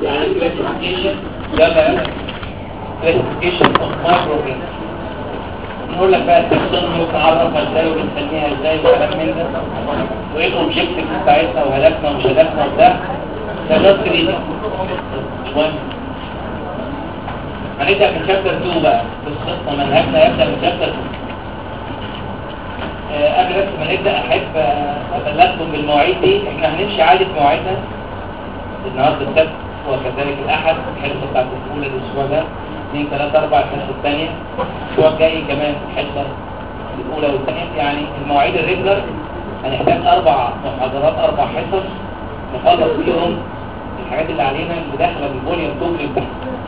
يعني كلاسيفيكيشن يلا يلا كلاسيفيكيشن اوف مايكرو نقول لك بقى التكسون متعرفها ازاي وبنسميها ازاي وكلام من ده وايه الاوبجيكتيف بتاعتنا وهدفنا ومش هدفنا وده ده نص ريدنج مش مهم هنبدا من شابتر 2 بقى قصتنا منهجنا يبدا من شابتر 2 آه، قبل بس ما نبدا احب آه، ابلغكم بالمواعيد دي احنا هنمشي عادي في مواعيدنا النهارده السبت وكذلك الاحد الحصه بتاعت الاولى الاسبوع ده 2 3 4 الحصه الثانيه الاسبوع الجاي كمان الحصه الاولى والثانيه يعني المواعيد الريجولر هنحتاج اربع محاضرات اربع حصص نخلص فيهم الحاجات اللي علينا اللي داخله بالفوليوم 2 للامتحان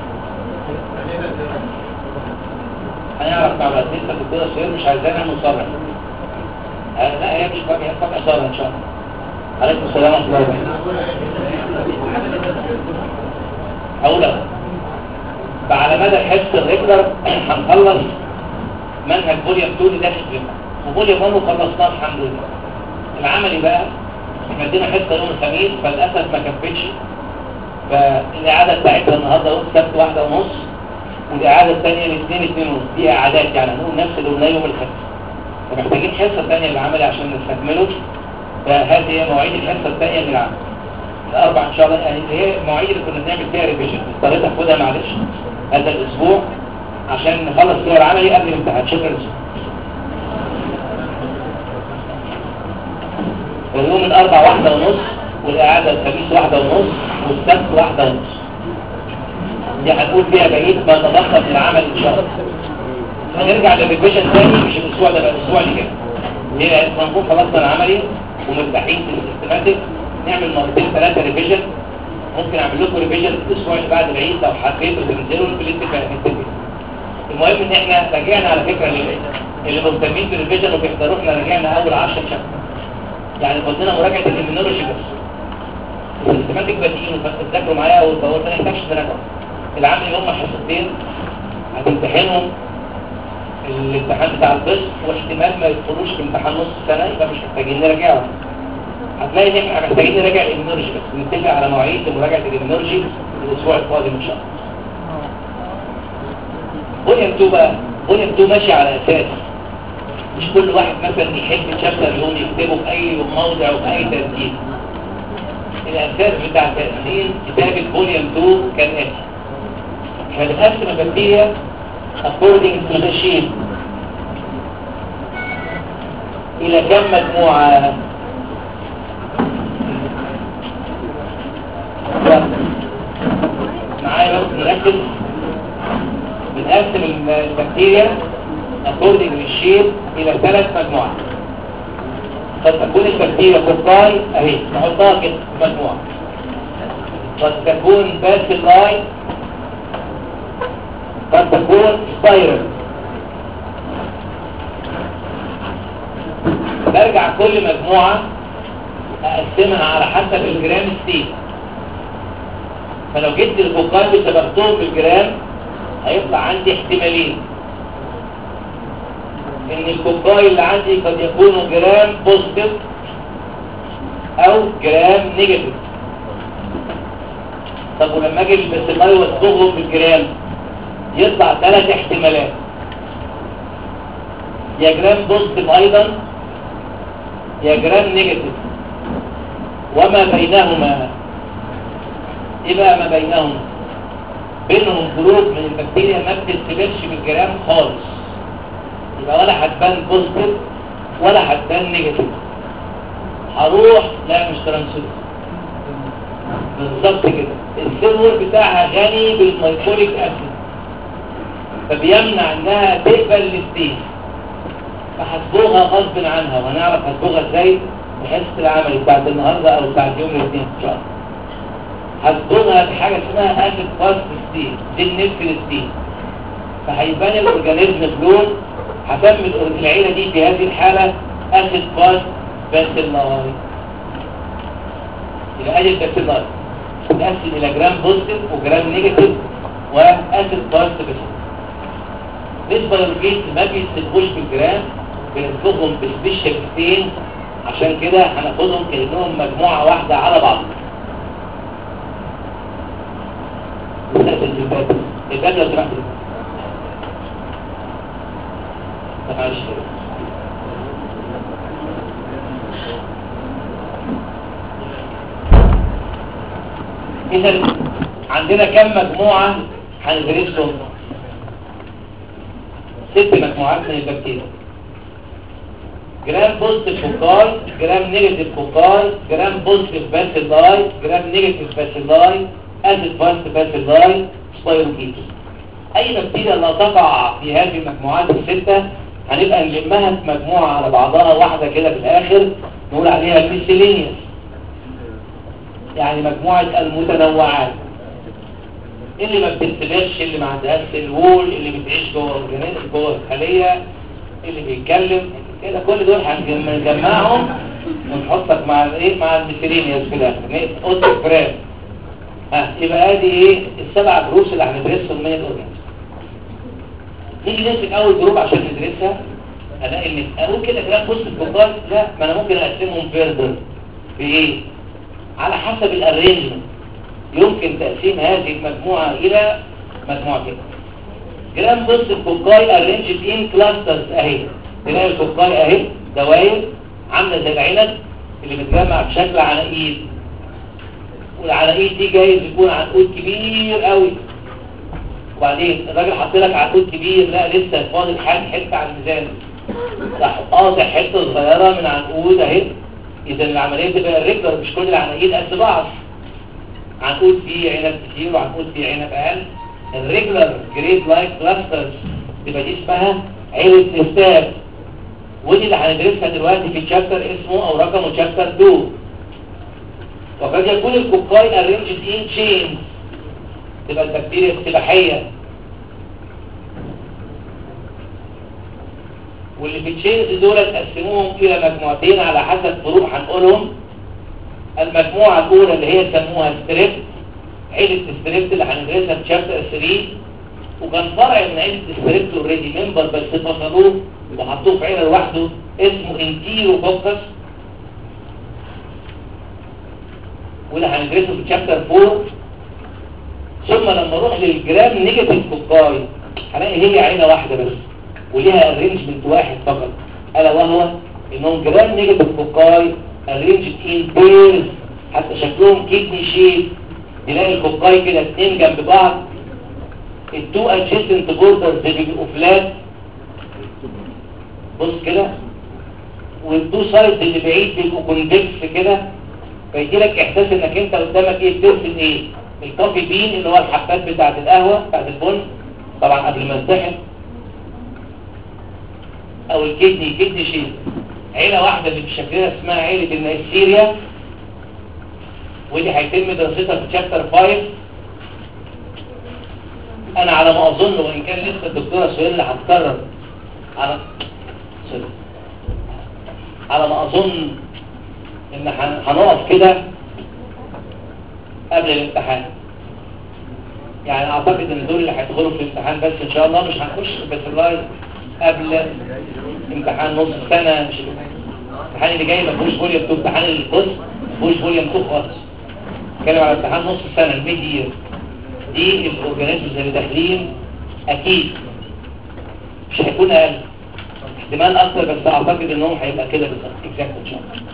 هنعرف مع بعض لسه في الكوره الصغير مش عايزانا مصرح آه، لا هي مش فاكره هي فاكره صار ان شاء الله عليكم السلام ورحمه الله وبركاته اولا فعلى مدى الحصه الريجولر هنخلص منهج فوليوم 2 اللي داخل فيه وفوليوم 1 خلصناه الحمد لله العملي بقى احنا ادينا حصه يوم الخميس فللاسف ما كفتش فالاعاده بتاعتها النهارده يوم السبت واحده ونص والاعاده الثانيه الاثنين اثنين ونص دي اعادات يعني هنقول نفس اللي قلناه يوم الخميس فمحتاجين حصه ثانيه للعملي عشان نستكمله فهذه هي مواعيد الحصه الثانيه للعمل الاربع ان شاء الله يعني اللي هي المواعيد اللي كنا بنعمل فيها ريفيجن اضطريت اخدها معلش هذا الاسبوع عشان نخلص فيها العملي قبل الامتحان شكرا واليوم الاربع واحدة ونص والاعادة الخميس واحدة ونص والسبت واحدة ونص دي هنقول فيها بقية ما تضخم في العمل ان شاء الله هنرجع للريفيجن تاني مش الاسبوع ده بقى الاسبوع اللي جاي ليه لما نكون خلصنا العملي ومرتاحين في السيستماتيك نعمل مرتين ثلاثة ريفيجن ممكن اعمل لكم ريفيجن الاسبوع اللي بعد العيد لو حبيتوا تنزلوا في الانتفاع المهم ان احنا رجعنا على فكرة اللي, اللي مهتمين بالريفيجن وبيحضروا احنا رجعنا اول 10 شهر يعني قلنا مراجعة الامينولوجي بس السيستماتيك بادئين فتذاكروا معايا وتطوروا ما نحتاجش تراجعوا العمل اللي هم حصتين هتمتحنهم الامتحان بتاع القسم واحتمال ما يدخلوش في امتحان نص سنة يبقى مش محتاجين نراجعهم هتلاقي ان احنا محتاجين نراجع الامينولوجي بس نتفق على مواعيد لمراجعة الامينولوجي الاسبوع القادم ان شاء الله فوليوم 2 بقى فوليوم 2 ماشي على اساس مش كل واحد مثلا يحب شابتر يوم يكتبه في اي موضع وفي اي ترتيب الاساس بتاع تقسيم كتاب الفوليوم 2 كان اتي احنا بنقسم الماديه according to the sheet الى كم مجموعه معايا بس نركز بنقسم البكتيريا according للشيب الى ثلاث مجموعات قد تكون البكتيريا كوكاي اهي نحطها كده في مجموعه قد تكون باسيلاي قد تكون سبايرل برجع كل مجموعة اقسمها على حسب الجرام ستيت فلو جبت الكوكاي وسبقتهم بالجرام هيطلع عندي احتمالين ان الكوكاي اللي عندي قد يكونوا جرام بوزيتيف او جرام نيجاتيف طب ولما اجي البسيلاي واصبغهم بالجرام يطلع ثلاث احتمالات يا جرام بوزيتيف ايضا يا جرام نيجاتيف وما بينهما ايه بقى ما بينهما بينهم جروب من البكتيريا ما بتتبلش بالجرام خالص يبقى ولا هتبان بوزيتيف ولا هتبان نيجاتيف هروح لا مش ترانسفير بالظبط كده السيلور بتاعها غني بالميكوليك اسيد فبيمنع انها تقبل الاثنين فهصبغها غصب عنها وهنعرف هصبغها ازاي في حصه العمل بتاعت النهارده او بتاعت يوم الاثنين ان شاء الله هصبغها بحاجه اسمها اسيد فاست ستيل دي النفل ستيل فهيبان الاورجانيزم بلون هسمي العيله دي في هذه الحاله اسيد فاست باسيلاي يبقى ادي الباسيلاي تقسم الى جرام بوزيتيف وجرام نيجاتيف واسيد فاست باسيلاي بالنسبة للجيت ما بيستلقوش بالجرام بنطلبهم بسبيشال كتين عشان كده هناخدهم كأنهم مجموعة واحدة على بعض لا الباب الباب لو سمحت طب معلش إذا عندنا كم مجموعة هندرسهم ست مجموعات من البكتيريا جرام بوزيتيف فوكاي جرام نيجاتيف فوكاي جرام بوزيتيف باسيلاي جرام نيجاتيف باسيلاي اسيد فاست باسيلاي سبايروكيتس اي بكتيريا لا تقع في هذه المجموعات الستة هنبقى نلمها في مجموعة على بعضها واحدة كده في الاخر نقول عليها ميسيلينيوس يعني مجموعة المتنوعات اللي ما بتنتبهش اللي ما عندهاش الوول اللي بتعيش جوه اورجانيزم جوه الخليه اللي بيتكلم كده كل دول هنجمعهم ونحطك مع الايه مع الميثيلينيوس في الاخر اوتو فرام ها يبقى ادي ايه السبع دروس اللي هندرسهم من الاورجانيزم نيجي نمسك اول جروب عشان ندرسها الاقي ان اقول كده كلام بص الكبار لا ما انا ممكن اقسمهم فيردر في ايه على حسب الارينجمنت يمكن تقسيم هذه المجموعة إلى مجموعتين جرام بص الكوكاي ارينجد ان كلاسترز اهي تلاقي الكوكاي اهي دوائر عاملة زي العنب اللي متجمع بشكل عناقيد والعناقيد دي جايز يكون عنقود كبير قوي وبعدين الراجل حط لك عنقود كبير لا لسه فاضل حاجة حتة على الميزان راح قاطع حتة صغيرة من عنقود اهي اذا العملية تبقى الرجلر مش كل العناقيد قد بعض هنقول فيه عنب كتير وهنقول فيه عنب اقل الريجولار جريد لايك كلاسترز تبقى دي اسمها عيلة نستاب ودي اللي هندرسها دلوقتي في تشابتر اسمه او رقمه تشابتر 2 وقد يكون الكوكاي ارينجد ان تشين تبقى البكتيريا السباحية واللي في التشينز دول تقسموهم الى مجموعتين على حسب فروق هنقولهم المجموعة الأولى اللي هي سموها ستريبت عيلة ستريبت اللي هندرسها في شابتر 3 وكان فرع من عيلة ستريبت اوريدي ممبر بس فصلوه وحطوه في عيلة لوحده اسمه انتيرو كوكس واللي هندرسه في شابتر 4 ثم لما اروح للجرام نيجاتيف كوكاي هلاقي هي عيلة واحدة بس وليها ارينجمنت واحد فقط الا وهو انهم جرام نيجاتيف كوكاي arranged in pairs حتى شكلهم كدني شيب تلاقي الكوكاي كده اتنين جنب بعض التو adjacent borders بيبقوا فلات بص كده والتو سايدز اللي بعيد بيبقوا كونفكس كده فيجي لك احساس انك انت قدامك ايه بترسم ايه الكافي بين اللي هو الحبات بتاعت القهوه بتاعت البن طبعا قبل ما انتحن او الكدني كدني شيب عيلة واحدة اللي بشكلها اسمها عيلة النيسيريا ودي هيتم دراستها في شابتر 5 انا على ما اظن وان كان لسه الدكتورة سهيل اللي هتكرر على سوري. على ما اظن ان هن- هنقف كده قبل الامتحان يعني اعتقد ان دول اللي هيدخلوا في الامتحان بس ان شاء الله مش هنخش بس الله قبل امتحان نص سنة مش الامتحان اللي جاي ما فيهوش فوليوم 2 امتحان القسم ما فيهوش فوليوم 2 خالص اتكلم على امتحان نص السنة الميد يير دي الاورجانيزمز اللي داخلين اكيد مش هيكون اقل احتمال اكتر بس اعتقد انهم هيبقى كده بالظبط اكزاكت ان شاء الله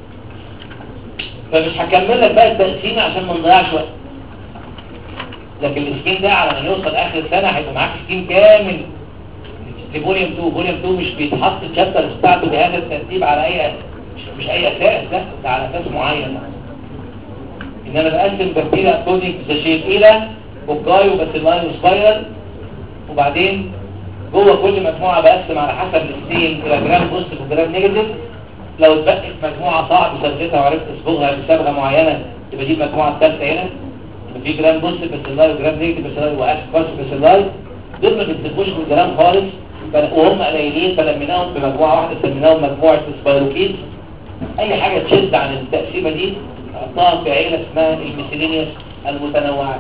فمش هكمل لك بقى التقسيم عشان ما نضيعش وقت لكن السكين ده على ما نوصل اخر السنه هيبقى معاك سكين كامل لفوليوم 2 فوليوم 2 مش بيتحط الشابتر بتاعته بهذا الترتيب على اي مش, مش اي اساس لا ده على اساس معين ان انا بقسم بكتيريا اكودنج ذا شيب الى بوكاي وباسيلاي وسبايرال وبعدين جوه كل مجموعه بقسم على حسب الستين الى جرام بوزيتيف وجرام نيجاتيف لو اتبقت مجموعه صعب صبغتها وعرفت اصبغها بصبغه معينه تبقى دي المجموعه الثالثه هنا يبقى في جرام بوزيتيف باسيلاي وجرام نيجاتيف باسيلاي واسف باسيلاي دول ما بيتسبوش بالجرام خالص فل- وهم قليلين فلميناهم بمجموعه واحده سميناهم مجموعه سبايروكيز اي حاجه تشد عن التقسيمه دي نحطها في عيله اسمها الميسيلينيوس المتنوعه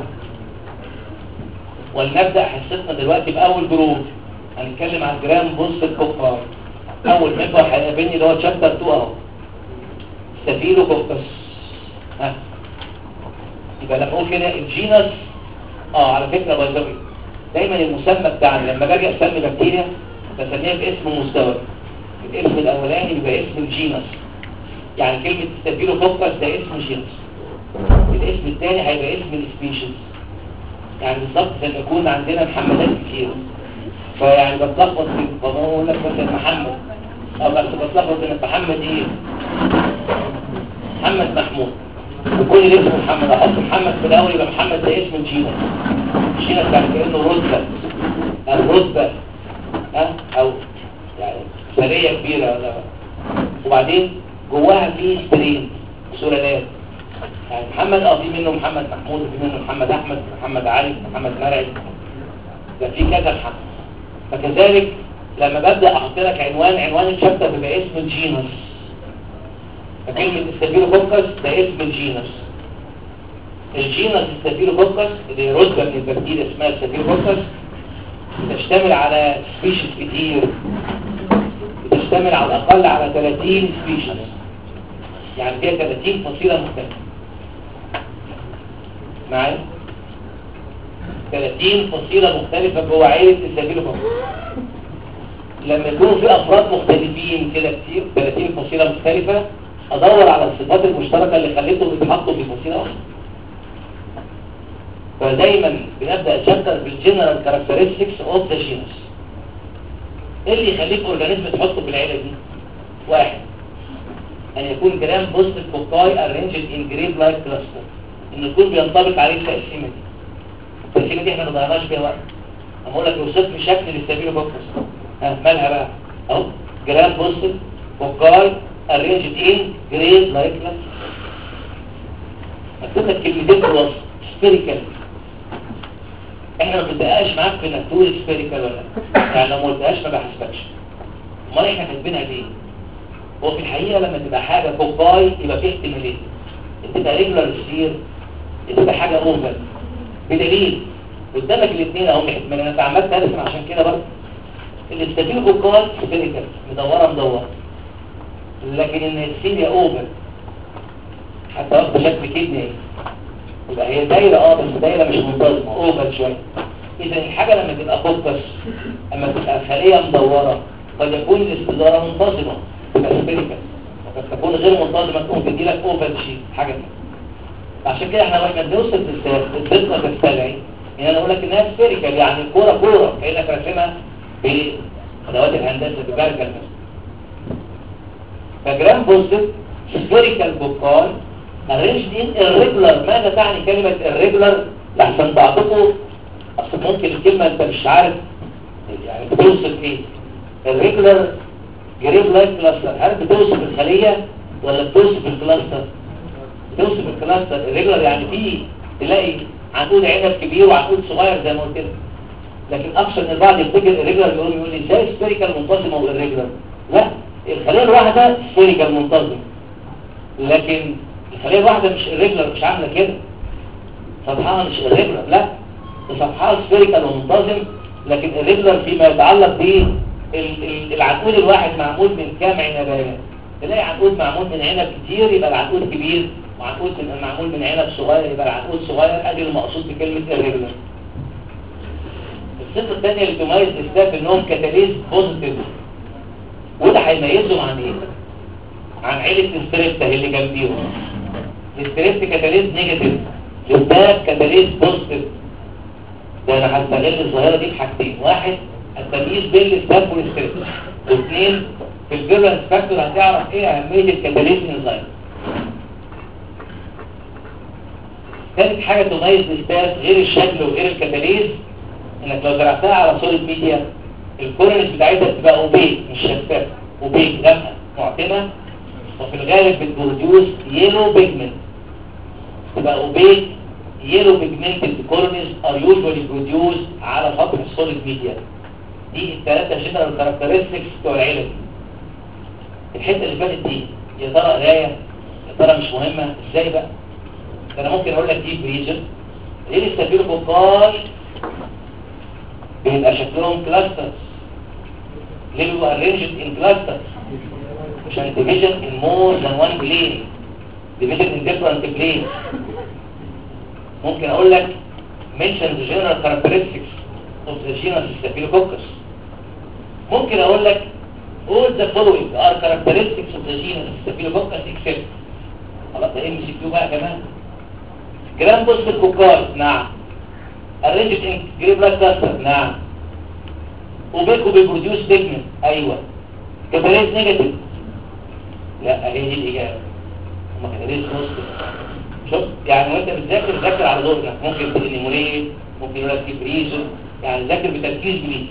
ولنبدا حصتنا دلوقتي باول جروب هنتكلم عن جرام بوست الكفار اول محور هيقابلني اللي هو شابتر 2 اهو ستافيلو كوكس ها يبقى لما اقول كده الجينس اه على فكره بايظوي دايما المسمى بتاعنا لما باجي اسمي بكتيريا بسميها باسم مستوى الاسم الاولاني بيبقى اسم الجينس يعني كلمه ستافيلوكوكس ده اسم جينس الاسم الثاني هيبقى اسم السبيشيز يعني بالظبط زي ما يكون عندنا محمدات كتير فيعني بتلخبط في بقول لك مثلا محمد او بس بتلخبط بين محمد ايه محمد محمود وكل اللي اسمه محمد احط محمد في الاول يبقى محمد ده اسم الجينس الجينس يعني كانه رتبه الرتبه ها او يعني سريه كبيره ولا وبعدين جواها في سترين سلالات يعني محمد اه في منه محمد محمود وفي منه محمد احمد محمد علي محمد مرعي ده في كذا محمد فكذلك لما ببدا احط لك عنوان عنوان الشابتر بيبقى اسم الجينس فكلمه ستافيلوكوكس ده اسم الجينس الجينس ستافيلوكوكس اللي رتبه من البكتيريا اسمها ستافيلوكوكس بتشتمل على سبيشيز كتير بتشتمل على الاقل على 30 سبيشيز يعني فيها 30 فصيله مختلفه معايا 30 فصيلة مختلفة جوه عائلة السبيلوكوكس لما يكونوا في أفراد مختلفين كده كتير 30 فصيلة مختلفة أدور على الصفات المشتركة اللي خليتهم يتحطوا في فصيلة واحدة فدايما بنبدأ الشابتر بالجنرال كاركترستكس اوف ذا جينس ايه اللي يخليك اورجانيزم تحطه في العيلة دي؟ واحد ان يكون جرام بوزيتيف فوكاي ارينجد ان جريد لايك كلاستر ان يكون بينطبق عليه التقسيمه دي التقسيمه دي احنا ما ضيعناش فيها وقت اما اقول لك اوصف لي شكل الاستابيلو بوكس ها مالها بقى اهو جرام بوزيتيف فوكاي ارينجد ان جريد لايك كلاستر اكتب لك كلمتين في الوصف سبيريكال احنا ما بنبقاش معاك في انك تقول سبيريكال ولا لا يعني لو ما قلتهاش ما بحسبكش امال احنا كاتبينها ليه هو في الحقيقة لما تبقى حاجة كوباي يبقى فيه احتمالين تبقى ريجولار ستير تبقى حاجة اوفر بدليل قدامك الاثنين اهم احتمال انا عملت ارسم عشان كده برضه الاستابيل كوباي سبيريكال مدورة مدورة لكن ان السيريا اوفر حتى واخد شكل كدني اهي يبقى هي دايرة اه بس دايرة مش منتظمة اوفر شوية اذا الحاجة لما تبقى فوكس اما تبقى خلية مدورة قد يكون الاستدارة منتظمة تبقى سبيريكال وقد تكون غير منتظمة تقوم تدي لك اوفر شيء حاجة كده عشان كده احنا واحنا بنوصل للدقة تستدعي ان انا اقول لك انها سبيريكال يعني الكورة كورة كأنك راسمها بأدوات الهندسة ببركة المسك فجرام بوزيتيف سبيريكال بوكال arranged in irregular ماذا تعني كلمة irregular لحسن بعضكم اصل ممكن الكلمة انت مش عارف يعني بتوصف ايه irregular جريب لايف كلاستر هل بتوصف الخلية ولا بتوصف الكلاستر بتوصف الكلاستر الريجولار يعني فيه تلاقي عنقود عنب كبير وعنقود صغير زي ما قلت لك لكن اكثر من البعض يفتكر الريجولار يقول يقول لي ازاي سبيريكال منتظمه والريجولار لا الخليه الواحده سبيريكال منتظم لكن الخليه الواحده مش الريجولار مش عامله كده سطحها مش الريجولار لا سطحها سبيريكال ومنتظم لكن الريجولار فيما يتعلق ب العنقود الواحد معمول من كام عنبايه تلاقي عنقود معمول من عنب كتير يبقى العنقود كبير وعنقود من معمول من عنب صغير يبقى العنقود صغير ادي المقصود بكلمه الريجولار الصفه الثانيه اللي تميز الاستاف انهم كاتاليز بوزيتيف وده هيميزهم عن ايه عن عيله الستريبتا اللي جنبيهم الستريبت كاتاليز نيجاتيف الاستاف كاتاليز بوزيتيف ده انا هستغل الظاهره دي في حاجتين واحد التمييز بين الاستاف والستريس واثنين في الفيرنس فاكتور هتعرف ايه اهميه الكاتاليز انزايم ثالث حاجه تميز الاستاف غير الشكل وغير الكاتاليز انك لو زرعتها على سوليد ميديا الكورنس بتاعتها بتبقى اوبيك مش شفافه اوبيك غامقه معتمه وفي الغالب بتبروديوس يلو بيجمنت تبقى اوبيك yellow pigmented corneas are usually produced على سطح السوليد ميديا دي الثلاثة جنرال كاركترستكس بتوع العيلة دي الحتة اللي فاتت دي يا ترى قراية يا ترى مش مهمة ازاي بقى ده انا ممكن اقول لك دي بريجن ليه السفير بوكاي بيبقى شكلهم كلاسترز ليه بيبقى arranged in clusters عشان division in more than one plane division in different planes ممكن اقول لك mention the general characteristics of the genus Staphylococcus ممكن اقول لك all the following are characteristics of the genus Staphylococcus except خلاص ده ام سي كيو بقى كمان جرام بوست الكوكاي نعم الريجيت انك جريب لايك كاستر نعم وبيكو بيبروديوس بيجمنت ايوه كاتاليز نيجاتيف لا هي دي الاجابه هما كاتاليز بوزيتيف شوف يعني وانت بتذاكر ذاكر على ذوقك ممكن تقول نيمونيه ممكن يقول لك كبريزو يعني ذاكر بتركيز جديد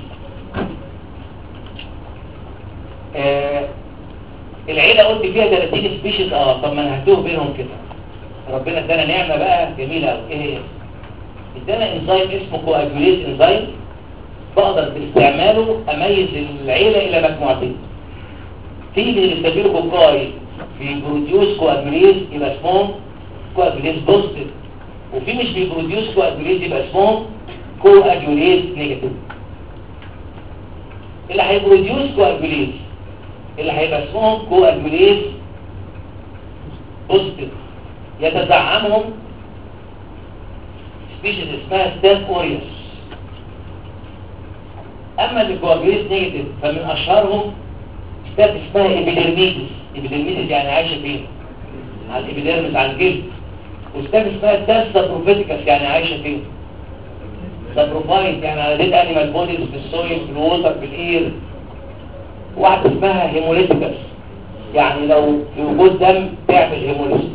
آه العيله قلت فيها 30 سبيشيز اه طب ما انا هتوه بينهم كده ربنا ادانا نعمه بقى جميله قوي ايه هي ادانا انزيم اسمه كواجوليز انزيم بقدر باستعماله اميز العيله الى مجموعتين في اللي بيستبيله كوكاي بيبروديوس كواجوليز يبقى اسمهم كواجوليز بوزيتيف وفي مش بيبروديوس كواجوليز يبقى اسمهم كواجوليز نيجاتيف اللي هيبروديوس كواجوليز اللي هيبقى اسمهم كواجوليز بوزيتيف يتزعمهم سبيشيز اسمها ستاف اوريوس اما اللي كواجوليز نيجاتيف فمن اشهرهم ستاف اسمها ايبيديرميدس ايبيديرميدس يعني عايشه فين على الابيديرمس على الجلد وستاف اسمها ستاف سابروفيتيكس يعني عايشه فين سابروفايت يعني على ديد انيمال بوديز في السويل في الووتر في الاير واحده اسمها هيموليتيكس يعني لو في وجود دم تعمل هيموليسيس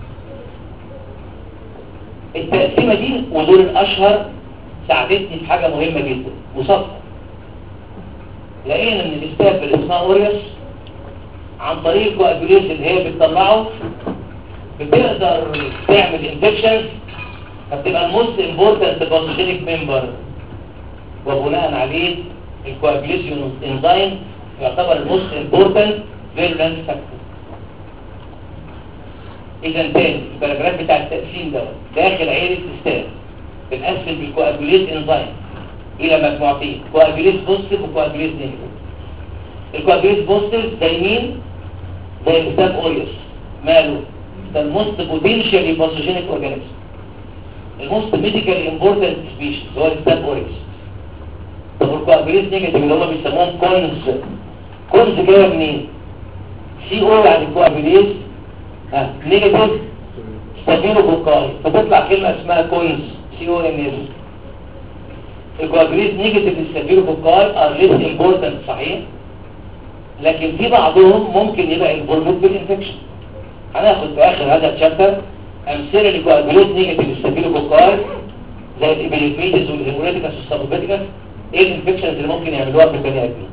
التقسيمه دي ودول الاشهر ساعدتني في حاجه مهمه جدا وصفها لقينا ان الاستاف اللي اسمها اوريوس عن طريق الكواجوليز اللي هي بتطلعه بتقدر تعمل انفكشنز فبتبقى الموست امبورتنت باثوجينيك ممبر وبناء عليه الكواجوليزيون انزيم يعتبر الموست امبورتنت فيرولنس فاكتور اذا تاني الباراجراف بتاع التقسيم دوت داخل عيله ستاف بنقسم بالكواجوليز انزيم الى مجموعتين كواجوليز بوزيتيف وكواجوليز نيجاتيف الكواجوليز بوزيتيف زي مين زي الستاف اوريوس ماله ده الموست بوتنشالي باثوجينيك اورجانيزم الموست ميديكال امبورتنت سبيشيز هو الستاف اوريوس طب الكواجوليز نيجاتيف اللي هم بيسموهم كونز كونز جايه منين سي او يعني الكواجوليز ها نيجاتيف ستافيلو بوكاي فتطلع كلمه اسمها كونز سي او ان اس الكواجوليز نيجاتيف ستافيلو بوكاي ار ليس امبورتنت صحيح لكن في بعضهم ممكن يبقى انفولفد بالانفكشن هناخد في اخر هذا الشابتر امثله لكواجوليز نيجاتيف ستافيلو بوكاي زي الابيليفيتس والهيموريتيكس والسابوبيتيكس ايه الانفكشنز اللي ممكن يعملوها في البني ادمين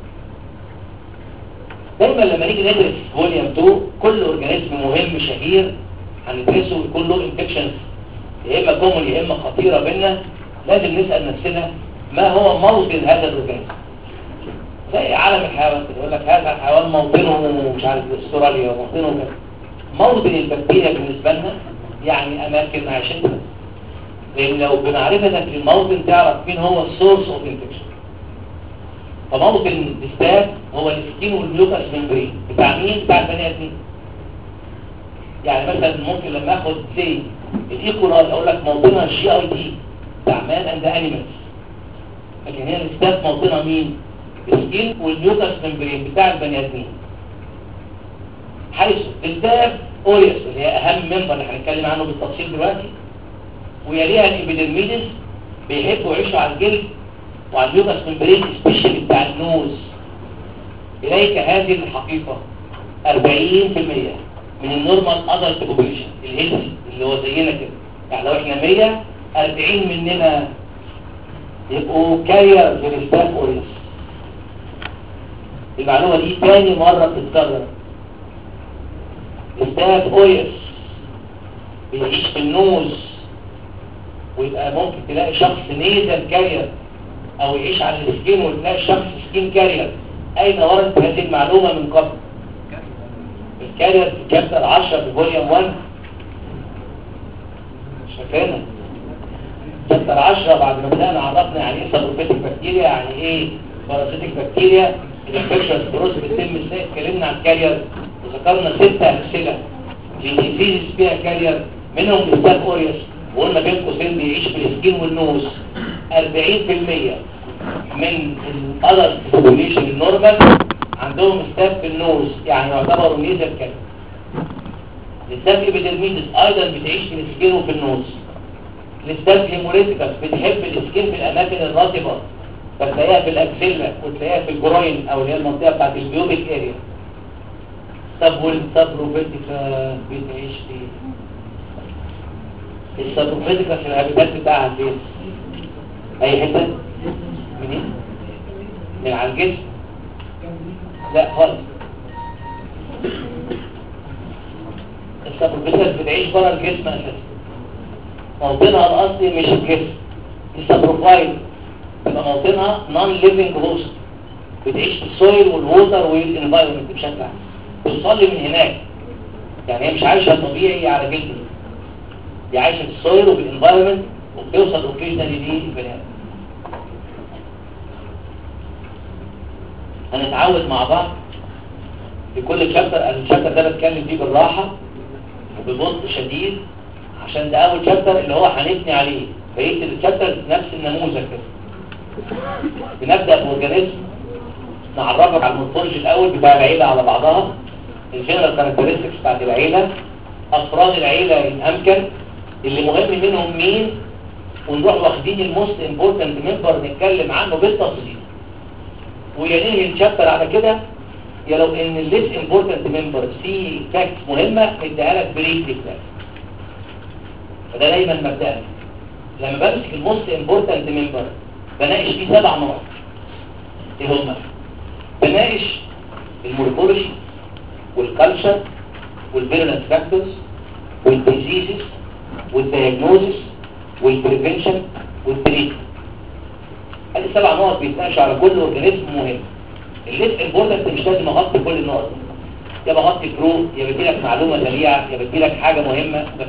دايما لما نيجي ندرس فوليوم 2 كل اورجانيزم مهم شهير هندرسه ويكون له انفكشنز يا اما كومن يا اما خطيره بينا لازم نسال نفسنا ما هو موطن هذا الاورجانيزم زي عالم الحيوان كده يقول لك هذا الحيوان موطنه مش عارف استراليا موطنه كده موطن البكتيريا بالنسبه لنا يعني اماكن عيشتها لان لو بمعرفتك للموطن تعرف مين هو السورس اوف انفكشن فموطن الاستاف هو السكين والميوكس ممبرين بتاع مين بتاع البني ادمين يعني مثلا ممكن لما اخد زي الايكولاي اقول لك موطنها الجي اي دي بتاع مان اند انيمالز لكن هنا الاستاف موطنها مين السكين والميوكس ممبرين بتاع البني ادمين حيث الاستاف اوريوس اللي هي اهم ممبر اللي هنتكلم عنه بالتفصيل دلوقتي ويليها الابيدرميدس بيحبوا يعيشوا على الجلد وعلى الميوكس ممبرين سبيشال بتاع النوز إليك هذه الحقيقة 40% من النورمال ادلت بوبيليشن الهيلثي اللي هو زينا كده يعني لو احنا 100 40 مننا يبقوا كارير للستاف اوريس المعلومة دي تاني مرة بتتكرر ستاف اوريس بيعيش في النوز ويبقى ممكن تلاقي شخص نيزل كارير او يعيش على السكين وتلاقي شخص سكين كارير اين وردت هذه المعلومة من قبل الكارير في كابتر 10 في فوليوم 1 شايفينها كابتر 10 بعد ما بدأنا عرفنا يعني ايه سابروفيتك بكتيريا يعني ايه بارازيتك بكتيريا الانفكشن سبروس بتتم ازاي اتكلمنا عن الكارير وذكرنا ستة امثله لديزيز فيها كارير منهم الستاف اوريوس وقلنا بين قوسين بيعيش في السكين والنوز 40% من الادلت بوبوليشن النورمال عندهم ستاف في النوز يعني يعتبروا ميزل كده الستاف ايبيدرميدس ايضا بتعيش في السكين وفي النوز الستاف هيموريتيكس بتحب السكين في الاماكن الرطبه فتلاقيها في الاكسيلا وتلاقيها في الجروين او اللي هي المنطقه بتاعت البيوبيك اريا طب والسبروفيتيكا بتعيش فين السبروفيتيكا في الهابيتات بتاعها فين اي حته منين من على الجسم لا خالص السبروفيتيكا بتعيش بره الجسم اساسا موطنها الاصلي مش الجسم السبروفايل تبقى موطنها نون ليفنج هوست بتعيش في السويل والووتر والانفايرمنت بشكل عام بتصلي من هناك يعني هي مش عايشه طبيعي على جلده دي عايشه في السويل وفي الانفايرمنت وبتوصل اوكيجنالي للبني ادم هنتعود مع بعض في كل شابتر الشابتر ده بتكلم فيه بالراحه وببطء شديد عشان ده اول شابتر اللي هو هنبني عليه بقيه الشابتر نفس النموذج كده بنبدا باورجانيزم نعرفك على المورفولوجي الاول بتاع العيله على بعضها الجنرال كاركترستكس بتاعت العيله افراد العيله ان امكن اللي مهم منهم مين ونروح واخدين الموست امبورتنت ممبر نتكلم عنه بالتفصيل وينهي الشابتر على كده يا لو ان الليس امبورتنت ممبر فيه فاكتس مهمه اديها لك بريف كده فده دايما مبدأنا لما بمسك الموست امبورتنت ممبر بناقش فيه سبع نقط ايه هما بناقش المورفولوجي والكالتشر والفيرنس فاكتورز والديزيزز والدياجنوزس والبريفنشن والتريتمنت ادي سبع نقط بيتناقشوا على كل اورجانيزم مهم الليست امبورتنت مش لازم اغطي كل النقط دي يا بغطي برو يا بدي لك معلومه سريعه يا بدي لك حاجه مهمه بس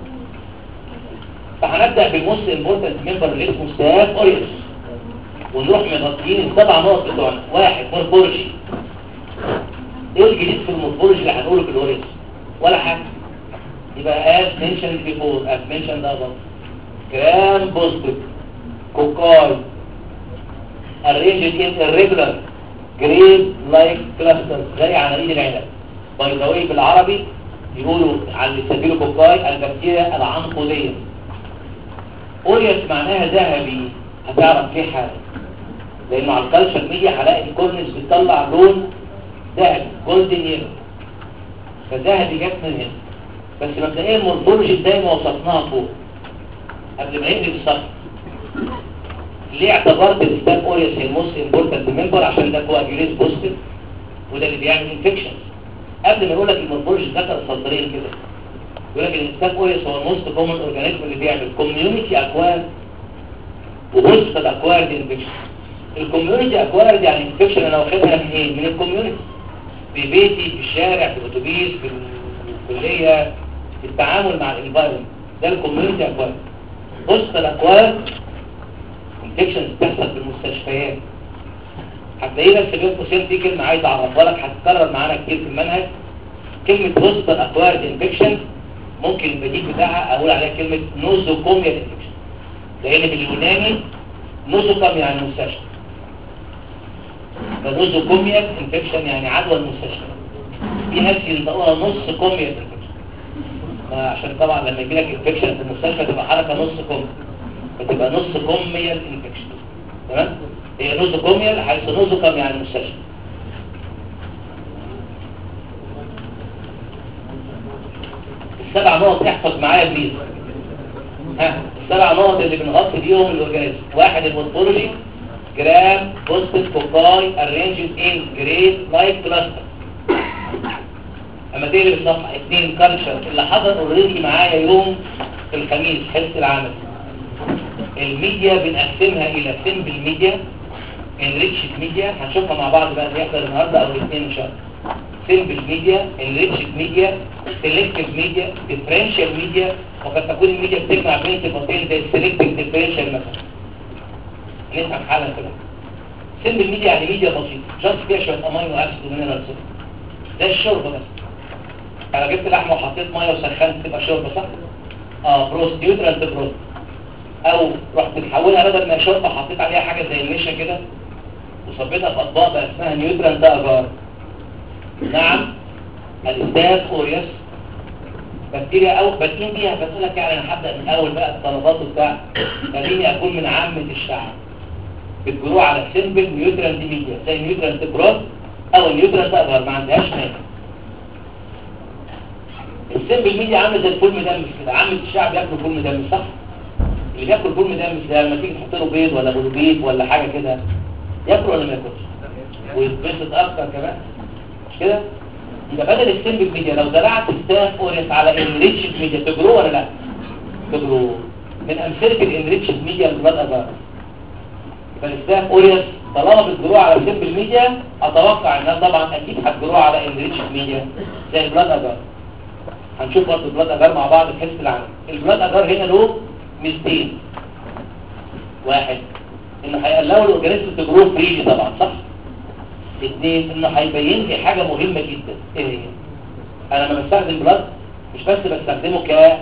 فهنبدا بالموست امبورتنت ممبر اللي اسمه ستاف اوريس ونروح مغطيين السبع نقط بتوعنا واحد مورفولوجي ايه الجديد في المورفولوجي اللي هنقوله في الاوريس ولا حاجه يبقى as mentioned before as mentioned above gram positive cocci arranged in irregular grape like clusters زي عناوين العنب بيضاوي بالعربي يقولوا على السبيلو كوكاي البكتيريا العنقوديه اوريس معناها ذهبي هتعرف ليه حاجه لانه على الكالتشر ميديا هلاقي الكورنس بتطلع لون ذهبي جولدن يلو فالذهبي جت من هنا بس مبدئيا المورفولوجي زي ما وصفناها فوق قبل ما يقلب الصف ليه اعتبرت الستاب اوريس هي الموست امبورتنت ممبر عشان ده كواجيوليز بوزيتيف وده اللي بيعمل انفكشن قبل ما يقول لك المورفولوجي ذكر سطرين كده يقول لك ان الستاب اوريس هو الموست كومن اورجانيزم اللي بيعمل كوميونيتي اكواد وهوستال اكواد انفكشن الكوميونيتي اكواد يعني انفكشن انا واخدها من ايه من الكوميونيتي في بيتي في الشارع في الاتوبيس في الكليه في التعامل مع الانفايرمنت ده الكوميونيتي اكواد هوستال اكواد انفكشنز بتحصل في المستشفيات هتلاقيه بس بين قوسين في كلمه عايز اعرفها لك هتتكرر معانا كتير في المنهج كلمه هوستال اكواد انفكشن ممكن البديل بتاعها اقول عليها كلمه نوزوكوميال انفكشن لان باليوناني نوزوكم يعني مستشفى فنوزوكوميال انفكشن يعني عدوى المستشفى في ناس ينطقوها نص كوميال انفكشن عشان طبعا لما يجي لك انفكشن في المستشفى تبقى حركه نص كوميال فتبقى نص كوميال انفكشن تمام هي نص كوميال حيث نوزوكم يعني مستشفى السبع نقط احفظ معايا بليز ها السبع نقط اللي بنغطي بيهم الاورجانيزم واحد المورفولوجي جرام بوستيف كوكاي ارينجد ان جريد لايك كلاستر اما تقلب الصفحه اثنين كالتشر اللي حضر اوريدي معايا يوم الخميس حصه العمل الميديا بنقسمها الى سمبل ميديا انريتشد ميديا هنشوفها مع بعض بقى اللي يحضر النهارده او الاثنين ان شاء الله سمبل ميديا انريتشد ميديا سيلكتيف ميديا ديفرنشال ميديا وقد تكون الميديا بتجمع بين صفتين زي السيلكتيف ديفرنشال مثلا نفهم حالا كده سمبل ميديا يعني ميديا بسيطه جاست فيها شويه امينو اسيد ومينرال سيل زي الشوربه بس انا جبت لحمه وحطيت ميه وسخنت تبقى شوربه صح اه بروست نيوترانت بروست او رحت محولها بدل ما شوربه حطيت عليها حاجه زي النشا كده وصبيتها في اطباق بقى اسمها نيوترانت اجار نعم الاستاذ اوريوس بكتيريا او بادئين بيها بس لك يعني انا هبدا من اول بقى الطلبات بتاع خليني اكون من عامه الشعب بتجروه على سيمبل نيوترانت ميديا زي نيوترانت بروت او النيوترانت اجار ما عندهاش مانع السيمبل ميديا عامله زي الفول مدمس كده عامه الشعب ياكلوا فول مدمس صح اللي بياكل فول مدمس ده لما تيجي تحط له بيض ولا بيض ولا حاجه كده ياكل ولا ما ياكلش ويتبسط اكتر كمان مش كده يبقى بدل السيمبل ميديا لو زرعت ستاف اوريس على انريتشد ميديا تجروه ولا لا تجروه من امثله الانريتشد ميديا البلاد اجار فالستاف اوريس طالما بتجروه على سيمبل ميديا اتوقع انها طبعا اكيد هتجروه على انريتشد ميديا زي البلاد اجار هنشوف برضه البلاد اجار مع بعض في حس العمل البلاد اجار هنا له ميزتين واحد انه هيقلقوا الاورجانيزم تجروه فريلي طبعا صح اثنين انه هيبين لي حاجه مهمه جدا ايه هي انا لما بستخدم بلاد مش بس بستخدمه ك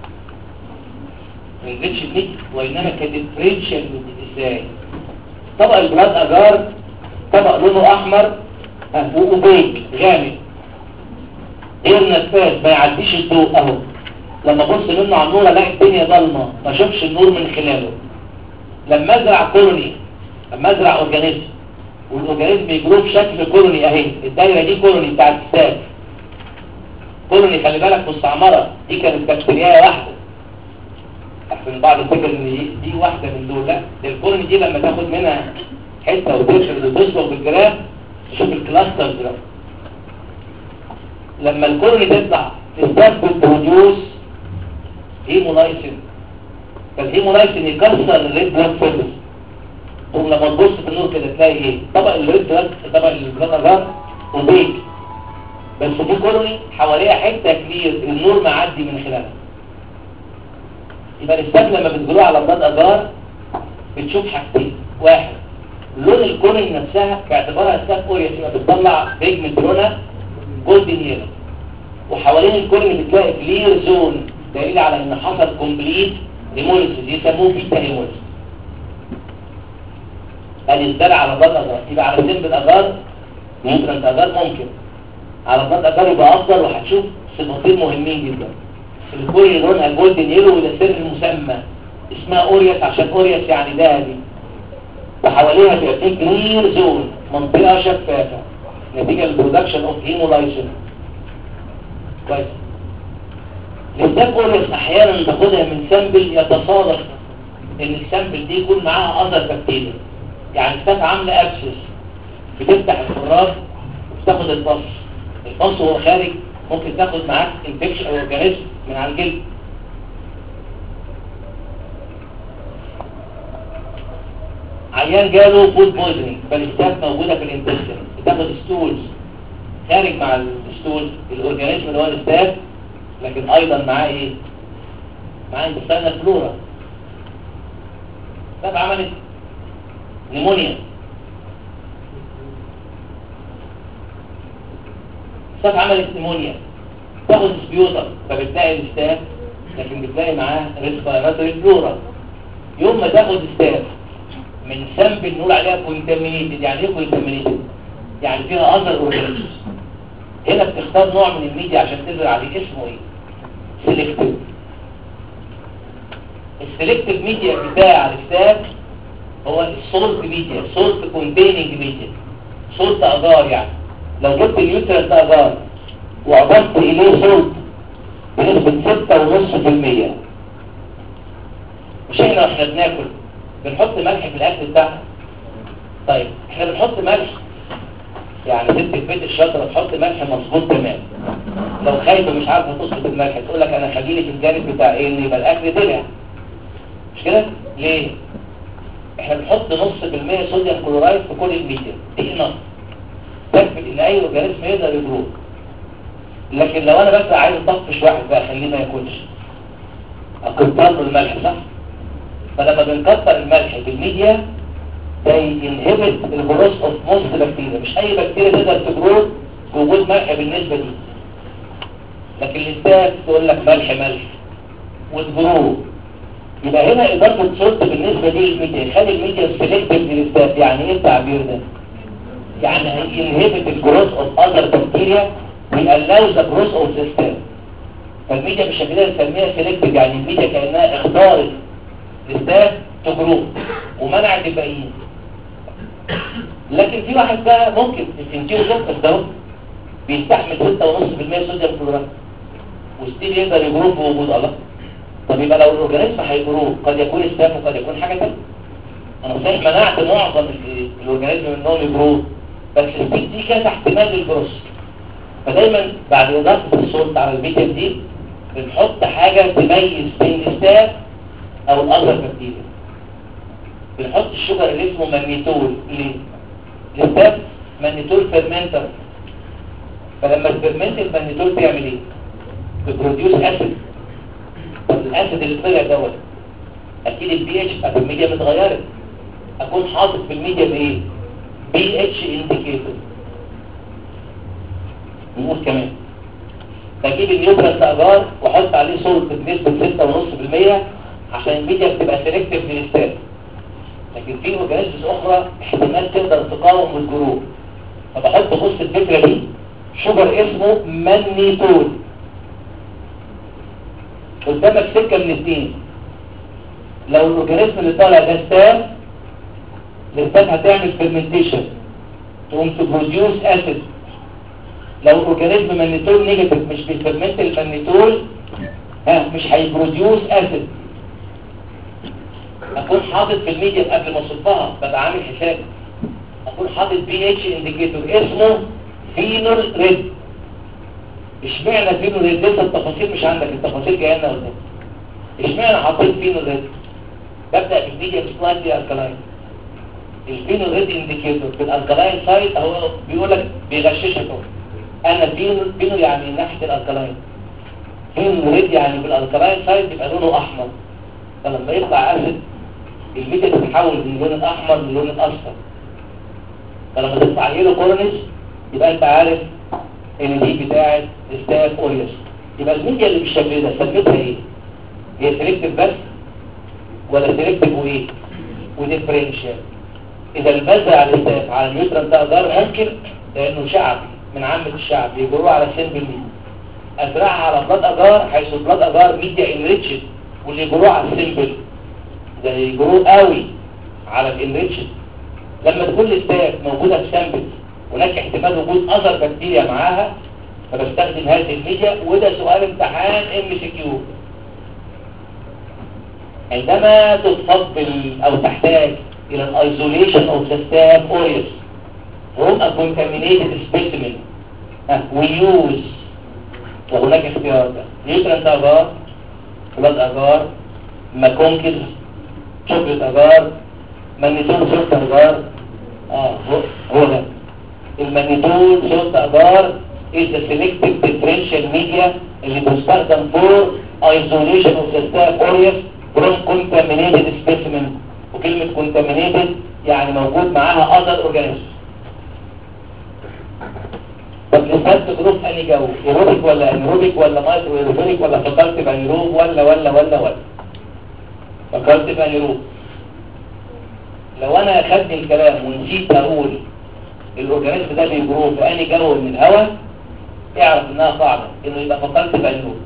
انجلش ميت وانما كديفرنشال ازاي طبق البلاد اجار طبق لونه احمر وأوبيك غامق غير نفاذ ما يعديش الضوء اهو لما ابص منه على النور الاقي الدنيا ضلمه ما اشوفش النور من خلاله لما ازرع كولوني لما ازرع اورجانيزم والاورجانيزم يجروه بشكل كولوني اهي الدايره دي كولوني بتاعت الستاف كولوني خلي بالك مستعمره دي كانت بكتيريا واحده احسن البعض يفتكر ان دي, دي واحده من دول لا دي الكولوني دي لما تاخد منها حته وتفرد وتصبغ بالجراف تشوف الكلاسترز ده لما الكولوني تطلع تستثبت بروديوس هيمولايسين فالهيمولايسين يكسر الريد بلاد سيلز ثم لما تبص في النور كده تلاقي ايه طبق الريد بلاد طبق البلاد اجار وبيك بس في كولوني حواليها حته كبير النور معدي من خلالها يبقى الاستاذ لما بتجروه على بلاد اجار بتشوف حاجتين واحد لون الكولوني نفسها باعتبارها ستاف اوريس يبقى بتطلع بيجمنت لونها جولدن يلو وحوالين الكولوني بتلاقي كلير زون دليل على ان حصل كومبليت هيموليسيس يسموه بيتا هيموليسيس ادي الزرع على بلاد اجار يبقى على سن الاجار ممكن اجار ممكن على بلاد اجار يبقى افضل وهتشوف صفتين مهمين جدا الكوري لونها جولدن يلو وده سر المسمى اسمها اوريس عشان اوريس يعني ذهبي وحواليها بيبقى في كلير زون منطقه شفافه نتيجه للبرودكشن اوف هيمولايسين كويس الستاف اوريس احيانا تاخدها من سامبل يتصادف ان السامبل دي يكون معاها اذر بكتيريا يعني ستاف عامله ابسس بتفتح الفراغ وبتاخد البص البص وهو خارج ممكن تاخد معاك انفكشن او اورجانيزم من على الجلد عيان جاله فود بويزنينج فالستاف موجوده في الانتستين بتاخد ستولز خارج مع الستولز الاورجانيزم اللي هو الستاف لكن ايضا معاه ايه معاه انتستين فلورا ستاف عملت نيمونيا ستاف عملت نيمونيا تاخد سبيوتر فبتلاقي الستاف لكن بتلاقي معاه ريسبيراتوري فلورا يوم ما تاخد ستاف من سامبل نقول عليها كونتامينيتد يعني ايه كونتامينيتد يعني فيها اذر اورجانيزمز هنا بتختار نوع من الميديا عشان تزرع عليه اسمه ايه سيلكتيف السيلكتيف ميديا بتاع الستاف هو السولت ميديا سولت كونتيننج ميديا سولت اجار يعني لو جبت اليوترس ده اجار وعضفت اليه سولت بنسبة ستة ونص في المية مش احنا واحنا بناكل بنحط ملح في الاكل بتاعنا طيب احنا بنحط ملح يعني ست البيت الشاطرة تحط ملح مظبوط تمام لو خايفة مش عارفة تظبط الملح تقول لك انا خليلي في الجانب بتاع ايه ان يبقى الاكل طلع مش كده ليه احنا بنحط نص في المية صوديوم كلورايد في كل الميديا دي نص تكفي ان اي اورجانيزم يقدر يجروه لكن لو انا بس عايز اطفش واحد بقى اخليه ما ياكلش اكتر له الملح صح فلما بنكتر الملح في الميديا ده ينهبت الجروس اوف موست بكتيريا مش اي بكتيريا تقدر تجرو بوجود ملح بالنسبه دي لكن الانسان تقول لك ملح ملح وتجرو يبقى هنا إضافة صوت بالنسبة دي للميديا يخلي الميديا سيلكتيف للستاف يعني ايه التعبير ده؟ يعني هينهبت الجروث اوف اذر بكتيريا ويقللوا ذا جروث اوف ذا ستاف فالميديا بالشكل ده نسميها سيلكتيف يعني الميديا كأنها اختارت الستاف تجرو ومنعت الباقيين لكن في واحد بقى ممكن السنتيو سكر ده بيستحمل 6.5% صوديوم كلورايد وستيل يقدر يجروه في وجود الله طب يبقى لو الاورجانيزم هيجروه قد يكون ستاف وقد يكون حاجه ثانيه انا صحيح منعت معظم ال- الاورجانيزم من انهم يجروه بس ستيل دي كانت احتمال للجروس فدايما بعد اضافه الصوت على البيتا دي بنحط حاجه تميز بين الستاف او الاذر بكتيريا بنحط الشجر اللي اسمه مانيتول ليه؟ الستاف مانيتول فيرمنتر فلما الفيرمنت المانيتول بيعمل ايه؟ بيبروديوس اسيد طب الاسيد اللي طلع دوت اكيد البي اتش بتاعت الميديا متغيره اكون حاطط في الميديا بايه؟ بي اتش انديكيتور نقول كمان بجيب النيوترال اجار واحط عليه صوت بنسبه 6.5% عشان الميديا بتبقى سيلكتيف للستاف لكن في اورجانيزمز اخرى احتمال تقدر تقاوم الجروح فبحط بص الفكره دي شجر اسمه مانيتول قدامك سكه من الاثنين لو الاورجانيزم اللي طالع ده ستاف الستاف هتعمل فيرمنتيشن تقوم تبروديوس اسيد لو الاورجانيزم مانيتول نيجاتيف مش بيفرمنت المانيتول ها مش هيبروديوس اسيد اكون حاطط في الميديا قبل ما اصبها ببقى عامل حساب اكون حاطط بي اتش انديكيتور اسمه فينول ريد اشمعنى فينول ريد لسه التفاصيل مش عندك التفاصيل جايه لنا قدام اشمعنى حطيت فينول ريد ببدا في الميديا سلايدلي الكلاين الفينول ريد انديكيتور في الالكلاين سايد هو بيقول لك بيغششك اهو انا فينول فينول يعني ناحيه الالكلاين فينول ريد يعني بالالكلاين سايد يبقى لونه احمر فلما يطلع اسيد الميديا تتحول من اللون الاحمر للون الاصفر فلما تطلع يلو كورنيش يبقى انت عارف ان دي بتاعه ستاف اوريوس يبقى الميديا اللي بالشكل ده سميتها ايه هي سيلكتيف بس ولا سيلكتيف وايه وديفرنشال اذا البذر على الستاف على النيوترال ده دار ممكن لانه شعبي من عامه الشعب بيجروه على سن بالمية ازرعها على بلاد اجار حيث بلاد اجار ميديا انريتشد واللي يجروه على السيمبل ده يجروه قوي على الانريتشد لما تكون الستاف موجودة في سامبل هناك احتمال وجود اثر بكتيريا معاها فبستخدم هذه الميديا وده سؤال امتحان ام سي كيو عندما تتفضل او تحتاج الى الايزوليشن اوف ذا ستاف اوريوس from a contaminated specimen uh, we use وهناك اختيار ده نيوترنت اجار بلاد اجار ماكونكل شوكليت اجار مانيتول سولت اجار اه هو هو ده المانيتول سولت اجار is the selective differential media اللي بيستخدم for isolation of the staph aureus from contaminated specimen وكلمة contaminated يعني موجود معاها other organisms طب الفات جروب اني جو ايروبيك ولا انيروبيك ولا مايكرو ايروبيك ولا فكرت بانيروب ولا ولا ولا ولا فكرت بانيروب لو انا خدت الكلام ونسيت اقول الاورجانيزم ده بيجروه في اني جو من الهواء اعرف انها قاعده انه يبقى فكرت بانيروب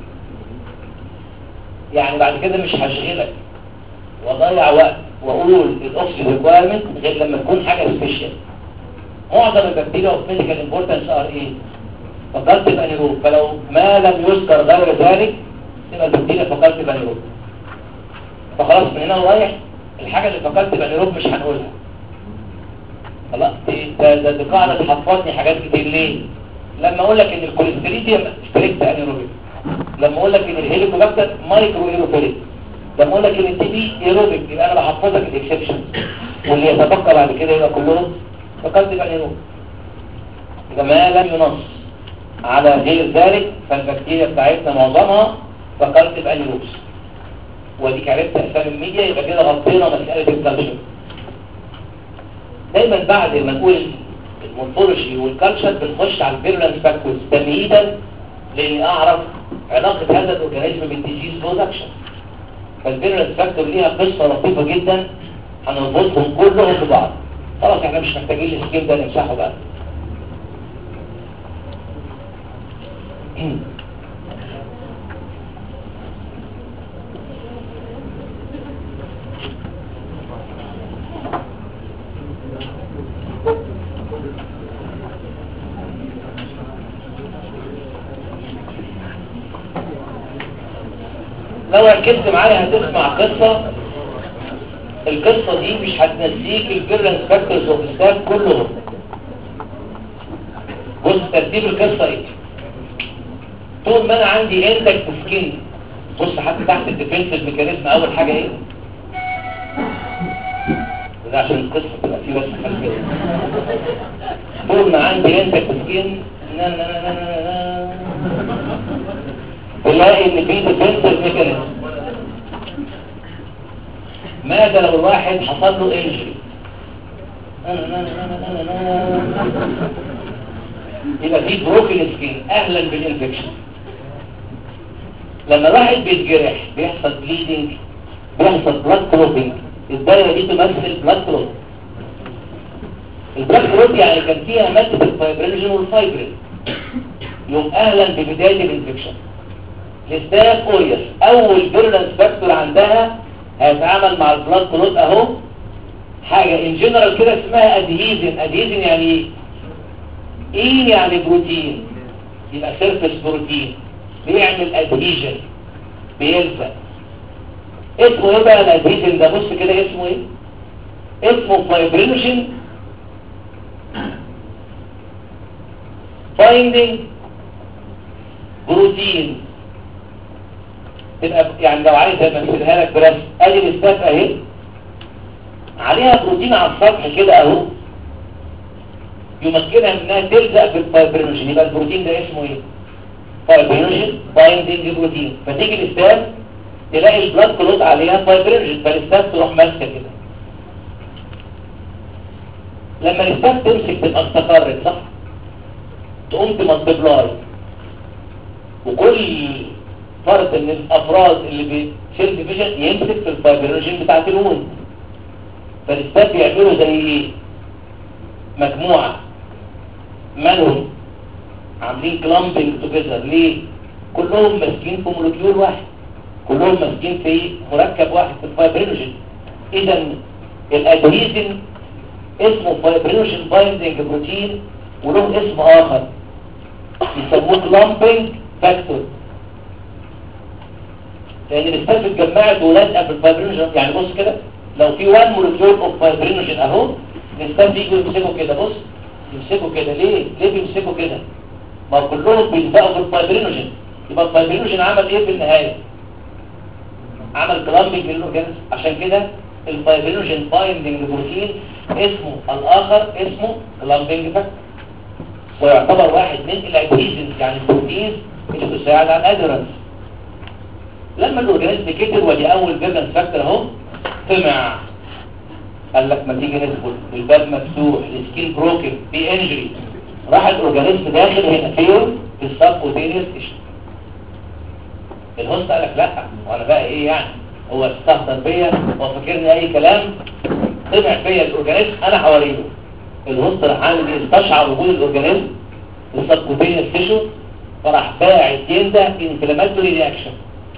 يعني بعد كده مش هشغلك واضيع وقت واقول الاكسجين ريكويرمنت غير لما تكون حاجه سبيشال معظم البكتيريا اوف ميديكال امبورتنس ار ايه فقدت بانيروب فلو ما لم يذكر غير ذلك تبقى البكتيريا فقدت بانيروب فخلاص من هنا ورايح الحاجه اللي فقدت بانيروب مش هنقولها خلاص دي ده ده, ده قاعده تحفظني حاجات كتير ليه لما اقول لك ان الكوليستريديوم ستريكت انيروبيك لما اقول لك ان الهيليكوباكتر مايكرو ايروفيليك لما اقول لك ان التي بي ايروبيك يبقى انا بحفظك الاكسبشنز واللي يتبقى بعد كده يبقى كلهم فقد بانيروب إذا ما لم ينص على غير ذلك فالبكتيريا بتاعتنا معظمها فقد بانيروبس وديك عرفت اسامي الميديا يبقى كده غطينا مسألة الكالشر دايما بعد ما نقول المورفولوجي والكالشر بنخش على الفيرولانس فاكتورز تمهيدا لاني اعرف علاقة هذا الاورجانيزم بالديزيز برودكشن فالفيرنس فاكتور ليها قصه لطيفه جدا هنربطهم كلهم ببعض خلاص احنا مش محتاجين السكيم ده نمسحه بقى لو ركزت معايا هتسمع قصة القصة دي مش هتنسيك الفيرنس فاكتورز اوف ستاف كلهم بص ترتيب القصة ايه طول ما انا عندي اندكت سكين بص حتى تحت الديفنسيف ميكانيزم اول حاجة ايه ده عشان القصة تبقى فيه بس خلفية طول ما عندي اندكت سكين نا نا نا نا نا نا تلاقي ان في ديفنسيف ميكانيزم ماذا لو الواحد حصل له انجري يبقى في بروكن سكين اهلا بالانفكشن لما الواحد بيتجرح بيحصل بليدنج بيحصل بلاد كلوتنج الدايره دي تمثل بلاد كلوت البلاد كلوت يعني كان فيها ماده الفايبرينجين والفايبرين يوم اهلا ببدايه الانفكشن الستاف اوريس اول فيرنس فاكتور عندها هيتعامل مع البلاد كلوت اهو حاجة ان جنرال كده اسمها ادهيزن ادهيزن يعني ايه ايه يعني بروتين يبقى سيرفس بروتين بيعمل ادهيجن بيلزق اسمه ايه بقى الادهيجن ده بص كده اسمه ايه اسمه فايبرينوجين بايندينج بروتين تبقى يعني لو عايز امثلها لك برسم ادي الاستاف اهي عليها بروتين على السطح كده اهو يمكنها انها تلزق بالفايبرينوجين يبقى البروتين ده اسمه ايه فايبرينوجين بايندينج بروتين فتيجي الاستاف تلاقي البلاد كلوت عليها فايبرينوجين فالاستاف تروح ماسكه كده لما الاستاف تمسك تبقى استقرت صح تقوم تمالتبلاي وكل فرد من الافراد اللي بيشيل ديفيجن يمسك في الفايبرينوجين بتاعت الوند فالاستاذ بيعملوا زي ايه مجموعة مالهم عاملين كلامبنج توجذر ليه كلهم ماسكين في مولكيول واحد كلهم ماسكين في مركب واحد في الفايبرينوجين اذا الادهيزن اسمه فايبرينوجين بايندنج بروتين وله اسم اخر يسموه كلامبنج فاكتور لان الاستاذ اتجمعت ولازقه في الفايبرينوجين يعني بص كده لو في 1 مولكيول اوف فايبرينوجين اهو الاستاذ يجوا يمسكوا كده بص يمسكوا كده ليه ليه بيمسكوا كده ما كلهم بيلزقوا في الفايبرينوجين يبقى الفايبرينوجين عمل ايه في النهايه عمل كلامبنج للاورجانيزم عشان كده الفايبرينوجين بايندنج بروتين اسمه الاخر اسمه كلامبنج فاكتور ويعتبر واحد من الادهيزنز يعني البروتينز اللي بتساعد على الادرنس لما الاورجانيزم كتر ودي اول فيرنس فاكتور اهو طمع قال لك ما تيجي ندخل الباب مفتوح السكين بروكن في انجري راح الاورجانيزم داخل هنا فين في السبكوتينيوس تيشو الهوست قال لك لا وانا بقى ايه يعني هو استهتر بيا وفاكرني اي كلام طمع فيا الاورجانيزم انا هوريه الهوست راح عامل ايه استشعر وجود الاورجانيزم في السبكوتينيوس تيشو فراح باعت ينده انفلاماتوري رياكشن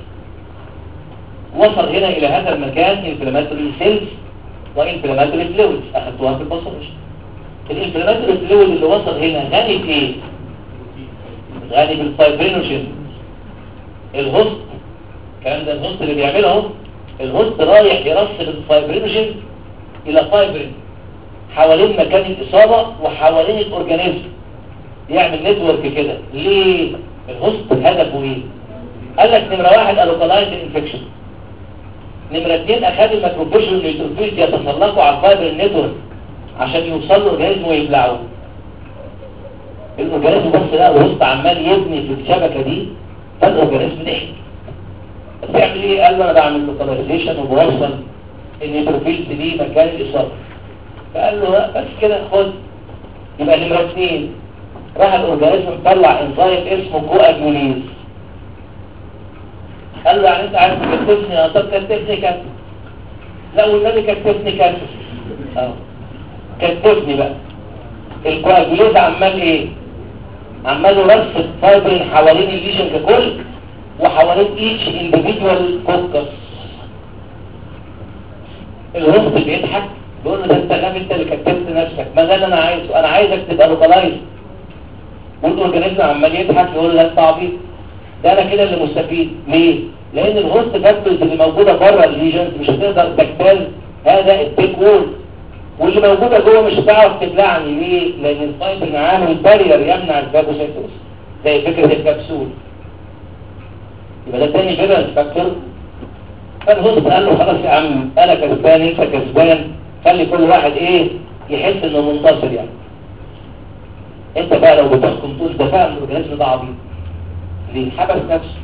وصل هنا الى هذا المكان انفلاماتوري سيلز وانفلاماتوري فلويدز اخذتوها في الباثولوجي الانفلاماتوري فلويد اللي وصل هنا غني بايه غني بالفايبرينوجين الهوست الكلام ده الهوست اللي بيعمله اهو الهوست رايح يرسل الفايبرينوجين الى فايبرين حوالين مكان الاصابه وحوالين الاورجانيزم يعمل نتورك كده ليه الهوست هدفه ايه قال لك نمره واحد الوكالايز انفكشن نمرة اتنين اخد الميكروفيش والنيوتروفيش يتسلقوا على الفايبر النتورك عشان يوصلوا الاورجانيزم ويبلعوه الاورجانيزم بص لقى الوسط عمال يبني في الشبكه دي فالاورجانيزم ضحك بيعمل ايه قال له انا بعمل لوكاليزيشن وبوصل النيوتروفيلز دي مكان الاصابه فقال له بس كده خد يبقى نمرة اتنين راح الاورجانيزم طلع انزيم اسمه كواجوليز قال له يعني انت عايز تكتفني اه طب كتفني كتف لا والنبي كتفني كتف اه كتفني بقى الكواجوليز عمال ايه عمال يرصد فايبرين حوالين الليجن ككل وحوالين ايتش انديفيدوال فوكس الهوست بيضحك بيقول له ده انت غبي انت اللي كتبت نفسك ما ده اللي انا عايزه انا عايزك تبقى لوكالايز والاورجانيزم عمال يضحك يقول له ده انت عبيط ده انا كده اللي مستفيد ليه؟ لان الهوست فاكتورز اللي موجوده بره الليجنز مش هتقدر تجتاز هذا التيك وول واللي موجوده جوه مش هتعرف تبلعني ليه؟ لان الفايبرين عامل بارير يمنع الفاجوسيتوس زي فكره الكبسول يبقى ده تاني فيرنس فاكتور فالهوست قال له خلاص يا عم انا كسبان انت كسبان خلي كل واحد ايه يحس انه منتصر يعني انت بقى لو بتحكم تقول ده فاهم الاورجانيزم ده عبيط ليه حبس نفسه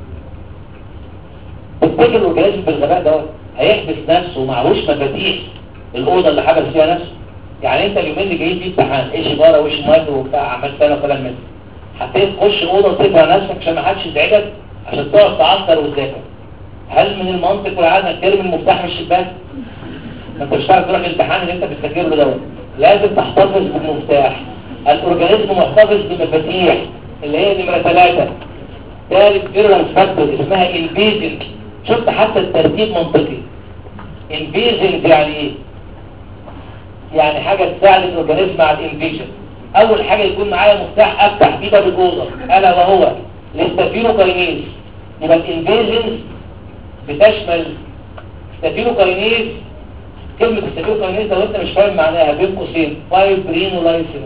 تفتكر الاورجانيزم بالغباء ده هيحبس نفسه ومعهوش مفاتيح الاوضه اللي حبس فيها نفسه يعني انت اليومين اللي جايين فيه امتحان ايش بره وايش مايكرو وبتاع عمال سنه وكلام من هتخش اوضه وتقفل نفسك عشان ما حدش يزعجك عشان تقعد تعطر وتذاكر هل من المنطق والعادة انك ترمي المفتاح من الشباك؟ ما انت مش هتعرف تروح الامتحان اللي انت بتذاكر له دوت لازم تحتفظ بالمفتاح الاورجانيزم محتفظ بمفاتيح اللي هي نمره ثلاثة ثالث فيرنس فاكتور اسمها انفيجن شفت حتى الترتيب منطقي انفيجن يعني ايه؟ يعني حاجة تساعد الاورجانيزم على الانفيجن اول حاجة يكون معايا مفتاح افتح بيه باب الاوضه الا وهو الاستافيلوكاينيز يبقى الانفيجنز بتشمل ستافيلوكاينيز كلمة ستافيلوكاينيز لو انت مش فاهم معناها بين قوسين فايبرينولايسين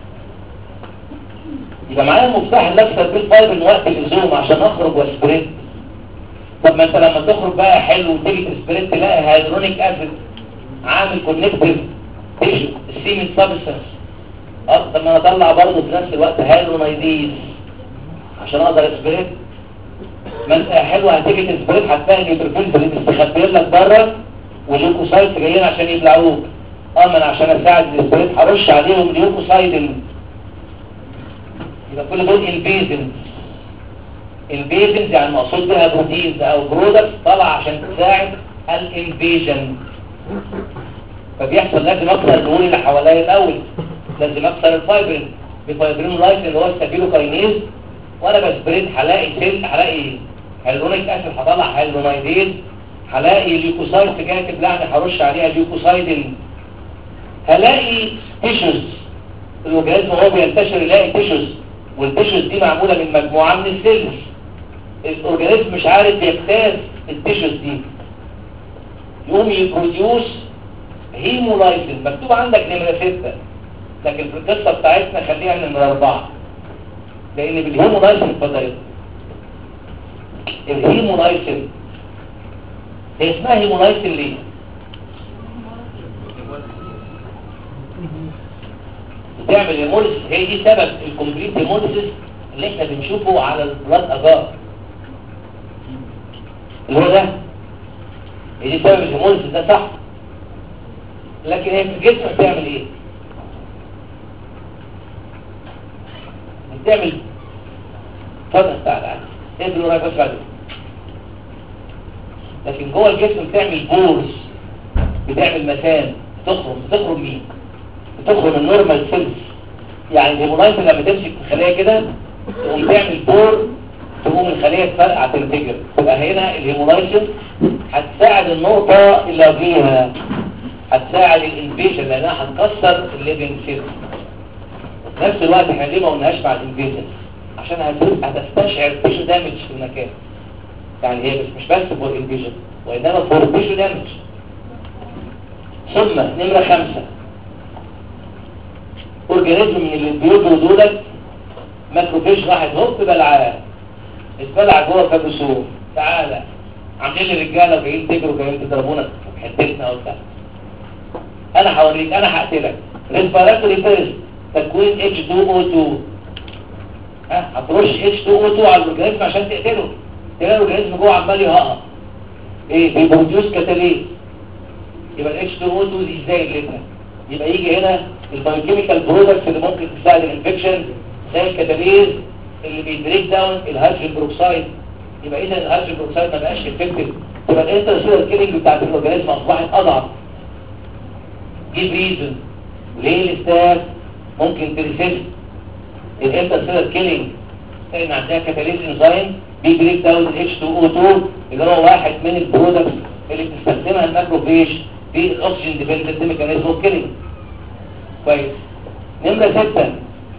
يبقى معايا المفتاح اللي اكسر بيه الفايبرين وقت اللزوم عشان اخرج واسبريت طب ما انت لما تخرج بقى حلو وتيجي تسبريت تلاقي هيدرونيك اسيد عامل كونكتيف تيشو السيمين سابستنس اه طب ما انا اطلع برضه في نفس الوقت هيدرونايديز عشان اقدر اسبريت ما انت حلوه هتيجي تسبريت هتلاقي النيوتروفيلز اللي مستخبيين لك بره والليوكوسايت جايين عشان يبلعوك اه ما انا عشان اساعد السبريت هرش عليهم ليوكوسايدين يبقى كل دول انفيزنز انفيزنز يعني مقصود بها بروتينز او برودكتس طالعه عشان تساعد الانفيجن فبيحصل لازم اكسر الدهون اللي حواليا الاول لازم اكسر الفايبرين بفايبرين لايت اللي هو السابيلوكاينيز وانا بسبريد هلاقي سيل هلاقي هيلورونيك اسيد هطلع هيلونايدين هلاقي ليوكوسايد جايه تبلعني هرش عليها ليوكوسايدين هلاقي تيشوز الاورجانيزم وهو بينتشر يلاقي تيشوز والتيشوز دي معموله من مجموعه من السيلز الاورجانيزم مش عارف يجتاز التيشوز دي يقوم يبروديوس هيمولايسين مكتوب عندك نمره 6 لكن في القصه بتاعتنا خليها نمره 4 لان بالهيمولايسين اتفضل الهيمولايسين هي اسمها هيمولايسين ليه بتعمل هيموليسيس هي دي سبب الكومبليت هيموليسيس اللي احنا بنشوفه على البلاد اجار اللي هو ده هي دي سبب الهيموليسيس ده صح لكن هي في الجسم بتعمل ايه بتعمل اتفضل تعالى تعالى ايه اللي وراك بس بعدين لكن جوه الجسم بتعمل بورز بتعمل مسام بتخرج بتخرج مين بتخرج النورمال سيلز يعني الهيمولايز لما تمسك الخليه كده تقوم تعمل بور تقوم الخليه تفرقع تنفجر تبقى هنا الهيمولايسيس هتساعد النقطه اللي قبليها هتساعد الانفيجن لانها هتكسر الليفنج سيلز في نفس الوقت احنا ليه ما قلناش مع الانفيجن عشان هت- هتستشعر تيشو دامج في المكان يعني هي مش مش بس فور انفيجن وانما فور تيشو دامج ثم نمرة خمسة اورجانيزم من اللي بيجروا دولت ماكروفيج واحد هوب بلعاه اتبلع جوه كابوسوم تعالى عاملين لي رجاله وجايين تجروا جايين تضربونا في حتتنا وبتاع انا هوريك انا هقتلك ريسبيراتوري فيرست تكوين H2O2 ها هترش H2O2 على الاورجانيزم عشان تقتله تلاقي الاورجانيزم جوه عمال يهقق ايه بيبروديوس كاتاليز يبقى ال H2O2 دي ازاي الليتها يبقى يجي هنا البايوكيميكال برودكتس اللي ممكن تساعد الانفكشن زي الكاتاليز اللي بيبريك داون الهيدروجين بروكسايد يبقى اذا الهيدروجين بروكسيد ما بقاش افكتيف يبقى الانترسيلر كيلينج بتاعت الاورجانيزم اصبحت اضعف جيب ريزون ليه الاستاف ممكن تريسيست الانترسيلر كيلينج لان عندها كاتاليز انزيم بيبريك داون اتش 2 او 2 اللي هو واحد من البرودكتس اللي بتستخدمها الماكروفيج في الاكسجين ديبندنت ميكانيزم اوف كيلينج كويس نمره 6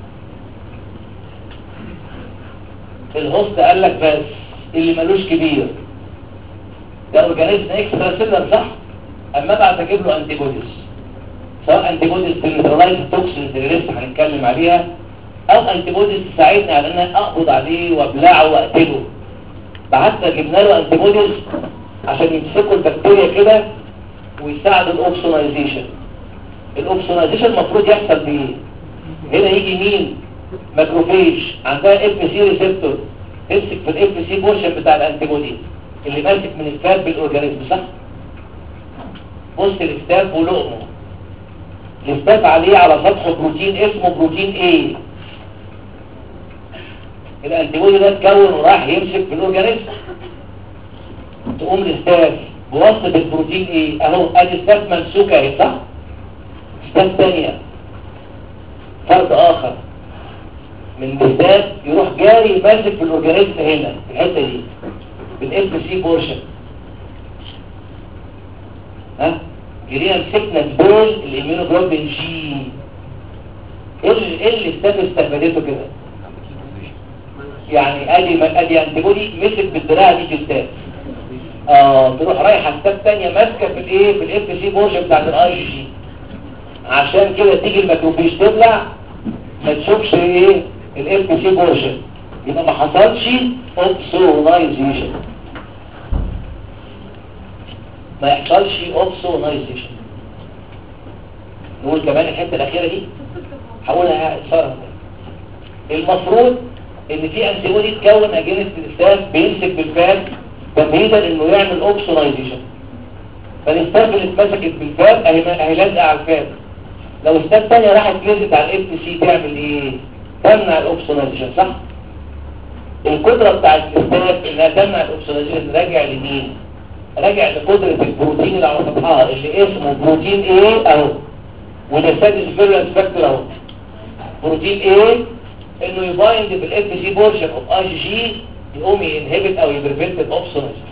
الهوست قال لك بس اللي ملوش كبير ده اورجانيزم اكسترا سيلر صح اما بعد اجيب له انتي بوديز سواء انتي بوديز تنترلايز توكسينز اللي لسه هنتكلم عليها او انتي بوديز تساعدني على ان انا اقبض عليه وابلعه واقتله بعت جبنا له انتي بوديز عشان يمسكوا البكتيريا كده ويساعدوا الاوبسونايزيشن الاوبسونايزيشن المفروض يحصل بايه هنا يجي مين ماكروفيج عندها اف سي ريسبتور تمسك في الاف سي بورشن بتاع الانتي بودي اللي ماسك من الفات بالاورجانيزم صح بص الاستاف ولقمه الاستاف عليه على سطحه بروتين اسمه بروتين ايه الانتي بودي ده اتكون وراح يمسك في الاورجانيزم تقوم الاستاف بواسطه البروتين ايه اهو ادي استاف ممسوكه اهي صح استاف ثانيه فرد اخر من بالذات يروح جاري ماسك في الاورجانيزم هنا في الحته دي بالاف سي بورشن ها جرينا مسكنا سبول الاميونوجلوبين جي ايه اللي ايه اللي استاف استقبلته كده يعني ادي ادي انتيبودي مسك بالدراع دي في ستاف اه تروح رايحه ستاف ثانيه ماسكه في الايه في الاف سي بورشن بتاعت الاي جي عشان كده تيجي الميكروفيج تبلع ما تشوفش ايه الاف سي بورشن يبقى ما حصلش اوبسونايزيشن ما يحصلش اوبسونايزيشن نقول كمان الحته الاخيره دي هقولها صار المفروض ان في انتي بودي تكون اجنست الاستاف بيمسك بالفات تمهيدا انه يعمل اوبسونايزيشن فالاستاف اللي اتمسكت بالفات اهي اهي لازقه على الفات لو استاف ثانيه راحت نزلت على الاف سي تعمل ايه تمنع الاوبسونايزيشن صح القدره بتاعت الاستاف انها تمنع الاوبسونايزيشن راجع لمين راجع لقدره البروتين اللي على سطحها اللي اسمه بروتين ايه اهو وده سادس فيرولنس فاكتور اهو بروتين ايه انه يبايند بالاف سي بورشن اوف اي جي جي يقوم ينهبت او يبريفنت الاوبسونايزيشن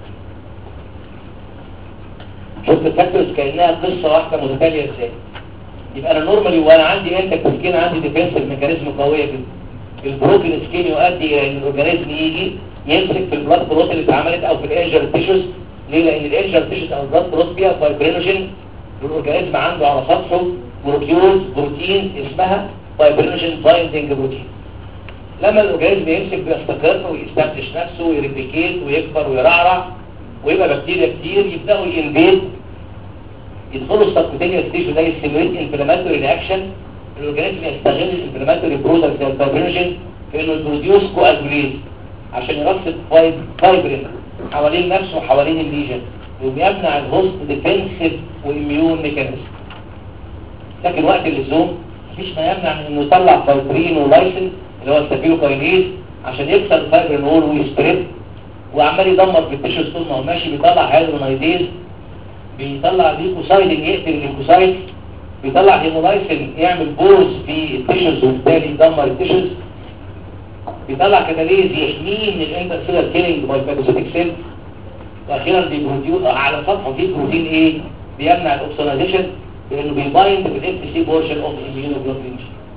شفت الفاكتورز كانها قصه واحده متتاليه ازاي يبقى انا نورمالي وانا عندي انت سكين عندي ديفنسيف ميكانيزم قويه كده البروكن سكين يؤدي الى ان الاورجانيزم يجي يمسك في البلاد بروت اللي اتعملت او في الانجر تيشوز ليه لان الانجر تيشوز او البلاد بروت فيها فايبرينوجين والاورجانيزم عنده على سطحه مولكيولز بروتين اسمها فايبرينوجين بايندنج بروتين لما الاورجانيزم يمسك بيستقر ويستفتش نفسه ويريبليكيت ويكبر ويرعرع ويبقى بكتيريا كتير يبداوا ينفيد يدخلوا السبكوتينيوس ستيج ده يستمريت انفلاماتوري رياكشن الاورجانيزم يستغل الانفلاماتوري برودكت زي الفايبرينوجين في انه يبروديوس كواجوليز عشان يرصد فايب فايبرين حوالين نفسه وحوالين الليجن يقوم يمنع الهوست ديفنسيف واميون ميكانيزم لكن وقت اللزوم مفيش ما يمنع من انه يطلع فايبرين ولايسن اللي هو الستافيلوكاينيز عشان يكسر الفايبرين وول ويسبريد وعمال يدمر في التيشوز طول ما هو ماشي بيطلع هيدرونايديز بيطلع ليكوسايدنج يقتل الليكوسايد بيطلع هيمولايسين يعمل بوز في التيشوز وبالتالي يدمر التيشوز بيطلع كتاليز يحميه من الانترسيلر كيلينج باي فاجوسيتيك سيل واخيرا بيبروديو على سطحه في بروتين ايه بيمنع الاوكسونايزيشن لانه بيبايند بالاف سي بورشن اوف الاميونوجلوبولين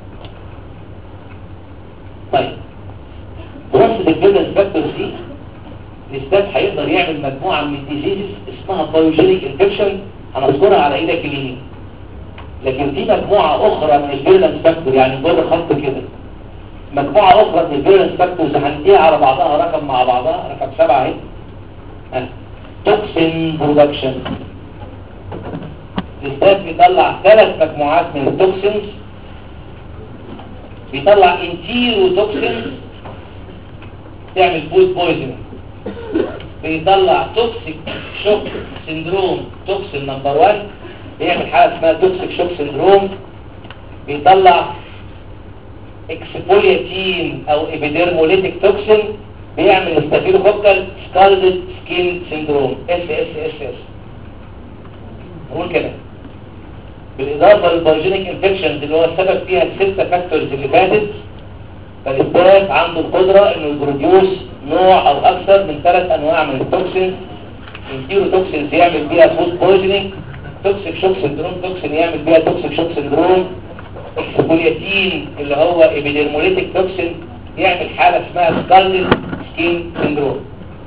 طيب وصل الفيرنس فاكتور سي الاستاذ هيقدر يعمل مجموعة من الديزيزز اسمها بايوجينيك انفكشن هنذكرها على ايدك اليمين لكن في مجموعة اخرى من الفيرنس فاكتور يعني بره خط كده مجموعة اخرى من الفيرنس فاكتورز هنديها على بعضها رقم مع بعضها رقم سبعة اهي توكسين برودكشن الاستاذ بيطلع ثلاث مجموعات من التوكسينز بيطلع انتيرو توكسينز تعمل فود بويزنج بيطلع توكسيك شوك سندروم توكسين نمبر 1 بيعمل حاجه اسمها توكسيك شوك سندروم بيطلع اكسبولياتين او ابيديرموليتيك توكسين بيعمل ستافيلوكوكال سكالدد سكين سيندروم اس اس اس اس نقول كده بالاضافه للبارجينيك انفكشنز اللي هو السبب فيها الستة فاكتورز اللي فاتت فالاستاف عنده القدره انه يبروديوس نوع او اكثر من ثلاث انواع من التوكسينز التيروتوكسينز يعمل بيها فود بويزنينج توكسيك شوك سندروم توكسين يعمل بيها توكسيك شوك سندروم اكسبولياتين اللي هو ابيديرموليتيك توكسين يعمل حالة اسمها سكالد سكين سندروم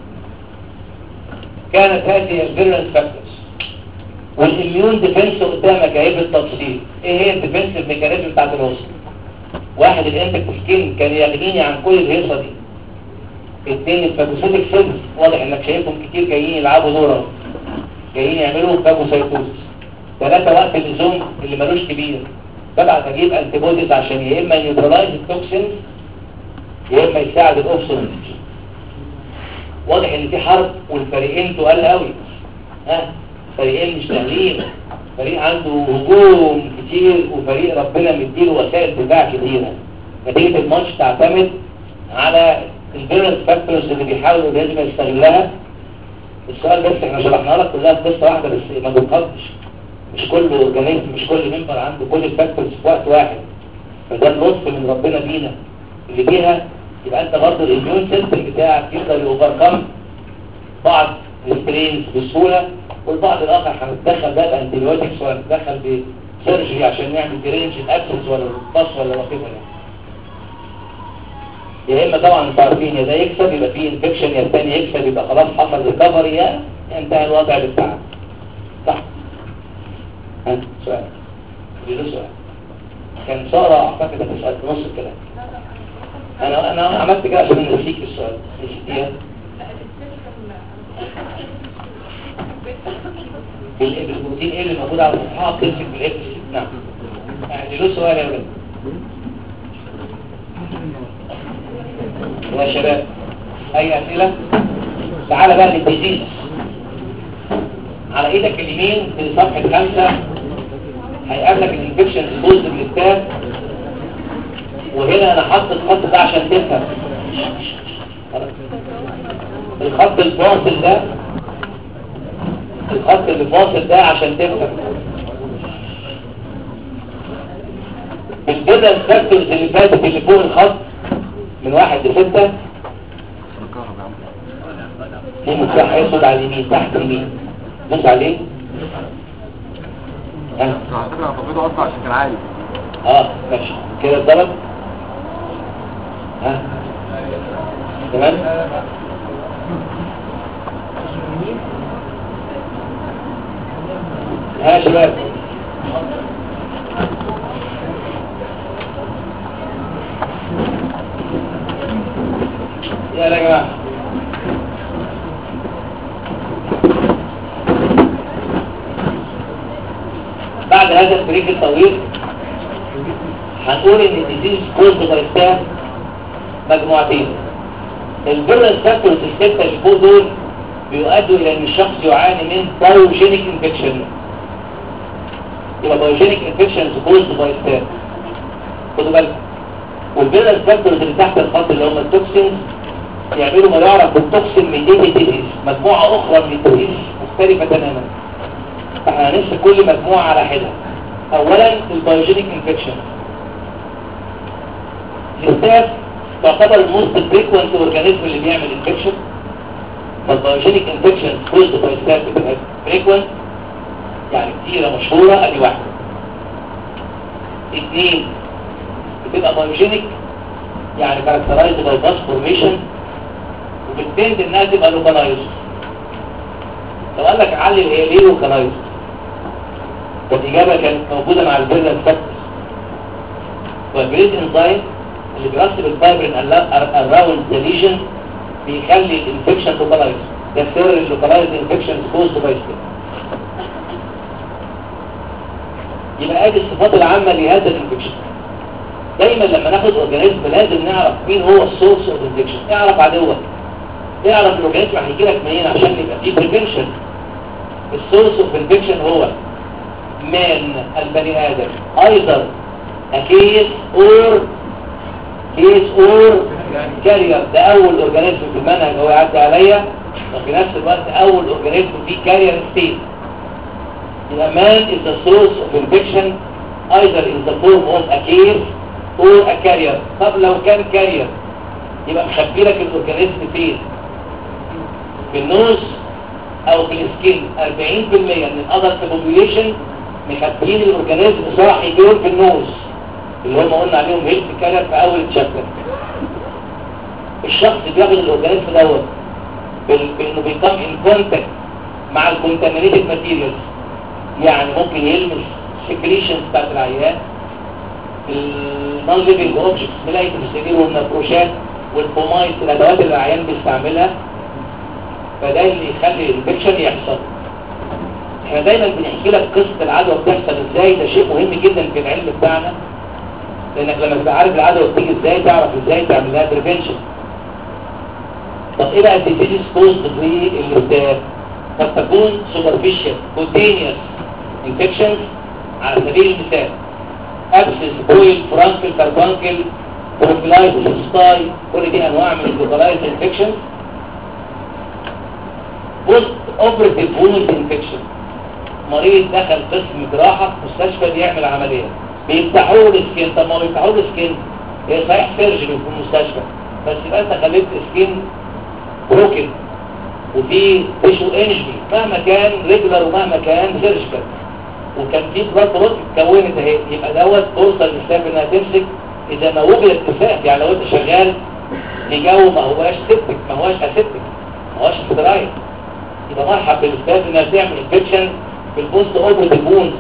كانت هذه الفيرنس فاكتورز والاميون ديفنس قدامك اهي بالتفصيل ايه هي الديفنسيف ميكانيزم بتاعت الوسط واحد الانتك سكين كان يغنيني عن كل الهيصه دي اثنين الفاجوسيتك سيلز واضح انك شايفهم كتير جايين يلعبوا دورة جايين يعملوا فاجوسيتوزس ثلاثة وقت اللزوم اللي ملوش كبير ببعت اجيب انتيبوديز عشان يا اما نيوترلايز التوكسينز يا اما يساعد الاوبسون واضح ان في حرب والفريقين تقال قوي ها فريقين مش سهلين فريق عنده هجوم كتير وفريق ربنا مديله وسائل دفاع كتيرة نتيجة الماتش تعتمد على الفيرنس فاكتورز اللي بيحاولوا لازم يستغلها السؤال بس احنا شرحنا لك كلها في قصه واحده بس ما بنقضش مش كل اورجانيزم مش كل ممبر عنده كل الفاكتورز في وقت واحد فده اللطف من ربنا بينا اللي بيها يبقى انت برضه الاميون سيستم بتاعك يقدر يوفركم بعض السترينز بسهوله والبعض الاخر هنتدخل بقى بانتيبيوتكس ولا نتدخل بسيرجري عشان نعمل درينج الابسس ولا الباص ولا وكده يا اما طبعا انتوا عارفين يا ده يكسب يبقى فيه انفكشن يا الثاني يكسب يبقى خلاص حصل ريكفري يا انتهى الوضع بتاعك صح ها سؤال له سؤال كان سارة اعتقد هتسأل في نص الكلام انا انا عملت كده عشان نسيك السؤال نسيتيها بالبروتين ايه اللي موجود على الصفحه تمسك بالاكس نعم يعني له سؤال يا ولد يا شباب اي اسئله تعالى بقى للديزيز على ايدك اليمين في صفحه خمسة هيقابلك الانفكشن سبوز بالكتاب وهنا انا حاطط الخط ده عشان تفهم الخط الفاصل ده الخط اللي فاصل ده عشان تفهم البدل الفاكتورز اللي فاتت اللي فوق الخط من واحد لستة في مفتاح يسود على اليمين تحت اليمين بص عليه ها على فكرة انا طبيته اصلا عشان كان عالي اه ماشي كده اتضرب ها تمام ها يا شباب يلا يا جماعه بعد هذا البريك الطويل هنقول ان الديزيز كوز بايستان مجموعتين الفيرنس فاكتورز الستة اللي فوق دول بيؤدوا الى ان الشخص يعاني من بايوجينيك انفكشن يبقى بايوجينيك انفكشن كوز بايستان خدوا بالكم والفيرنس فاكتورز اللي تحت الخط اللي هم التوكسينز يعملوا ما يعرف بالتوكسين ميديتد ديزيز مجموعة اخرى من الديزيز مختلفة تماما فاحنا هنمسك كل مجموعة على حدة اولا البايوجينيك انفكشن الستاف تعتبر الموست فريكوينت اورجانيزم اللي بيعمل انفكشن فالبايوجينيك انفكشن كوزد باي ستاف بتبقى فريكوينت يعني كتيرة مشهورة ادي واحدة اثنين بتبقى بايوجينيك يعني كاركترايزد باي باس فورميشن وبتتند انها تبقى لوكالايزد لو قال لك علل هي ليه لوكالايزد والإجابة كانت موجودة مع الفيرنس فاكتورز والبريد انزايم اللي بيرسب الفايبرين اراوند ذا ليجن بيخلي الانفكشن لوكالايز ده سر اللوكالايز انفكشن كوزد باي يبقى ادي الصفات العامة لهذا الانفكشن دايما لما ناخد اورجانيزم لازم نعرف مين هو السورس اوف انفكشن اعرف عدوك اعرف الاورجانيزم هيجي لك منين عشان يبقى فيه بريفنشن السورس اوف انفكشن هو من البني آدم either a case or case or كارير ده اول اورجانيزم في المنهج هو يعدي عليا وفي نفس الوقت اول اورجانيزم فيه كارير ستيت يبقى man is the source of infection either in the form of a case or a carrier طب لو كان كارير يبقى مخبي لك الاورجانيزم فين في النوز او في السكين 40% من الادلت population مخبيين الاورجانيزم صاحي دول في النوز اللي هم قلنا عليهم هيلث كارير في اول تشابتر الشخص بياخد الاورجانيزم دوت بال- بانه بيكم ان كونتاكت مع الكونتامينيتد ماتيريالز يعني ممكن يلمس سكريشنز بتاعت العيان النون ليفنج اوبجكتس ملايه السرير والنبروشات والفومايت الادوات اللي العيان بيستعملها فده اللي يخلي الانفكشن يحصل احنا دايما بنحكي لك قصه العدوى بتحصل ازاي ده شيء مهم جدا في العلم بتاعنا لانك لما تبقى عارف العدوى بتيجي ازاي تعرف ازاي تعمل لها بريفنشن طب ايه بقى الديزيز كوزد في الاستاذ قد تكون سوبرفيشال كوتينيوس انفكشنز على سبيل المثال ابسس بويل فرانكل كاربانكل بروفيلايتس ستاي كل دي انواع من اللوكالايز انفكشنز بوست اوبريتيف ووند انفكشن مريض دخل قسم جراحه في مستشفى بيعمل عمليه بيفتحوا له السكين طب ما بيفتحوا له السكين هي صحيح سيرجري في المستشفى بس يبقى انت خليت سكين بروكن وفي تيشو انجري مهما كان ريجولار ومهما كان سيرجيكال وكان في بلاد بروت اتكونت اهي يبقى دوت توصل للستاف انها تمسك اذا ما وجد اتفاق يعني لو انت شغال في جو ما هواش سيبتك ما هواش اسيبتك ما هواش سترايل يبقى مرحب بالستاف انها تعمل انفكشن في البوست اوبريتيف وونز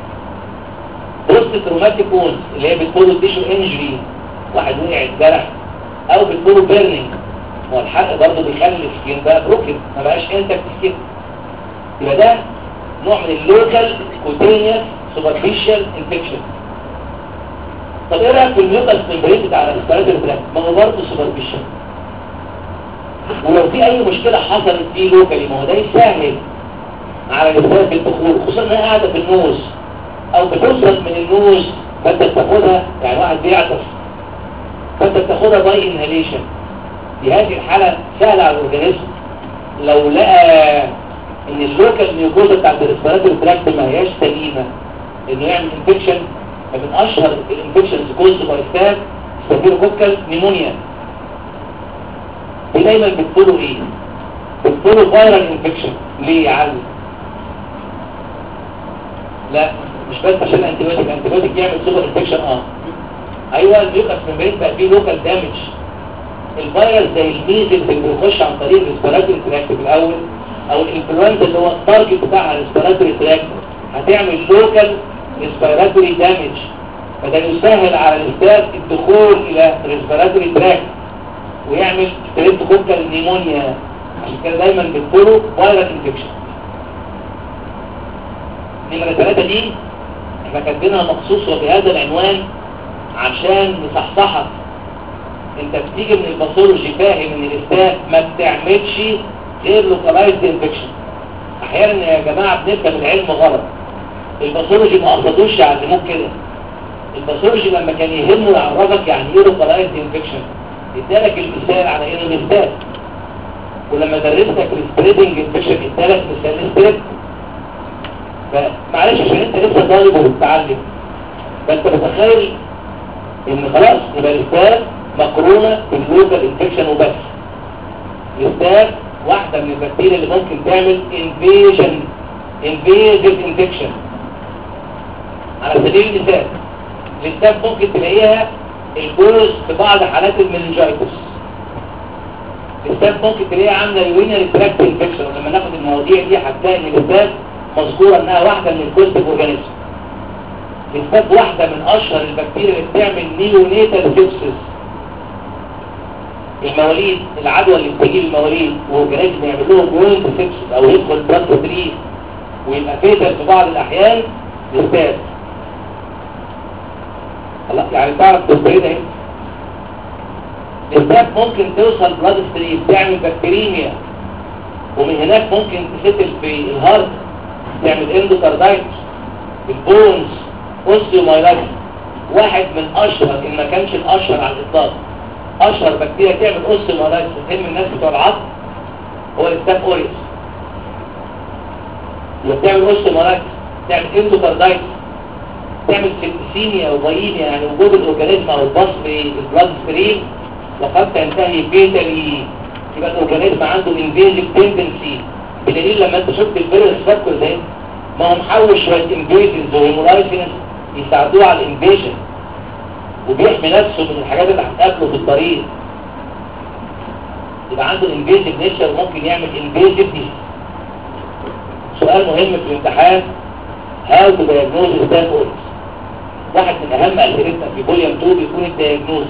بوست تروماتيك وونز اللي هي بتقولوا تيشو انجري واحد وقع اتجرح او بتقولوا بيرنينج هو الحرق برضه بيخلي السكين بقى بروكن ما بقاش انتك سكين يبقى ده نوع من اللوكال كوتينيوس سوبرفيشال انفكشن طب ايه رايك في الميوكس ممبرين بتاع الريسبيراتوري تراكت ما هو برضه سوبرفيشال ولو في اي مشكله حصلت فيه لوكالي ما هو ده يسهل على الانسان في الدخول خصوصا انها قاعده في النوز او بتوصل من النوز فانت بتاخدها يعني واحد بيعطس فانت بتاخدها باي انهاليشن في هذه الحالة سهل على الأورجانيزم لو لقى ان اللوكال ميوكوزا بتاعت الريسبيراتوري تراكت ما هياش سليمة انه يعمل انفكشن فمن اشهر الانفكشنز كوزد باي ستاف ستافيلوكوكال نيمونيا دي دايما بتقولوا ايه؟ بتقولوا فايرال انفكشن ليه يا علي؟ لا مش بس عشان الانتيبيوتيك الانتيبيوتيك يعمل سوبر انفكشن اه ايوه الميوكس ممبرين بقى فيه لوكال دامج الفيروس زي الميزل اللي بيخش عن طريق الريسبيراتوري تراكت في الاول او الانفلونزا اللي هو التارجت بتاع الريسبيراتوري تراكت هتعمل لوكال ريسبيراتوري دامج فده يسهل على الاستاذ الدخول الى الريسبيراتوري تراكت ويعمل ستريبتوكوكال نيمونيا عشان كده دايما بنقوله فيروس انفكشن نمرة ثلاثة دي احنا كاتبينها مخصوص وبهذا العنوان عشان نصحصحك انت بتيجي من الباثولوجي فاهم ان الاستاف ما بتعملش غير لوكالايزد انفكشن احيانا يا جماعه بنفهم العلم غلط الباثولوجي ما قصدوش يعلموك كده الباثولوجي لما كان يهمه يعرفك يعني ايه لوكالايزد انفكشن ادالك المثال على انه الاستاف ولما درستك السبريدنج انفكشن ادالك مثال السبريد فمعلش عشان انت لسه طالب وبتتعلم فانت متخيل ان خلاص يبقى الاستاف مقرونة باللوكال انفكشن وبس الاستاف واحدة من البكتيريا اللي ممكن تعمل انفيجن انفيجن انفكشن على سبيل المثال الاستاف ممكن تلاقيها الجوز في بعض حالات المننجايتس الاستاف ممكن تلاقيها عاملة يورينال تراكت انفكشن ولما ناخد المواضيع دي هتلاقي ان الاستاف مذكورة انها واحدة من الكوستيف اورجانيزم الاستاف واحدة من اشهر البكتيريا اللي بتعمل نيونيتال سيبسس المواليد العدوى اللي بتجي للمواليد واورجانيزم يعمل لهم ويند سيبسس او يدخل بلاد تري ويبقى فيتر في بعض الاحيان الاستاذ خلاص يعني تعرف تستريد اهي الاستاذ ممكن توصل بلاد ستريم تعمل بكتيريميا ومن هناك ممكن تستل في الهارت تعمل اندوكاردايتس البونز اوستيومايلايتس واحد من اشهر ان ما كانش الاشهر على الاطلاق اشهر بكتيريا تعمل اوستيومالايتس تهم الناس بتوع العظم هو الستاف اوريس وبتعمل اوستيومالايتس تعمل اندوكاردايتس تعمل سيبتسيميا وبايميا يعني وجود الاورجانيزم او البص في البلاد ستريم وقد تنتهي فيتالي يبقى الاورجانيزم عنده انفيزيف تندنسي بدليل لما انت شفت الفيروس فاكتور ده ما هو محوش شويه انفيزنز وهيمولايسنس يساعدوه على الانفيجن وبيحمي نفسه من الحاجات اللي هتقابله في الطريق يبقى عنده انفيزيف نيتشر ممكن يعمل انفيزيف سؤال مهم في الامتحان هاو تو دايجنوز ستاف اوريس واحد من اهم اسئلتنا في فوليوم 2 بيكون الدايجنوز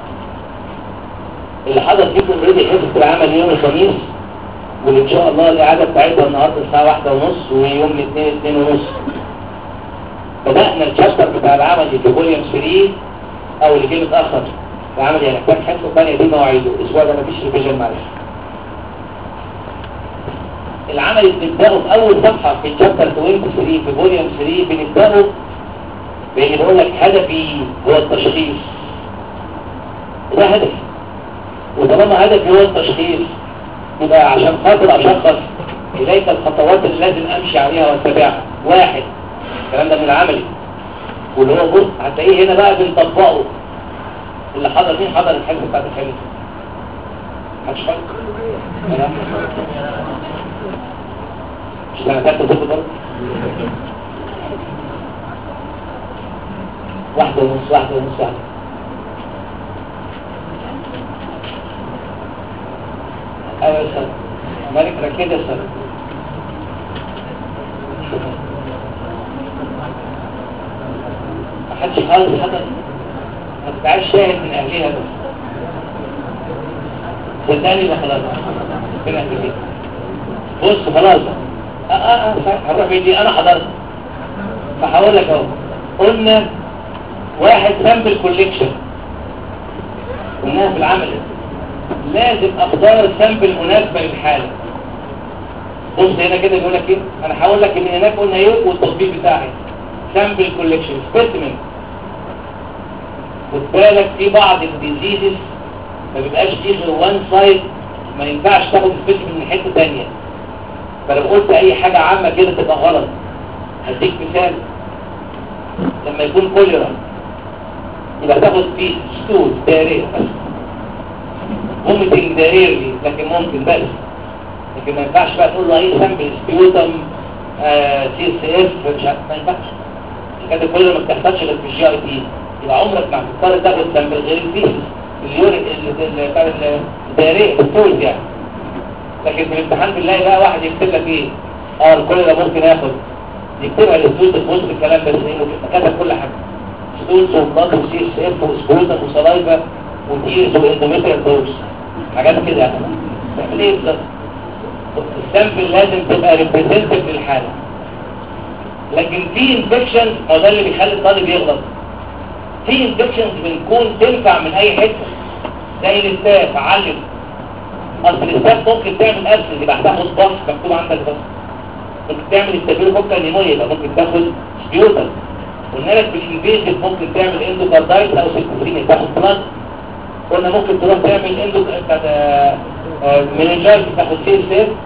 اللي حضر فيكم اوريدي حصه العمل يوم الخميس واللي ان شاء الله الاعاده بتاعتها النهارده الساعه واحدة ونص ويوم الاثنين اثنين ونص بدأنا الشابتر بتاع العمل في فوليوم 3 او اللي جه متاخر العمل يعني محتاج حصه ثانيه دي مواعيده الاسبوع ده مفيش ريفيجن معلش العمل اللي بنبداه في اول صفحه في الشابتر 23 في فوليوم 3 بنبداه بان بقول لك هدفي هو التشخيص ده هدف وطالما هدفي هو التشخيص يبقى عشان خاطر اشخص اليك الخطوات اللي لازم امشي عليها واتبعها واحد الكلام ده من العملي واللي هو بص هتلاقيه هنا بقى بنطبقه اللي حضر مين حضر الحزب بتاعت الحزب محدش حضر أنا؟ مش سنة تالتة طب برضه واحدة ونص واحدة ونص واحدة ايوه يا سلام مالك ركز يا سلام ما حدش خالص حضر ما تبقاش شاهد من اهلها بس صدقني ما خلاص كده كده بص خلاص اه اه اه هنروح بيدي انا حضرت فهقول لك اهو قلنا واحد سامبل كوليكشن قلناها في العمل لازم اختار سامبل مناسبه للحاله بص هنا كده بيقول لك ايه انا هقول لك ان هناك قلنا ايه والتطبيق بتاعي سامبل كوليكشن سبيسيمن خد بالك في بعض الديزيزز ما بيبقاش فيه غير وان سايد ما ينفعش تاخد سبيسيمن من حته ثانيه فلو قلت اي حاجه عامه كده تبقى غلط هديك مثال لما يكون كوليرا يبقى تاخد فيه ستول داريه بس ممكن داريرلي لكن ممكن بس لكن ما ينفعش بقى تقول له ايه سامبل سبيوتم سي اس اف مش عارف ما ينفعش كده كل ما بتحتاجش غير في الجي اي تي يبقى عمرك ما هتضطر تاخد سامبل غير الفيس اليورين اللي بتاع الداريه الستولز يعني لكن في الامتحان بنلاقي بقى واحد يكتب لك ايه اه الكل ده ممكن ياخد يكتبها للستولز في وسط الكلام بس ايه كتب كل حاجه ستولز وبلاد وسي اس اف وسبوتم وصلايفا وتيرز واندوميتريال دوز حاجات كده يعني تعمل ايه بالظبط السامبل لازم تبقى ريبريزنتيف للحاله لكن في انفكشن هو ده اللي بيخلي الطالب يغلط في انفكشنز بنكون تنفع من اي حته زي الاستاف علم اصل الاستاف ممكن تعمل ابسس يبقى هتاخد بص مكتوب عندك بص ممكن تعمل استابيل فوكال نيمونيا يبقى ممكن تاخد سبيوتر قلنا لك بالانفيزيف ممكن تعمل اندوكاردايتس او سيكوفرينيا تاخد بلاد قلنا ممكن تروح تعمل اندو منجايتس تاخد سي اس اف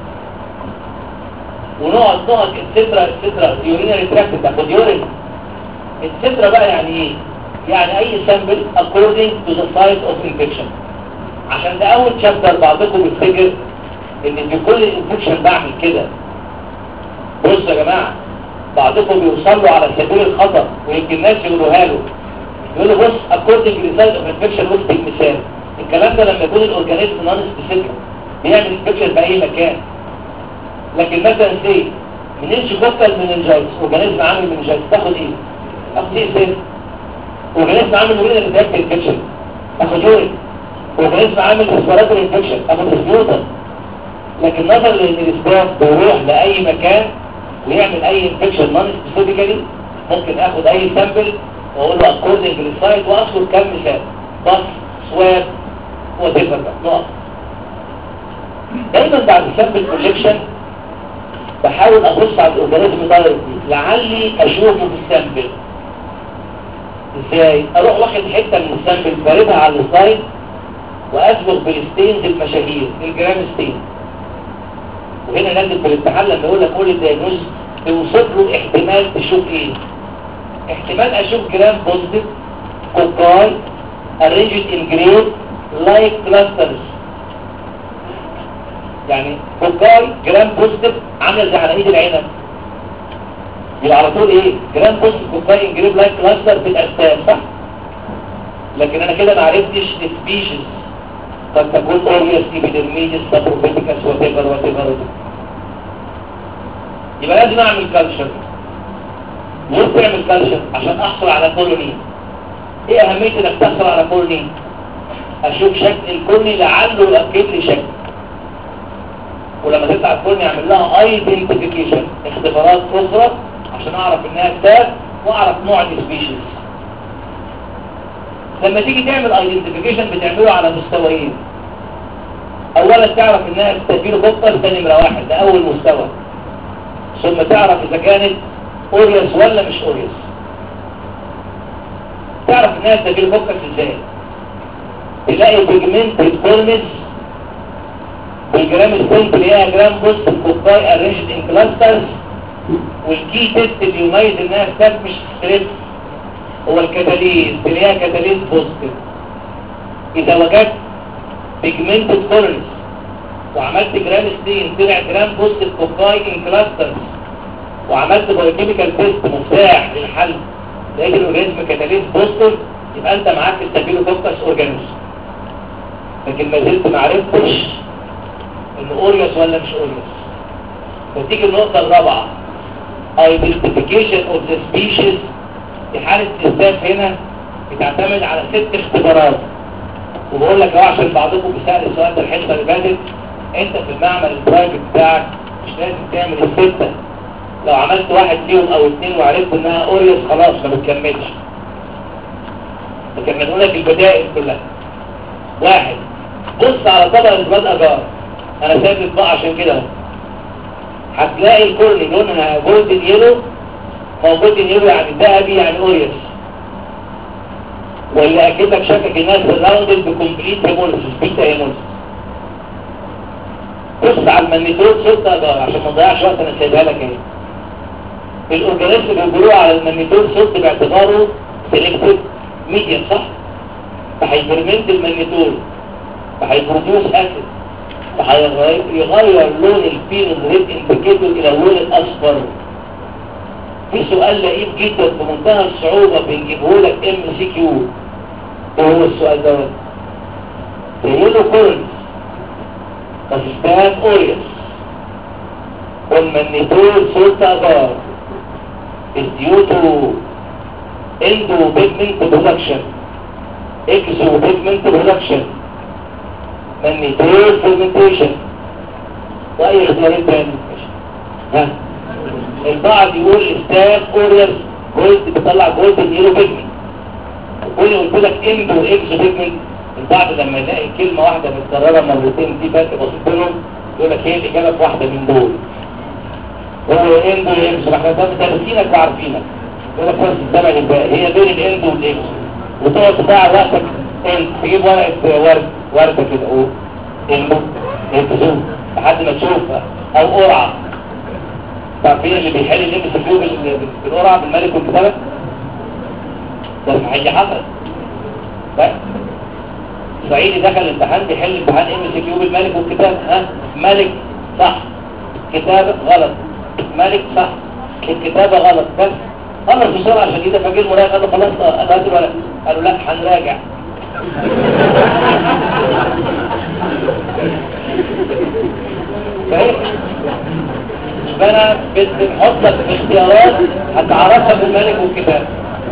ونقعد نقعد السترا السترا يورينري تراكت تاخد يورين السترا بقى يعني ايه يعني اي سامبل according to the size of infection عشان ده اول شابتر بعضكم بيفتكر ان في كل انفكشن بعمل كده بصوا يا جماعه بعضكم بيوصلوا على سبيل الخطا ويمكن الناس يقولوها له يقول له بص according to the size of infection وسط المثال الكلام ده لما يكون الاورجانيزم نون سبيسيفيك بيعمل انفكشن في اي مكان لكن مثلا سي منينج فوكال مننجايتس اورجانيزم عامل مننجايتس تاخد ايه؟ تاخد ايه سيف اورجانيزم عامل يورين ريدكت انفكشن تاخد يورين اورجانيزم عامل ريسبيراتوري انفكشن تاخد ريسبيوتر لكن نظرا لان الاسباب بيروح لاي مكان ويعمل اي انفكشن نون سبيسيفيكالي ممكن اخد اي سامبل واقول له اكوردنج للسايت واذكر كم مثال بص سواب وتفر نقط دايما بعد سامبل كوليكشن بحاول ابص على الاورجانيزم دايركتلي لعلي اشوفه في السامبل ازاي اروح واخد حته من السامبل فاردها على السلايد واصبغ بالستينز المشاهير الجرام ستين وهنا نازل في الامتحان لما يقول لك قول الدياجنوز توصف له احتمال تشوف ايه احتمال اشوف جرام بوزيتيف كوكاي arranged in grade like clusters يعني كوكاي جرام بوزيتيف عامله زي على ايد العنب يبقى على طول ايه جرام بوزيتيف كوكاي ان جريد لايك كلاستر في الاسباب صح لكن انا كده ما عرفتش السبيشيز قد تكون اوريوس ايبيدرميديس سابروفيتيكاس وات ايفر وات ايفر يبقى لازم اعمل كالشر ليه تعمل كالشر عشان احصل على كولوني ايه اهميه انك تحصل على كولوني اشوف شكل الكولوني لعله يؤكد لي شكل ولما تطلع الكولوني اعمل لها ايدنتيفيكيشن اختبارات اخرى عشان اعرف انها كتاب واعرف نوع السبيشيز لما تيجي تعمل ايدنتيفيكيشن بتعمله على مستويين اولا تعرف انها ستافيلوكوكس ده نمره واحد ده اول مستوى ثم تعرف اذا كانت اوريوس ولا مش اوريوس تعرف انها ستافيلوكوكس ازاي تلاقي بيجمنت كورنس والجرام ستنت اللي هي جرام بوست كوكاي ارينجد ان كلاسترز والكي تيست اللي يميز انها ستاف مش ستريس هو الكتاليز اللي هي كتاليز بوزيتيف اذا وجدت بيجمنتد كورنس وعملت جرام ستين طلع جرام بوزيتيف كوكاي ان كلاسترز وعملت بايوكيميكال تيست مفتاح للحل لقيت الاورجانيزم كتاليز بوزيتيف يبقى انت معاك ستافيلوكوكس اورجانيزم لكن ما زلت ما عرفتش ان اوريوس ولا مش اوريوس فتيجي النقطة الرابعة identification of the species في حالة استثبات هنا بتعتمد على ست اختبارات وبقول لك اهو عشان بعضكم بيسأل السؤال ده الحصة اللي فاتت انت في المعمل البرايفت بتاعك مش لازم تعمل الستة لو عملت واحد فيهم او اتنين وعرفت انها اوريوس خلاص ما بتكملش لكن بنقول لك البدائل كلها واحد بص على طبق البلاد اجار انا سايب بقى عشان كده اهو هتلاقي الكورني لونها جولدن يلو او جولدن يلو يعني ذهبي يعني اوريوس واللي اكيد لك شكك الناس الراوندد بكمبليت هيموليسيس بيتا هيموليسيس بص على المانيتول ستة دار عشان ما نضيعش وقت انا سايبها لك اهي الاورجانيزم بيقولوا على المانيتول صوت باعتباره سيلكتيف ميديم صح فهيفرمنت المانيتول فهيبروديوس اسيد فهيغير يغير لون الفين الريد انديكيتور الى اللون الاصفر في سؤال لئيم جدا بمنتهى الصعوبة بنجيبه لك ام سي كيو ايه هو السؤال ده تقول كورنز فاسستان اوريوس والمانيتول صوت اغار is due to endopigment production exopigment production مانيتول fermentation واي اختيارات تاني ها البعض يقول استاف اوريوس جولد بيطلع جولد نيرو بيجمنت واللي قلت لك اندو اكسو بيجمنت البعض لما يلاقي كلمة واحدة متكررة مرتين في فرق بسيط بينهم يقول لك هي الإجابة في واحدة من دول هو اندو اكسو احنا دارسينك وعارفينك يقول لك بس الزمن الباقي هي بين الاندو والاكسو وتقعد تضيع وقتك انت تجيب ورقة ورد وردة كده اهو اندو اكسو لحد ما تشوفها او قرعة تعرفين اللي بيحل اللي بيسجلوه بالقرعة بالملك والكتابة ده هيجي حصل بس صعيدي دخل الامتحان بيحل امتحان ام سي كيو بالملك والكتابة ها ملك صح كتابة غلط ملك صح الكتابة غلط بس خلص بسرعة عشان كده فاجئ المراجع قال له خلاص انا هات الورق قالوا لا هنراجع فاهم فانا بنحط لك في اختيارات هتعرفها بالملك والكتاب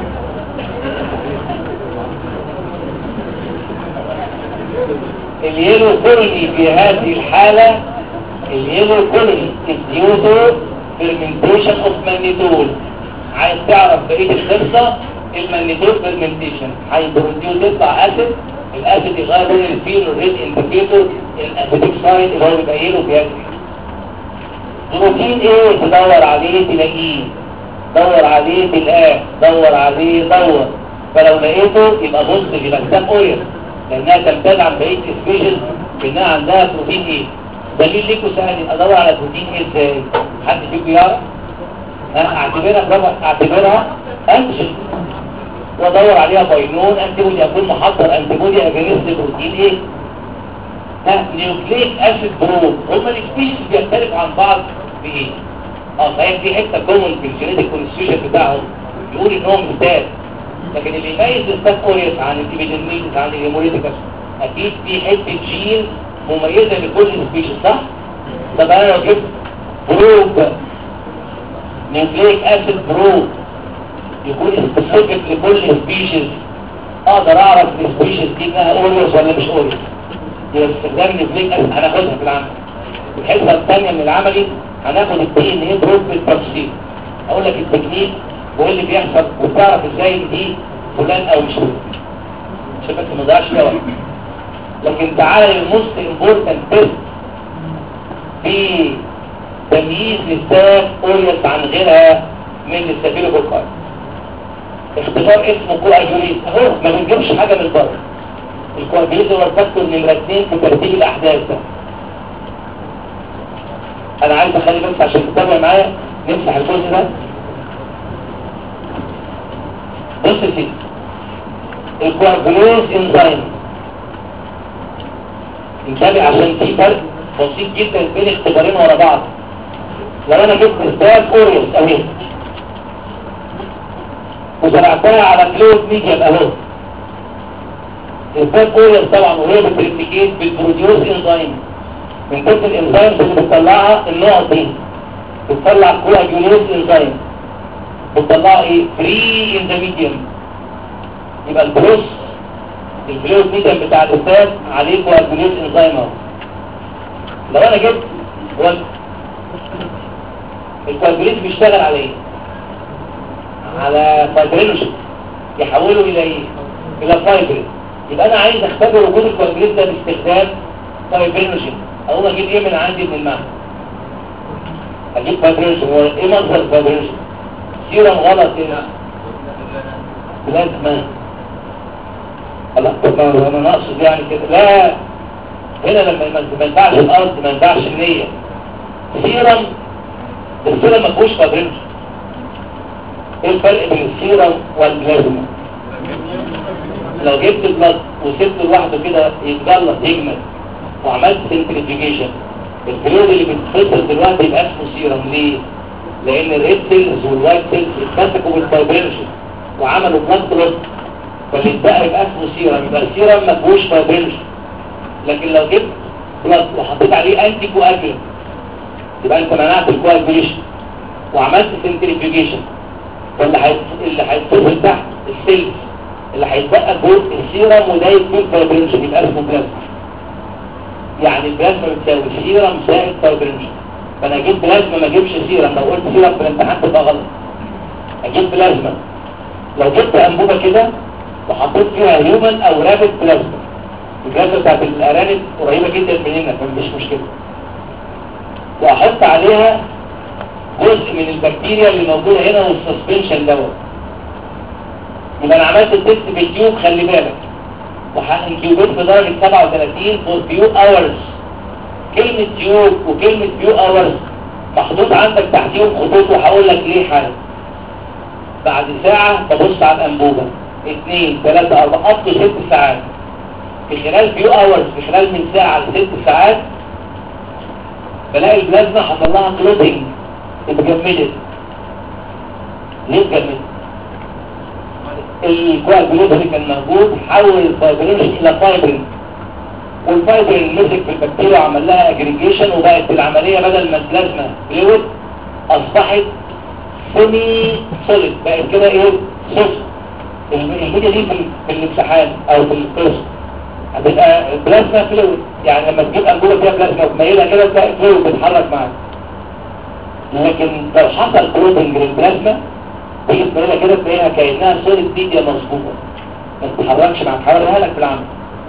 اليلو كولوني في هذه الحالة اليلو كولوني الديوتو فيرمنتيشن اوف مانيتول عايز تعرف بقية القصة المانيتول فيرمنتيشن هيبروديوس يطلع اسيد الاسيد يغير لون الفين والريد انديكيتور الاسيديك سايد اللي هو بيبقى يلو في هذه بروتين ايه تدور عليه تلاقيه دور عليه تلقاه دور عليه دور فلو لقيته يبقى بص يبقى كتاب اوريوس لانها تمتاز عن بقيه السبيشيز بانها عندها بروتين ايه دليل ليكوا سهل ادور على بروتين ايه ازاي حد فيكم يعرف ها اعتبرها برافو اعتبرها انتيجين وادور عليها باينون انتيبودي اكون محضر انتيبودي اجنست بروتين ايه ها نيوكليك اسيد برود هما السبيشيز بيختلفوا عن بعض في ايه اه صحيح دي حته كومن في الجينيتيك كونستيوشن بتاعهم يقول ان هو مثال لكن اللي يميز الستاف اوريس عن الابيديميلز عن الهيموليتيكس اكيد في حته جين مميزه لكل سبيشيز صح طب انا لو جبت بروب نيوكليك اسيد بروب يكون سبيسيفيك لكل سبيشيز اقدر اعرف السبيشيز دي انها اوريوس ولا مش اوريوس يبقى استخدام النيوكليك اسيد هناخدها في العمل الحصه الثانيه من العملي هناخد الدي ان ايه بروب بالتفصيل اقول لك التكنيك وايه اللي بيحصل وتعرف ازاي إن دي فلان او مش فلان عشان بس ما نضيعش فيها وقت لكن تعالى للموست امبورتنت تيست في تمييز الستاف اوريس عن غيرها من الستافيلوكوكاي اختبار اسمه كواجوليز اهو ما بنجيبش حاجه من بره الكواجوليز هو الفاكتور نمره اثنين في ترتيب الاحداث ده انا عايز اخلي بس عشان تتابع معايا نمسح الجزء ده بص يا سيدي الكواربولوز انزيم انتبه عشان في فرق بسيط جدا بين اختبارين ورا بعض لو انا جبت ستاف اوريوس اهي وزرعتها على كلوز ميديم اهو ستاف اوريوس طبعا وهي بتريبليكيت بالبروديوس انزيم من كتر الانزيمز اللي بتطلعها النقط دي بتطلع كواجولوز انزيم بتطلعها ايه فري ان ذا ميديم يبقى البروس البلوز ميديم بتاع الاستاذ عليه كواجولوز انزيم اهو لو انا جبت هو الكواجوليز بيشتغل على ايه على فايبرينوجين يحوله الى ايه الى فايبرين يبقى انا عايز اختبر وجود الكواجوليز ده باستخدام فايبرينوجين اقوم اجيب ايه من عندي من المعمل اجيب فايبرينوجين هو ايه مصدر الفايبرينوجين سيرم غلط هنا بلازما الله طب ما انا ناقصد يعني كده لا هنا لما ما ينفعش الارض ما ينفعش النية سيرم السيرم ما فيهوش فايبرينوجين ايه الفرق بين السيرم والبلازما لو جبت البلد وسبته لوحده كده يتجلط يجمد وعملت سنتريفيجيشن الفلويد اللي بيتخسر دلوقتي يبقى اسمه سيرم ليه؟ لان الريد سيلز والوايت سيلز اتمسكوا بالفايبرينوجين وعملوا بلاد كلوت فالاتباقى يبقى اسمه سيرم يبقى السيرم ما فيهوش فايبرينوجين لكن لو جبت بلاد وحطيت عليه انتي كواجولانت يبقى انت منعت الكواجوليشن وعملت سنتريفيجيشن فاللي هيت... اللي هيتفصل تحت السيلز اللي هيتبقى جزء السيرم وده يكون فايبرينوجين يبقى اسمه بلازما يعني البلازما بتساوي سيرم زائد فايبرينوجين فانا اجيب بلازما ما اجيبش سيرم لو قلت سيرم في الامتحان تبقى غلط اجيب بلازما لو جبت انبوبه كده وحطيت فيها هيومن او رابت بلازما البلازما بتاعت الارانب قريبه جدا مننا فمش مشكله واحط عليها جزء من البكتيريا اللي موجوده هنا والسسبنشن دوت يبقى انا عملت التست بالتيوب خلي بالك وهانكيوبيت في درجه 37 فور فيو اورز كلمه تيوب وكلمه فيو اورز محطوط عندك تحتيهم خطوط وهقول لك ليه حاجه بعد ساعه ببص على الانبوبه اثنين ثلاثة أربعة أب ست ساعات في خلال فيو اورز في خلال من ساعة لست ساعات بلاقي البلازما حصل لها كلوتنج اتجمدت ليه اتجمدت؟ الكواجوليت اللي كان موجود حول الفايبرينوجين الى فايبرين والفايبرين مسك في البكتيريا وعمل لها اجريجيشن وبقت العمليه بدل ما البلازما فلويد اصبحت سيمي سوليد بقت كده ايه صفر الميديا دي في, في الامتحان او في القسم هتبقى البلازما فلويد يعني لما تجيب انبوبه فيها بلازما وتميلها كده تلاقي فلويد بتتحرك معاك لكن لو حصل كلوتنج للبلازما تيجي تميلها كده تلاقيها كانها سوليد ميديا مظبوطه ما تتحركش معاك هوريها لك في العمل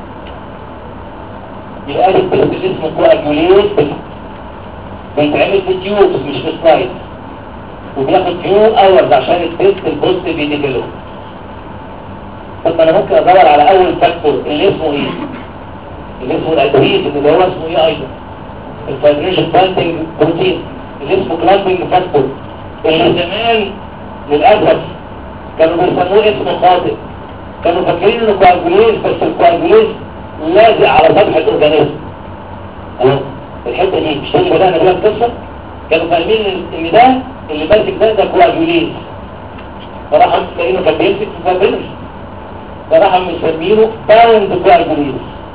يبقى ادي التست اللي اسمه كواجوليز بيتعمل في تيوبس مش في سلايد وبياخد فيو اورز عشان التست البوزيتيف يديفلوب طب ما انا ممكن ادور على اول فاكتور اللي اسمه ايه اللي اسمه الادريس اللي هو اسمه ايه ايضا الفايبريشن بايندنج بروتين اللي اسمه كلامبنج فاكتور اللي زمان للاسف كانوا بيسموه اسم خاطئ كانوا فاكرين انه كواجوليز بس الكواجوليز لازق على سطح الاورجانيزم اهو الحته دي مش تاني بدانا بيها القصه كانوا فاهمين ان إن ده اللي ماسك ده ده كواجوليز فراحوا لانه كان بيمسك في فابرينش فراحوا مسمينه باوند كواجوليز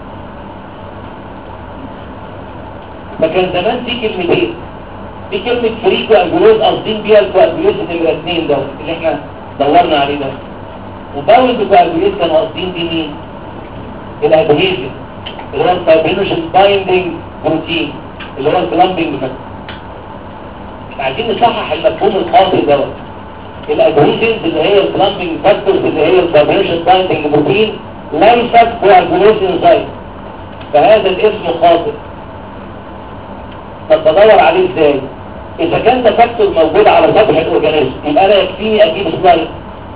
فكان زمان في كلمتين في كلمة فري كواجوليز قاصدين بيها الكواجوليز نمرة اتنين ده اللي احنا دورنا عليه ده وباوند كواجوليز كانوا قاصدين بيه مين؟ الادهيزن اللي هو الفايبرينوجين بايندنج بروتين اللي هو الكلامبنج فاكتور احنا عايزين نصحح المفهوم الخاطئ دوت الادهيزنز اللي هي الكلامبنج فاكتورز اللي هي الفايبرينوجين بايندنج بروتين ليست كواجوليز انزايم فهذا الاسم خاطئ طب بدور عليه ازاي اذا كان ده فاكتور موجود على سطح الاورجانيزم يبقى انا يكفيني اجيب سلايد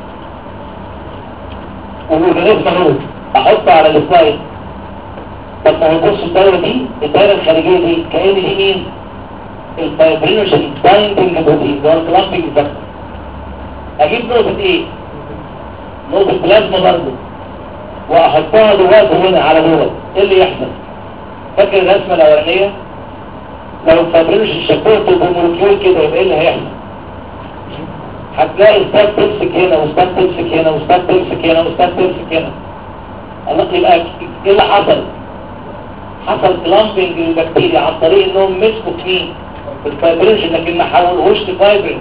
والاورجانيزم اهو احطه على السلايد طب ما هو بص الدايره دي الدايره الخارجيه دي كأن دي مين الفايبرينوجين بايندنج بروتين ده الكلامبنج فاكتور اجيب نقطه ايه نقطه بلازما برضه واحطها دلوقتي هنا على دول ايه اللي يحصل فاكر الرسمه الاولانيه لو الفايبرينوجين شبهته بمولكيول كده يبقى ايه اللي هيحصل هتلاقي ستات تمسك هنا وستات تمسك هنا وستات تمسك هنا وستات تمسك هنا الله يبقى ايه اللي حصل حصل كلامبنج للبكتيريا عن طريق انهم مسكوا في مين في الفايبرينوجين لكن ما حولوهوش لفايبرين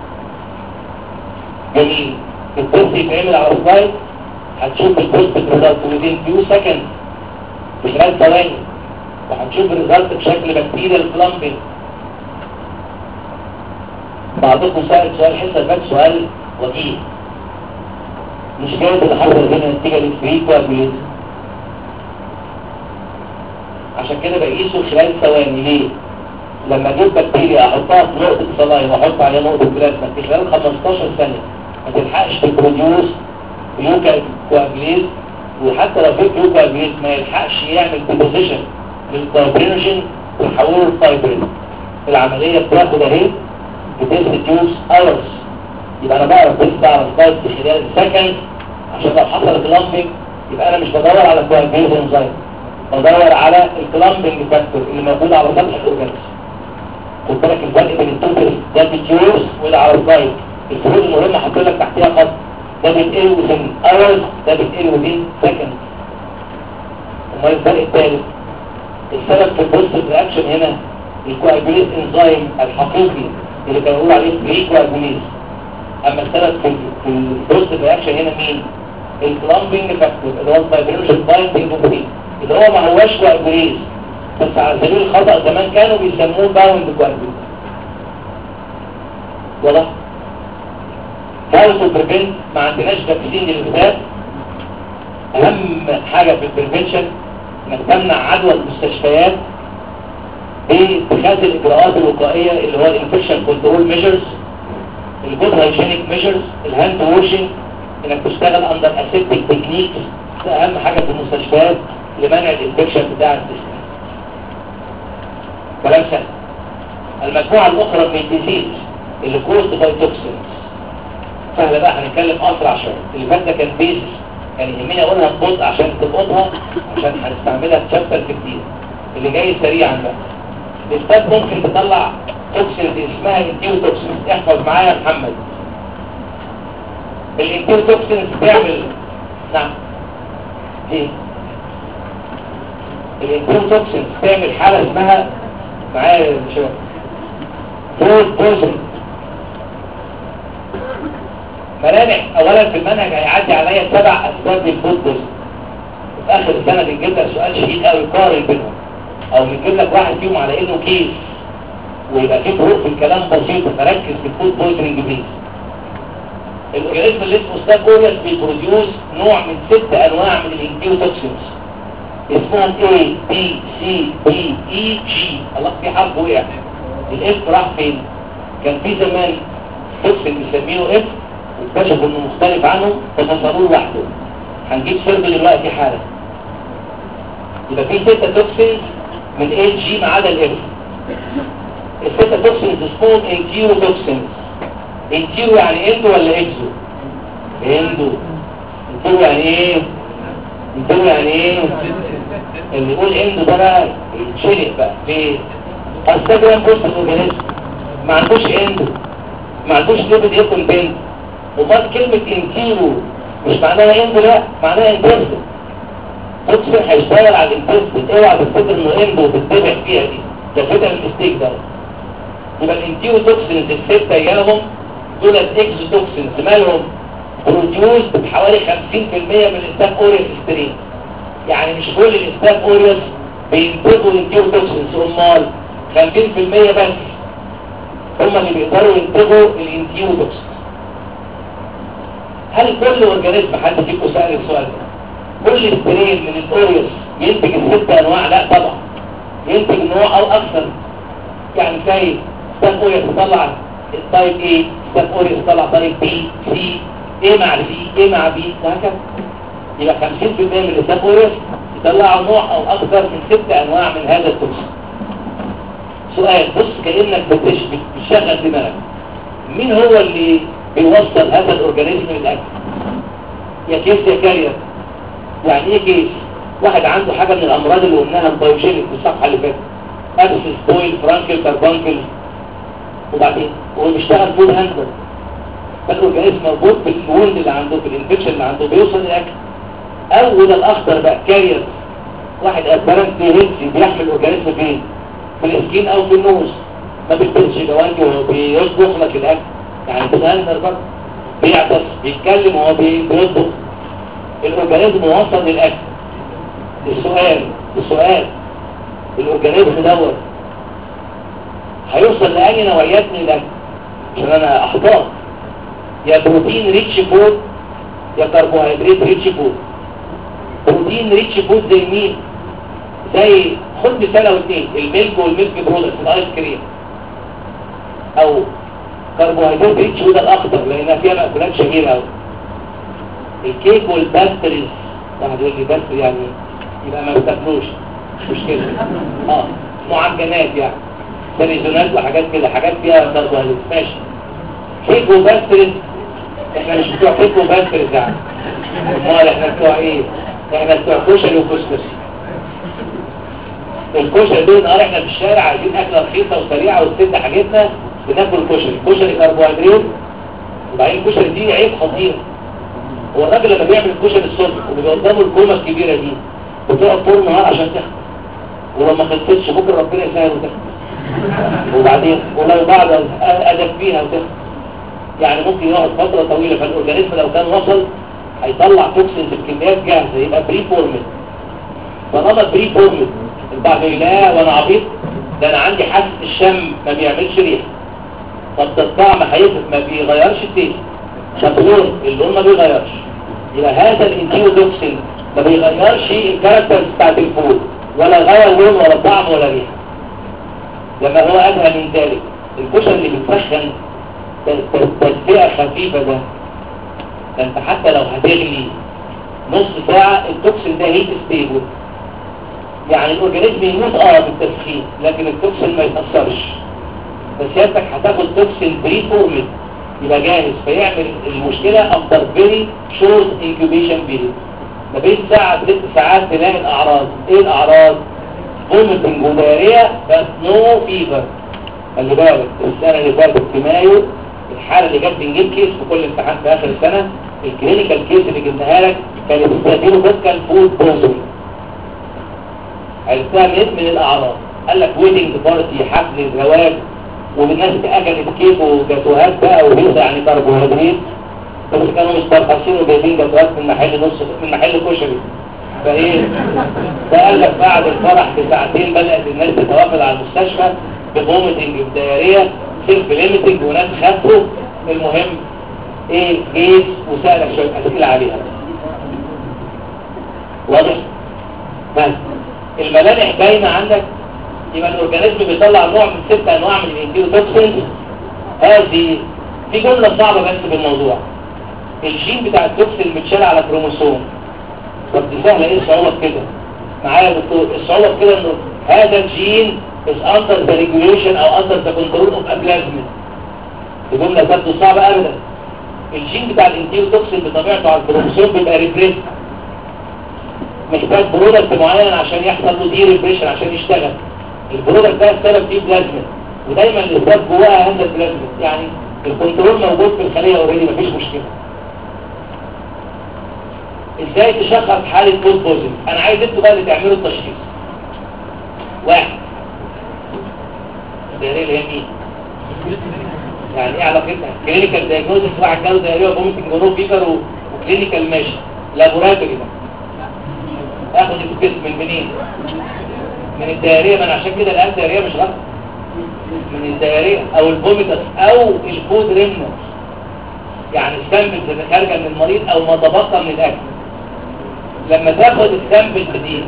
جميل التست يتعمل على سلايد هتشوف البوست ريزلت within few seconds في خلال ثواني وهنشوف الريزلت بشكل بكتيريال كلامبنج بعضكم سأل سؤال حسن بس سؤال وجيه مش جايز اللي حصل هنا نتيجة للفريك والبوليز عشان كده بقيسه خلال ثواني ليه؟ لما اجيب بكتيريا احطها في نقطة صلاين واحط عليها نقطة بلازما في خلال 15 ثانية ما تلحقش تبروديوس يوكا كواجليز وحتى لو في كواجليز ما يلحقش يعمل ديبوزيشن للفايبرينوجين ويحوله لفايبرين العملية بتاخد اهي بتستيوس اورز يبقى انا بعرف بس على السلايد في خلال سكند عشان لو حصل كلامبنج يبقى انا مش بدور على كواجليز انزايم بدور على الكلامبنج فاكتور اللي موجود على سطح الاورجانيزم خد بالك الفرق بين التوتال ده بتيوز وده على السلايد الفروق المهمه حاطط لك تحتيها خط ده بيتقل within hours ده بيتقل within seconds امال الفرق الثالث السبب في البوست رياكشن هنا الكواجوليز انزيم الحقيقي اللي كانوا بيقولوا عليه بري كواجوليز اما السبب في في البوست رياكشن هنا مين الكلامبنج فاكتور اللي هو الفايبرينوجين بايندنج بروتين اللي هو ما هواش كواجوليز بس على سبيل الخطأ زمان كانوا بيسموه باوند كواجوليز واضح هاو تو بريفنت ما عندناش فاكسين للكتاب اهم حاجة في البريفنشن انك تمنع عدوى المستشفيات باتخاذ الاجراءات الوقائية اللي هو الانفكشن كنترول ميجرز الجود هايجينيك ميجرز الهاند ووشنج انك تشتغل اندر اسيبتيك تكنيكس ده اهم حاجة في المستشفيات لمنع الانفكشن بتاع الجسم كلام سهل المجموعة الاخرى من الديزيز اللي كوست باي توكسينز سهلة بقى هنتكلم اسرع شوية اللي فات ده كان بيزس يعني يهمني اقولها ببطء عشان تلقطها عشان هنستعملها في شابتر كتير اللي جاي سريعا بقى الاستاذ ممكن تطلع توكسينز اسمها انتيو توكسينز احفظ معايا يا محمد الانتيو توكسينز بتعمل نعم ايه الانتيو توكسينز بتعمل حالة اسمها معايا يا شباب فود بوزن ملامح اولا في المنهج هيعدي عليا سبع اسباب للفود بوزن في اخر السنه بنجيب لك سؤال شديد قوي قارن بينهم او بنجيب لك واحد فيهم على انه كيس ويبقى فيه فروق في الكلام بسيطه فركز في الفود بويزنج بليز الاورجانيزم اللي اسمه ستاكوريوس بيبروديوس نوع من ست انواع من الانتيوتوكسينز اسمهم A B C D E G الله في حرف وقع الاف راح فين كان في زمان توكسين بيسميه اف واكتشفوا انه مختلف عنهم ففصلوه لوحده هنجيب سيرب دلوقتي حالا يبقى في ستة توكسينز من اي جي ما عدا الاف الستة توكسينز اسمهم انتيرو توكسينز انتيرو يعني اندو ولا اكزو اندو انتيرو يعني ايه انتيرو يعني ايه اللي يقول اندو ده بقى يتشلق بقى ليه استجرام بوست الاورجانيزم ما عندوش اندو ما عندوش ليبيد يكون بنت امال كلمة انتيرو مش معناها اندو لا معناها انترسل توكسين هيشتغل على الانترسل اوعى تفتكر انه اندو بتتبع فيها دي ده فكرة المستيك ده يبقى الانتيرو توكسينز الستة اياهم دول اكزو توكسينز مالهم بروديوز بحوالي 50% من الاستاف اوريوس سترين يعني مش كل الاستاف اوريوس بينتجوا انتيرو توكسينز امال 50% بس هم اللي بيقدروا ينتجوا الانتيرو توكسينز هل كل اورجانيزم حد فيكم سأل السؤال ده كل سترين من الاوريوس ينتج الست انواع لا طبعا ينتج نوع او اكثر يعني زي ستاف اوريوس تطلع التايب ايه ستاف اوريوس تطلع تايب بي سي ايه مع سي ايه مع بي وهكذا يبقى 50% من الستاف اوريوس يطلعوا نوع او اكثر من ست انواع من هذا التوكسين سؤال بص كأنك بتش- بتشغل دماغك مين هو اللي بيوصل هذا الاورجانيزم للاكل يا كيس يا كارير يعني ايه كيس واحد عنده حاجة من الامراض اللي قلناها البايوجينيك في الصفحة اللي فاتت ابسس بويل فرانكل كاربانكل وبعدين هو بيشتغل فود هاندلر فالاورجانيزم مربوط بالوند اللي عنده بالانفكشن اللي عنده بيوصل للاكل او وده الاخطر بقى كارير واحد ابرنت هيلثي بيحمل الاورجانيزم فين في السكين او في النوز ما بيلبسش جوانتي وهو بيطبخ لك الاكل يعني بيتهندر برضه بيعطس بيتكلم وهو بي- بيطبخ الاورجانيزم وصل للاكل السؤال السؤال الاورجانيزم دوت هيوصل لأي نوعيات من الاكل عشان انا احتاط يا بروتين ريتش فود يا كربوهيدرات ريتش فود بروتين ريتش فود زي مين زي خد مثال او اتنين الميلك والميلك برودكت الايس كريم او كربوهيدرات ريتش فود الاخضر لانها فيها مأكولات شهيرة قوي الكيك والباستريز واحد يقول لي باستري يعني يبقى ما بتاكلوش مش مشكلة اه معجنات يعني سليزونات وحاجات كده حاجات فيها كربوهيدرات ماشي كيك وباستريز احنا مش بتوع كيك وباستريز يعني امال احنا بتوع ايه احنا بتوع كشري وكسكسي الكشري دول نهار احنا في الشارع عايزين اكله رخيصه وسريعه وتسد حاجتنا بناكل كشري كشري كربوهيدرات وبعدين الكشري دي عيب خطير هو الراجل لما بيعمل الكشري الصبح وبيبقى قدامه الكومه الكبيره دي بتقعد طول النهار عشان تخلص ولو ما خلصتش بكره ربنا يسهل وتخلص وبعدين ولو بعد ادب فيها وتخلص يعني ممكن يقعد فتره طويله فالاورجانيزم لو كان وصل هيطلع توكسينز بكميات جاهزه يبقى بري فورمد طالما بري فورمد البعض يقول لا وانا عبيط ده انا عندي حاسه الشم ما بيعملش ريحه طب ده الطعم هيفرق ما بيغيرش التيست طب اللون اللون ما بيغيرش يبقى هذا الانتيودوكسين ما بيغيرش الكاركترز بتاعت الفود ولا غير لون ولا طعم ولا ريحه لما هو ادهى من ذلك الكشري اللي بتسخن ت- ت- تدفئه خفيفه ده ده انت حتى لو هتغلي نص ساعه التوكسين ده هيت ستيبل يعني الاورجانيزم يموت اه بالتسخين لكن التوكسين ما يتاثرش بس سيادتك هتاخد توكسين بري فورمد يبقى جاهز فيعمل المشكلة افتر فيري شورت انكيوبيشن بيريد ما بين ساعة ست ساعات تلاقي الاعراض ايه الاعراض فوميتنج ودارية بس نو فيفر خلي بالك السنة اللي فاتت في مايو الحالة اللي جت بنجيب كيس في كل امتحان في اخر السنة الكلينيكال كيس اللي جبناها لك كانت بتستخدمه فيسكال فود بروسوي عرفتها من من الاعراض قال لك ويدنج بارتي حفل الزواج والناس اكلت كيك وجاتوهات بقى وهيصة يعني كربوهيدرات بس كانوا مسترخصين وجايبين جاتوهات من محل نص من محل كشري فايه فقال لك بعد الفرح بساعتين بدأت الناس تتوافد على المستشفى بفوميتنج بدايرية سيلف ليميتنج وناس خفوا المهم ايه جيت وسألك شوية اسئلة عليها واضح بس الملامح باينة عندك يبقى الاورجانيزم بيطلع نوع من ست انواع من الانتيوتوكسينز هذه في جملة صعبة بس بالموضوع الجين بتاع التوكسين متشال على كروموسوم طب دي سهله ايه الصعوبه في كده معايا يا دكتور الصعوبه في كده انه هذا الجين is under the regulation او under the control of a plasmid دي جمله تبدو صعبه ابدا الجين بتاع الانتيوتوكسين بطبيعته على الكروموسوم بيبقى ريبريس محتاج برودكت معين عشان يحصل له دي ريبريشن عشان يشتغل البرودكت ده السبب فيه بلازميد ودايما الاسباب جواها هذا البلازميد يعني الكنترول موجود في الخليه اوريدي مفيش مشكله ازاي تشخص حاله فود بوزن انا عايز انتوا بقى اللي تعملوا التشخيص واحد الدائريه اللي هي مين يعني ايه علاقتها كلينيكال دايجنوستس واحد جاله دايريه وممكن جنوب فيبر وكلينيكال ماشي لابوراتوري ده اخد الجسم من منين من الدائريه ما انا عشان كده الان دائريه مش غلط من الدائريه او الفوميتس او الفود ريمنس يعني السامبلز اللي خارجه من المريض او ما تبقى من الاكل لما تاخد السامبلز دي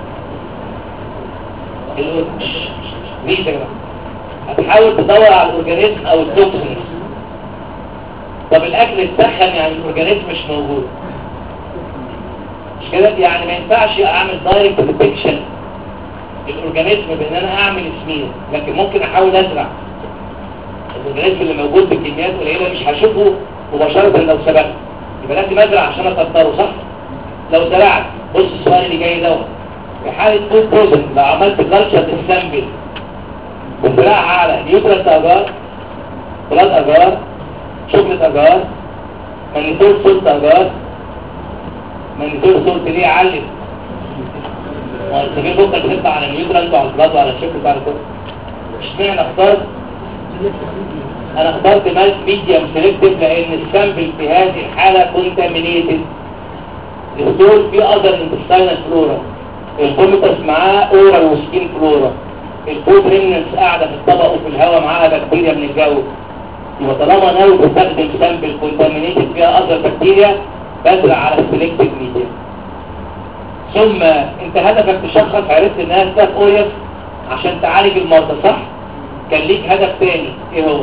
الأورج مين يا جماعه هتحاول تدور على الاورجانيزم او التوكسين طب الاكل اتسخن يعني الاورجانيزم مش موجود مش كده يعني ما ينفعش اعمل دايركت ديتكشن الاورجانيزم بان انا اعمل سمير لكن ممكن احاول ازرع الاورجانيزم اللي موجود بكميات قليله مش هشوفه مباشره لو سبقت يبقى لازم ازرع عشان اكتره صح لو زرعت بص السؤال اللي جاي دوت في حاله فود بوزن لو عملت كلتشر السامبل وزرعها على نيوترال اجار بلاد اجار شوكليت اجار مانيتول سولت اجار مانيتول سولت ليه علم ما انت في بكره بتطلع على النيوترال وعلى البلاد وعلى الشوكليت وعلى كله اشمعنى اخترت انا اخترت مال ميديم سيلكتيف لان السامبل في هذه الحاله كونتامينيتد الدول في اذر انتستاينال فلورا الكوميتاس معاه اورال وسكين فلورا الفود ريمنتس قاعده في الطبق وفي الهواء معاها بكتيريا من الجو يبقى طالما ناوي تستخدم سامبل كونتامينيتد فيها اذر بكتيريا بزرع على السلكتيف ميديا ثم انت هدفك تشخص عرفت انها ستاف اوريس عشان تعالج المرضى صح كان ليك هدف تاني ايه هو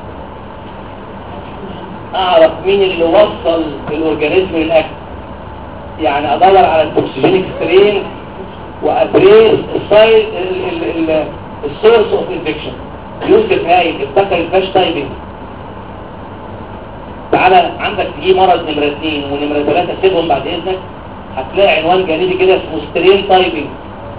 اعرف مين اللي وصل الاورجانيزم للاكل يعني ادور على التوكسيجينيك سترين وادريس السايد السورس اوف انفكشن يوسف هايل افتكر الفاش تايبنج تعالى عندك في مرض نمرة اثنين ونمرة ثلاثة سيبهم بعد اذنك هتلاقي عنوان جانبي كده اسمه سترين تايبنج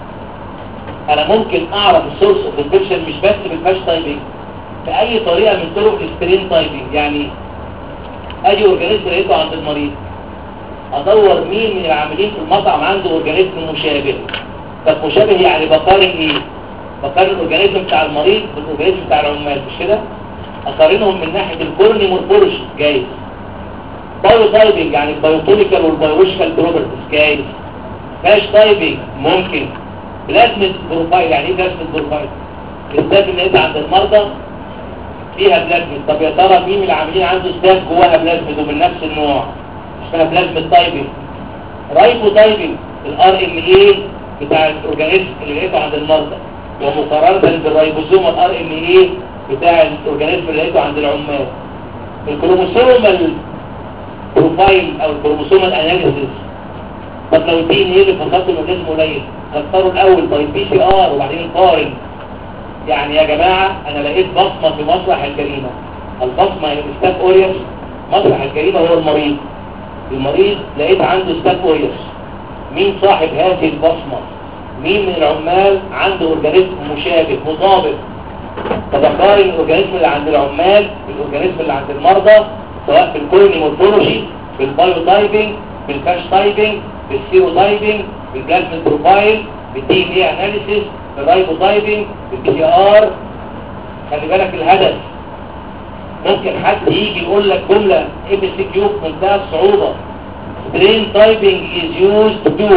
انا ممكن اعرف السورس اوف انفكشن مش بس بالفاش تايبنج باي طريقة من طرق السترين تايبنج يعني ادي اورجانيزم لقيته عند المريض ادور مين من العاملين في المطعم عنده اورجانيزم مشابه طب مشابه يعني بقارن ايه بقارن الاورجانيزم بتاع المريض بالاورجانيزم بتاع العمال مش كده اقارنهم من ناحيه الكورني مورفولوجي جايز بايو تايبنج يعني البايوكيميكال والبايولوجيكال بروبرتيز جايز فاش تايبنج ممكن بلازمة بروفايل يعني ايه بلازمة بروفايل الستاف اللي عند المرضى فيها بلازمة طب يا ترى مين من العاملين عنده ستاف جواها بلازمة ومن نفس النوع اسمها بلازمة تايبنج رايبو تايبنج الار ام اي بتاع الاورجانيزم اللي لقيته عند المرضى ومقارنة بالرايبوزوم الار ام اي بتاع الاورجانيزم اللي لقيته عند العمال الكروموسوم بروفايل او الكروموسوم اناليسيس طب لو الدي ان ايه اللي فصلته الاورجانيزم قليل هختاره الاول طيب بي سي ار وبعدين نقارن يعني يا جماعه انا لقيت بصمه في مسرح الجريمه البصمه هي ستاف اوريوس مسرح الجريمه هو المريض المريض لقيت عنده ستاف اوريوس مين صاحب هذه البصمه مين من العمال عنده اورجانيزم مشابه مطابق طب اقارن الاورجانيزم اللي عند العمال بالاورجانيزم اللي عند المرضى سواء في الكورني مورفولوجي بالبايو تايبنج بالفاش تايبنج بالسيرو تايبنج بالبلازميد بروفايل بالدي ان اي اناليسيس بالرايبو تايبنج بالبي سي ار خلي بالك الهدف ممكن حد يجي يقول لك جمله ام سي كيو بمنتهى الصعوبه strain typing is used to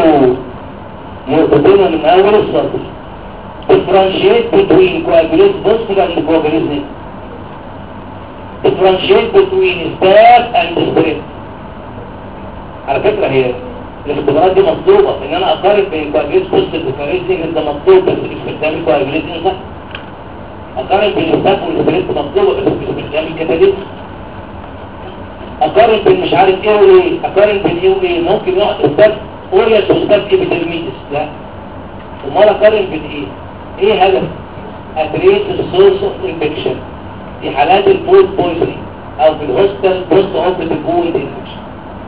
مرتبطين من اول السطر differentiate between coagulate hospital and coagulate differentiate between staff and strain على فكرة هي الاختبارات دي مطلوبة ان انا اقارن بين كوagulate hospital وكوagulate ده مطلوب بس باستخدام الكوagulate صح اقارن بين الستاف والستريت مطلوبة بس باستخدام الكتاليت اقارن بين مش عارف ايه وايه اقارن بين ايه وايه ممكن يقعد الستاف اوريس وستاف ابيدرميدس لا امال اقارن بين ايه ايه هدف ادريس السورس اوف انفكشن في حالات الفود بويزنينج او في الهوستل بوست اوبريتيف فود انفكشن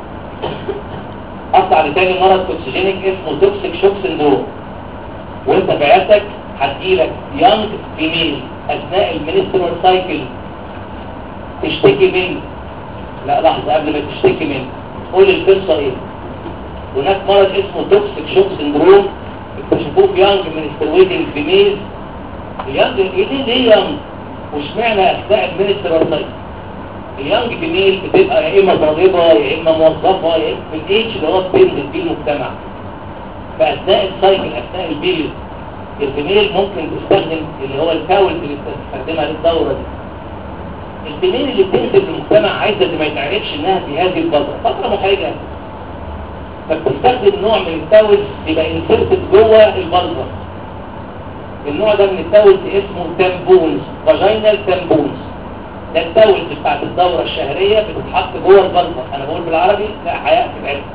اطلع لتاني مرض توكسيجينيك اسمه توكسيك شوك سندروم وانت في عيادتك هتجيلك يانج فيميل اثناء المينسترال سايكل تشتكي من لا لحظه قبل ما تشتكي من قول القصه ايه هناك مرض اسمه توكسيك شوك سندروم اكتشفوه في يانج منسترويتنج فيميل اليانج ايه ليه ليه يانج واشمعنى اثناء المينسترال سايكل اليانج فيميل بتبقى يا اما طالبه يا اما موظفه يا اما في الايدج اللي هو بينزل فيه المجتمع فاثناء السايكل اثناء البيريود الفيميل ممكن تستخدم اللي هو الكاولز اللي بتستخدمها للدوره دي الفيميل اللي بتنزل في المجتمع عايزه ما يتعرفش انها في هذه الفتره فتره محرجه فبتستخدم نوع من التاولز يبقى انسرتد جوه البلغم النوع ده من التاولز اسمه تامبونز فاجينال تامبونز ده التاولز بتاعت الدورة الشهرية بتتحط جوه البلغم انا بقول بالعربي لا حياء في العلم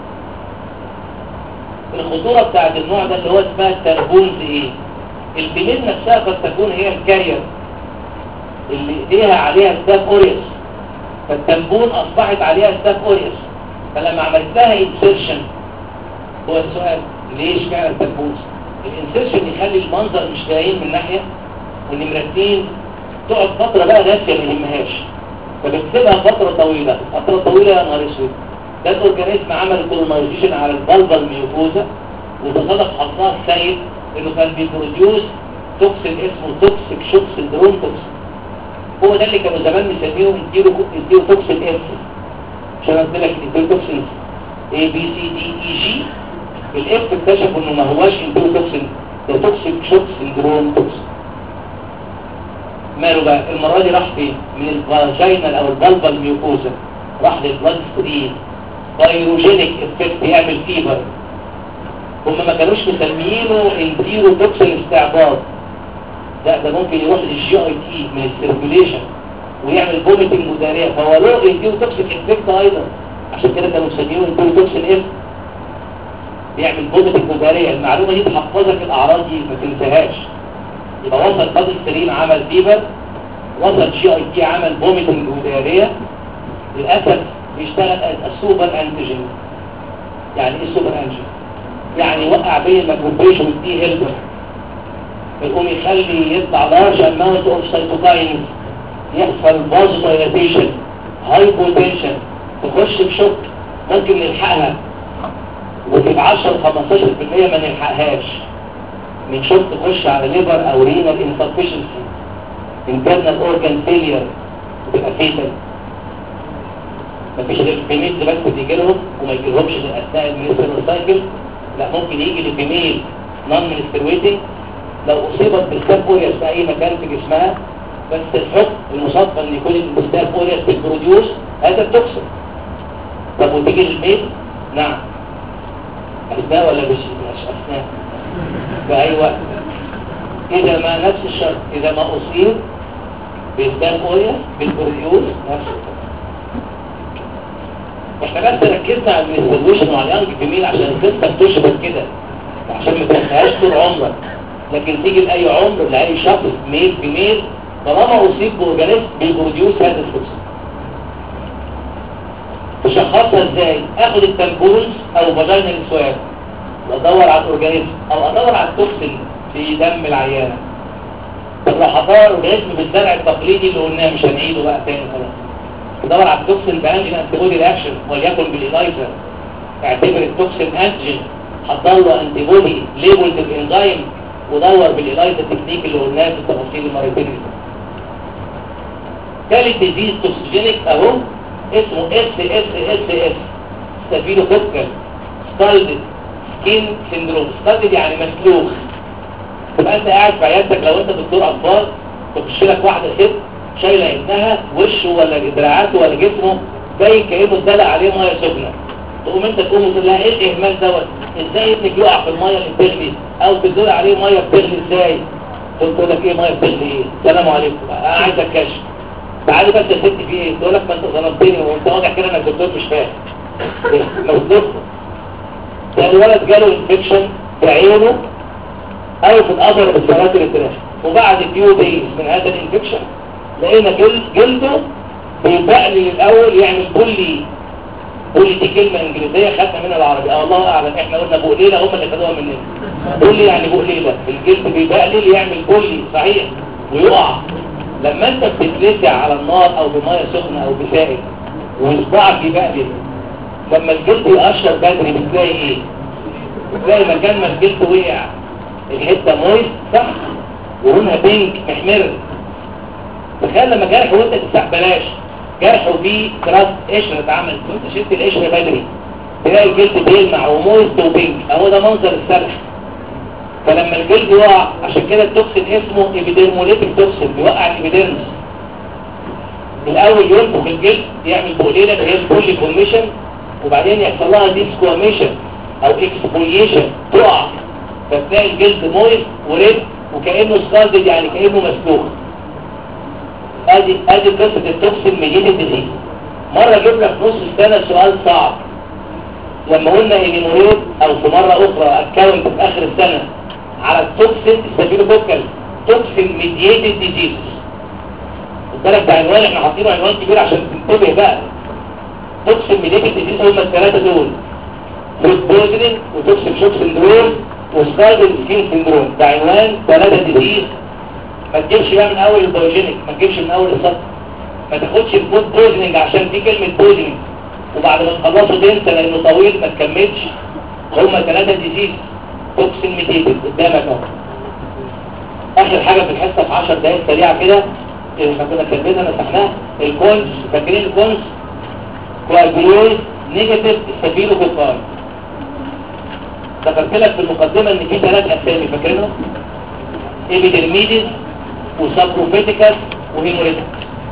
الخطورة بتاعت النوع ده اللي هو اسمها التامبونز ايه الفيميل نفسها قد تكون هي الكارير اللي ايديها عليها ستاف اوريوس فالتامبون اصبحت عليها ستاف اوريوس فلما عملت لها انسيرشن هو السؤال ليش فعلا التامبونز الانسيرشن يخلي المنظر مش باين من ناحية والنمرتين تقعد فترة بقى ناسية ما يهمهاش فبتسيبها فترة طويلة فترة طويلة يا نهار اسود ده الاورجانيزم عمل كولونايزيشن على البلبة الميوكوزا وتصادف حظها السيء انه كان بيبروديوس توكسين اسمه توكسيك شوك سندروم توكسين هو ده اللي كانوا زمان مسميهم اديله اديله توكسين اف عشان قلت لك اديله توكسين A B C D E G الاف اكتشفوا انه ما هواش اديله توكسين ده توكسيك شوك سندروم توكسين ماله بقى المرة دي راح فين من الفاجينال او البلبة الميوكوزا راح للبلاد ستريم بايروجينيك افكت يعمل فيبر هم ما كانوش مسميينه انتيرو توكسين استعباط لا ده ممكن يروح للجي اي تي من السيركوليشن ويعمل فوميتنج وداريه فهو له انتيرو توكسين افكت ايضا عشان كده كانوا مسمينه انتيرو توكسين اف بيعمل فوميتنج وداريه المعلومه دي تحفظك الاعراض دي ما تنساهاش يبقى وصل قاد السرير عمل فيبر وصل جي اي تي عمل فوميتنج وداريه للاسف بيشتغل السوبر انتيجين يعني ايه السوبر انتيجين يعني وقع بين الماكروفيج والتي هيلبر يقوم يخلي يطلع لارج اماونت اوف سيتوكاينز يحصل فازو دايلاتيشن هايبوتنشن تخش في شوك ممكن نلحقها وتبقى 10 15% ما نلحقهاش من شوك تخش على ليفر او رينال انسفشنسي internal organ failure وتبقى فيتال مفيش غير الفيميل بس بتيجي لهم وما يجيلهمش اثناء المينسترال سايكل لا ممكن يجي لفيميل نون منسترويتنج لو اصيبت بالستاف اورياس في اي مكان في جسمها بس الحكم المصادفه ان يكون الستاف اورياس بتبروديوس هذا التوكسين طب وتيجي للميل نعم اثناء ولا مش مش اثناء في اي وقت اذا ما نفس الشرط اذا ما اصيب بالستاف اورياس بالبروديوس نفس الشرط احنا بس ركزنا على الانستلوشن وعلى اليانج فيميل عشان القصه بتشبه كده عشان ما تنساهاش طول عمرك لكن تيجي لاي عمر لاي شخص ميل في ميل طالما اصيب باورجانيزم بيبروديوس هذا التوكسين تشخصها ازاي اخد التمبونز او فاجينال سواب وادور على الاورجانيزم او ادور على التوكسين في دم العيانه طب لو هدور اورجانيزم بالزرع التقليدي اللي قلناه مش هنعيده بقى تاني خلاص تدور على التوكسين بانجين انتيبودي رياكشن وليكن بالالايزر اعتبر التوكسين انتيجين حط له انتيبودي ليبلد بالانزيم ودور بالالايزر تكنيك اللي قلناه في التفاصيل المرتين ثالث ديزيز توكسيجينيك اهو اسمه اس اس اس اس ستافيلو كوكال ستالدد سكين سندروم ستالدد يعني مسلوخ تبقى انت قاعد في عيادتك لو انت دكتور اطفال تخش لك واحده ست شايله ابنها وشه ولا دراعاته ولا جسمه زي كانه اتدلق عليه ميه سخنه تقوم انت تقوم وتقول لها ايه الاهمال دوت ازاي ابنك يقع في الميه اللي بتغلي او تدور عليه ميه بتغلي ازاي تقول لك ايه ميه بتغلي ايه السلام عليكم انا عايزك كشف تعالي بس يا ست في ايه تقول لك ما انت ظلمتني وانت واضح كده انك دكتور مش فاهم مصدق ده الولد جاله انفكشن في عينه او في الأثر بالصلاة الانتراش وبعد فيو دايز من هذا الانفكشن لقينا جلد جلده بيبقلي الاول يعمل بولي بولي دي كلمة انجليزية خدنا منها العربي اه الله اعلم احنا قلنا بقليلة هم اللي خدوها مننا بولي يعني بقليلة الجلد بيبقلل يعمل بولي صحيح ويقع لما انت بتتلسع على النار او بمية سخنة او بسائل وصباعك يبقلل لما الجلد يقشر بدري بتلاقي ايه بتلاقي مكان ما الجلد وقع الحتة مويس صح وهنا بينك محمر تخيل لما جرح وانت تسع بلاش جرح وفيه كراس قشرة اتعمل وانت شلت القشرة بدري تلاقي الجلد بيلمع ومويست وبينك اهو ده منظر السلخ فلما الجلد يقع عشان كده التوكسين اسمه ايبيديرموليتيك توكسين بيوقع الابيديرمس الاول ينفخ الجلد يعمل بوليلة اللي هي البولي فورميشن وبعدين يحصل لها ديسكواميشن او اكسبوليشن تقع فتلاقي الجلد مويست وريد وكأنه سكاردد يعني كأنه مسلوخ ادي ادي قصة التوكسين ميديتد ديزيز مرة جيب لك نص السنة سؤال صعب لما قلنا هيموريد او في مرة اخرى اتكون في اخر السنة على التوكسين ستافيلوكوكال توكسين ميديتد ديزيز بالك ده عنوان احنا حاطينه عنوان كبير عشان تنتبه بقى توكسين ميديتد ديزيز هم الثلاثة دول فود بوزنينج وتوكسين شوك سندروم وسكاردل سكين سندروم ده عنوان ثلاثة ديزيز ما تجيبش بقى من اول البايوجينيك ما تجيبش من اول السطر ما تاخدش الفود بوزنينج عشان في كلمة بوزنينج وبعد ما تخلصوا تنسى لانه طويل ما تكملش هما ثلاثة ديزيز توكسين ميديتد قدامك اهو اخر حاجة في الحصة في 10 دقايق سريعة كده اللي احنا كنا كاتبينها مسحناها الكونز فاكرين الكونز كوالبيوز نيجاتيف ستافيلو كوكاي ذكرت لك في المقدمة ان في ثلاث اسامي فاكرينهم ايبيدرميديز وسابروفيتيكاس وهيموريتيك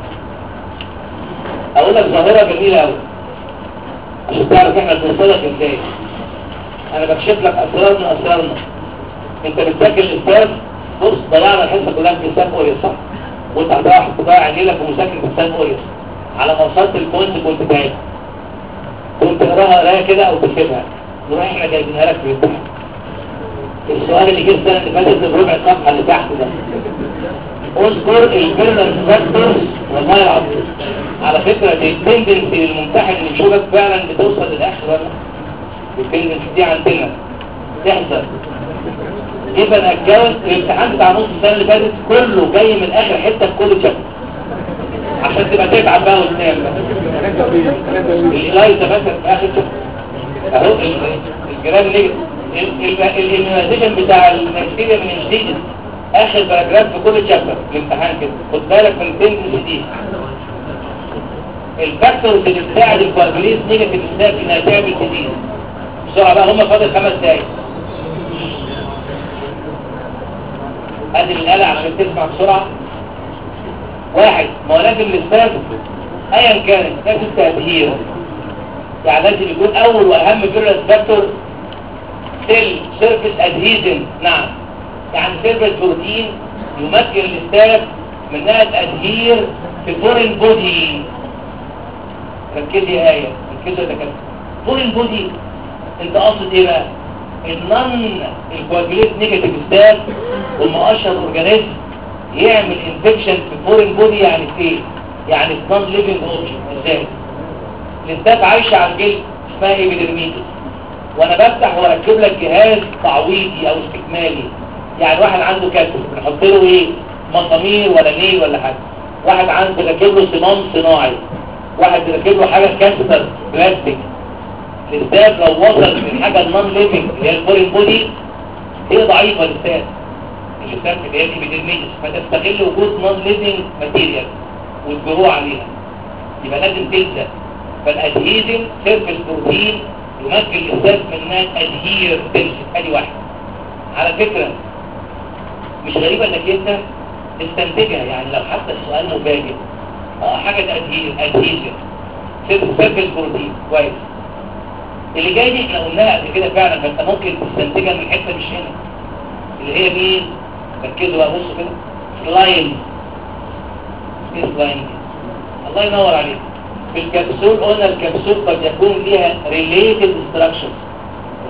اقول لك ظاهرة جميلة قوي عشان تعرف احنا بنوصلك ازاي انا بكشف لك اسرار من اسرارنا انت بتذاكر الاستاذ بص ضيعنا الحصه كلها في لسان اوريس صح وانت هتضيع تضيع عينيلك ومذاكر في لسان اوريس على ما وصلت الكونت كنت بعيد كنت تقراها قرايه كده او تكتبها نروح احنا جايبينها لك في الامتحان السؤال اللي جه السنه اللي فاتت الربع الصفحه اللي تحت ده اذكر البيرنس فاكتورز والله العظيم على فكره دي التندنسي للممتحن اللي يشوفك فعلا بتوصل للاخر ولا التندنسي دي عندنا تحصل يبقى الاكونت الامتحان بتاع نص السنه اللي فاتت كله جاي من اخر حته في كل شابتر عشان تبقى تتعب بقى وتنام الالايزا بس في اخر شابتر اهو الجرام نيجاتيف الاميونيزيشن بتاع البكتيريا من الجديد اخر باراجراف في كل شابتر الامتحان كده خد بالك من التندنسي دي الفاكتورز اللي بتساعد الكوابليز نيجاتيف ستاك انها تعمل جديد بسرعه بقى هم فاضل خمس دقايق ادي الآلة عشان تسمع بسرعة واحد ما هو لازم الاستاذ ايا كانت لازم تأثير يعني لازم يكون اول واهم فيرنس فاكتور سيل سيرفيس ادهيزن نعم يعني سيرفيس بروتين يمكن الاستاذ من انها تأثير في فورين بودي ركزي يا آية ركزي يا دكاتره فورين بودي انت قصد ايه بقى النون الكواجوليت نيجاتيف ستاب والمؤشر اورجانيزم يعمل انفكشن في فورين بودي يعني في ايه يعني في نون ليفنج اوبجكت ازاي الستاب عايشه على الجلد اسمها ايبيدرميدس وانا بفتح واركب لك جهاز تعويضي او استكمالي يعني واحد عنده كاتب بنحط له ايه مسامير ولا نيل ولا حاجه واحد عنده راكب له صمام صناعي واحد راكب له حاجه كاستر بلاستيك الستاب لو وصل من حاجة النون ليفنج اللي هي الفورين بودي هي ضعيفة الستاب الستاب اللي هي الابيدرميس فتستغل وجود نون ليفنج ماتيريال وتجروه عليها يبقى لازم تلزق فالادهيزن سيرفيس بروتين يمكن الستاب من انها تادهير تمسك ادي واحد على فكرة مش غريبة انك انت تستنتجها يعني لو حتى السؤال مفاجئ اه حاجة تادهير ادهيزن سيرفيس بروتين كويس اللي جاي دي احنا قلناها قبل كده فعلا فانت ممكن تستنتجها من حته مش هنا اللي هي مين ركزوا بقى بصوا كده سلايم ايه سلايم دي الله ينور عليك في الكبسول قلنا الكبسول قد يكون ليها ريليتد ستراكشرز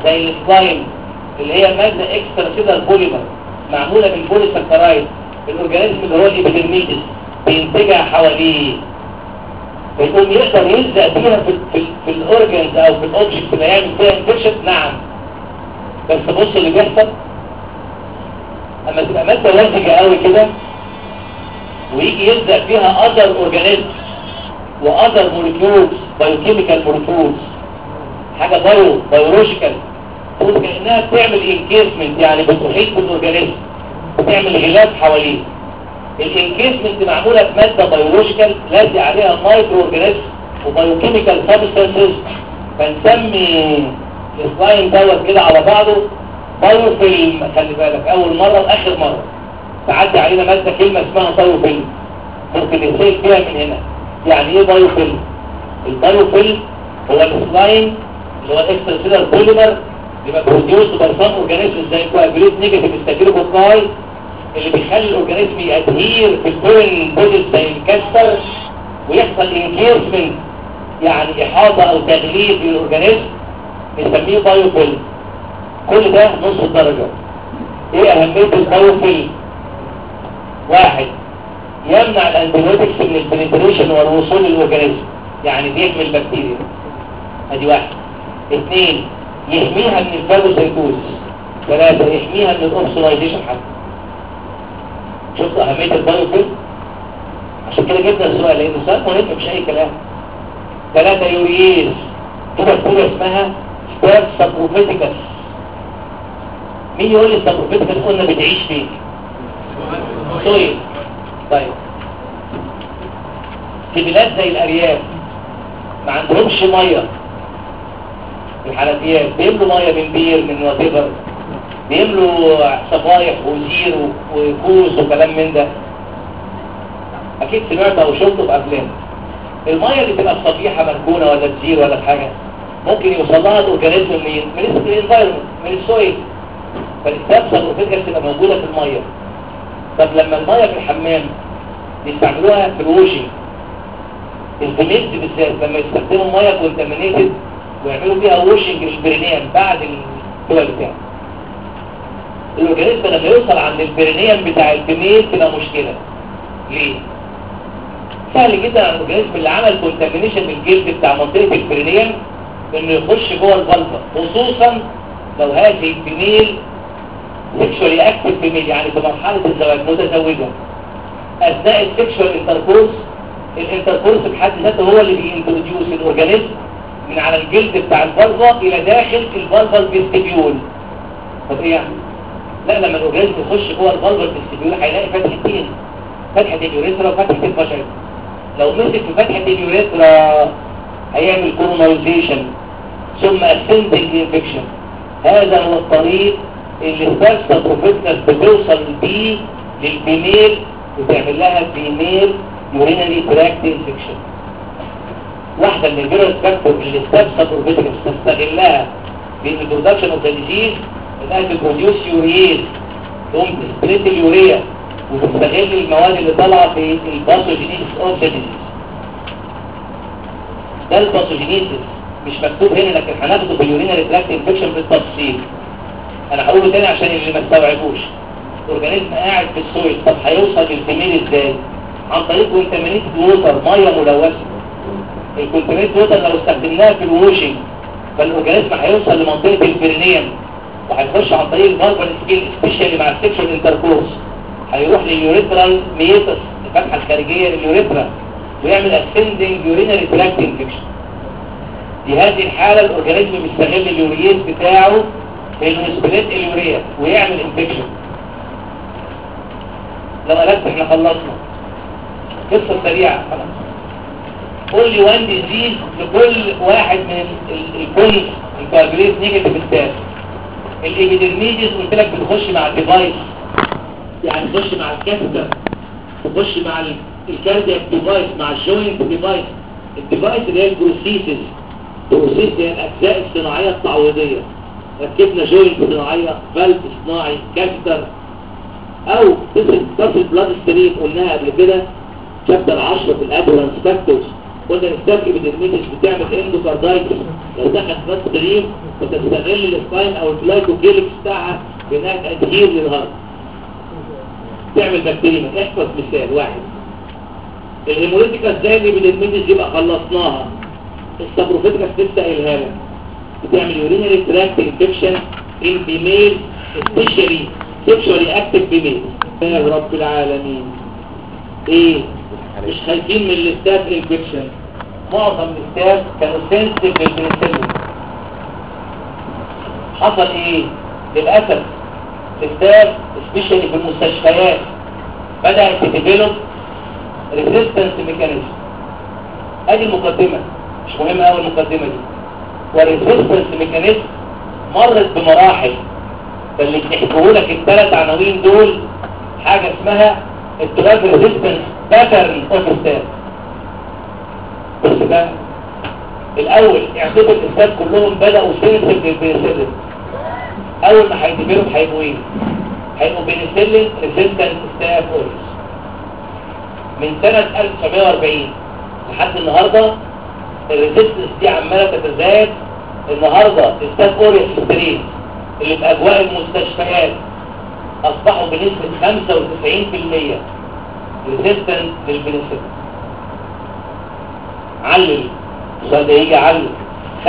زي السلايم اللي هي ماده اكسترا سيلر بوليمر معموله من بوليساكرايد الاورجانيزم اللي هو الابيدرميدس بينتجها حواليه فيقوم يقدر يلزق فيها في في, في الاورجنز او في الاوبجكت اللي هيعمل فيها انفكشن نعم بس بص اللي بيحصل اما تبقى ماده لزجه قوي كده ويجي يلزق فيها اذر اورجانيزم واذر موليكيولز بايوكيميكال موليكيولز حاجه بايو بايولوجيكال تقول كانها بتعمل انكيسمنت يعني بتحيط بالاورجانيزم بتعمل غلاف حواليه الانكيسمنت معموله بماده بايولوجيكال لازق عليها مايكرو اورجانيزم وبايوكيميكال سبستانسز فنسمي السلايم دوت كده على بعضه بايوفيلم خلي بالك اول مره واخر مره تعدي علينا ماده كلمه اسمها بايوفيلم ممكن نسيب فيها من هنا يعني ايه بايوفيلم البايوفيلم هو السلايم اللي هو الاكسترا سيلر بوليمر بيبقى بروديوس باي سام اورجانيزم زي الكواجوليت نيجاتيف ستاكيلوكوكاي اللي بيخلي الاورجانيزم يادهير في البورين بوديز زي الكاستر ويحصل انكيرسمنت يعني احاطه او تغليف للاورجانيزم بنسميه بايوفيلم كل ده نص الدرجه ايه اهميه البايوفيلم واحد يمنع الانتيبيوتكس من البنتريشن والوصول للاورجانيزم يعني بيحمي البكتيريا ادي واحد اثنين يحميها من الفاجوسيتوز ثلاثة يحميها من الاوبسونايزيشن حتى شفت اهمية البايوفيلم عشان كده جبنا السؤال لان السؤال مهم مش اي كلام ثلاثة يورييز كده بطولة اسمها ستاب سابروفيتيكس مين يقول لي السابروفيتيكس قلنا بتعيش فين سويل طيب في بلاد زي الارياف ما عندهمش ميه في الحنفيات بيملوا ميه من بير من واتيفر بيملوا صفايح وزير وكوز وكلام من ده اكيد سمعت او شفته في افلام الميه اللي تبقى في صفيحه مركونه ولا تزير ولا في حاجه ممكن يوصل لها الاورجانيزم منين من الانفايرمنت من السويل فالستابسل وفكره تبقى موجوده في الميه طب لما الميه في الحمام يستعملوها في الوشنج الفيميلز بالذات لما يستخدموا ميه كونتامينيتد ويعملوا بيها ووشنج للبرينيان بعد الدول بتاعه الاورجانيزم لما يوصل عند البرينيان بتاع الفيميل تبقى مشكله ليه؟ سهل جدا على الاورجانيزم اللي عمل كونتامينيشن للجلد بتاع منطقه البرينيان انه يخش جوه الفالفا خصوصا لو هذه الفيميل سيكشوالي اكتف فيميل يعني في مرحله الزواج متزوجه اثناء السيكشوال انتركورس الانتركورس بحد ذاته هو اللي بينتروديوس الاورجانيزم من على الجلد بتاع الفالفا الى داخل الفالفا الفيستيبيول طب ايه يعني لا لما الاورجانيزم يخش جوه الفالفا الفيستيبيول هيلاقي فتحتين فتحه اليوريثرا وفتحه الفشل لو مسك في فتحه اليوريثرا هيعمل كولونايزيشن ثم اسندنج انفكشن هذا هو الطريق اللي الفلسفه بروفيتنس بتوصل بيه للفيميل وتعمل لها فيميل يورينري تراكت انفكشن واحدة من الفيروس فاكتور اللي السبسة بروفيتنس تستغلها في البرودكشن اوف ذا ديزيز انها تبروديوس يوريز تقوم تسبريت اليوريا وتستغل المواد اللي طالعه في الباثوجينيسيس اوف ذا ديزيز ده الباثوجينيسيس مش مكتوب هنا لكن هناخده في اليورينري تراكت انفكشن بالتفصيل انا هقوله تاني عشان اللي ما استوعبوش الاورجانيزم قاعد في السويل طب هيوصل للفيميل ازاي عن طريق كونتامينيتد ووتر ميه ملوثه الكونتامينيتد ووتر لو استخدمناها في الووشنج فالاورجانيزم هيوصل لمنطقه البرينيوم وهيخش عن طريق الفالفال سكين سبيشالي مع السكشوال انتركورس هيروح لليوريثرال ميتس الفتحه الخارجيه لليوريثرا ويعمل اسندنج يورينري تراكت انفكشن في هذه الحاله الاورجانيزم بيستغل اليوريز بتاعه في انه يسبريت اليوريا ويعمل انفكشن لو قلبت احنا خلصنا قصة سريعة خلاص قول لي وان ديزيز لكل واحد من الكل الكوابليز نيجاتيف ستاف الابيدرميديز قلت لك بتخش مع الديفايس يعني تخش مع الكاثيتر تخش مع الكاردياك ديفايس مع الجوينت ديفايس الديفايس اللي هي البروسيسز البروسيس هي الاجزاء الصناعيه التعويضيه ركبنا جوينت صناعيه فالف صناعي كاثيتر او تصل بلاد ستريم قلناها قبل كده شابتر 10 في الابولانس فاكتورز قلنا الستاف ابيدرميديس بتعمل اندوكاردايتس لو دخل بلاد ستريم وتستغل السباين او الجلايكوجيلكس بتاعها بانها تادهير للهارت تعمل بكتيريا احفظ مثال واحد الهيموليتيكا ازاي اللي بالادمينز يبقى خلصناها السبروفيتكا لسه قايلها لك بتعمل يورينري تراكت انفكشن ان فيميل سبيشالي سيكشوالي اكتف فيميل يا رب العالمين ايه مش خايفين من الستاف انفكشن معظم الستاف كانوا سنسيتيف للبنسلين حصل ايه للاسف الستاف سبيشالي في المستشفيات بدات تديفلوب ريزيستنس ميكانيزم ادي المقدمه مش مهمه قوي المقدمه دي والريزيستنس ميكانيزم مرت بمراحل فاللي بيحكوا لك الثلاث عناوين دول حاجه اسمها الدراج ريزيستنس باترن اوف ستاف بص بقى الاول اعتبر الاستاف كلهم بداوا سنسيف للبنسلين اول ما هيديفلوب هيبقوا ايه هيبقوا بنسلين ريزيستنس ستاف اوريس من سنة 1940 لحد النهاردة الريزيستنس دي عمالة تتزايد النهاردة ستاف اوريس سترين اللي في اجواء المستشفيات اصبحوا بنسبة 95% ريزيستنس للبنسلين علل السؤال ده يجي علل 95%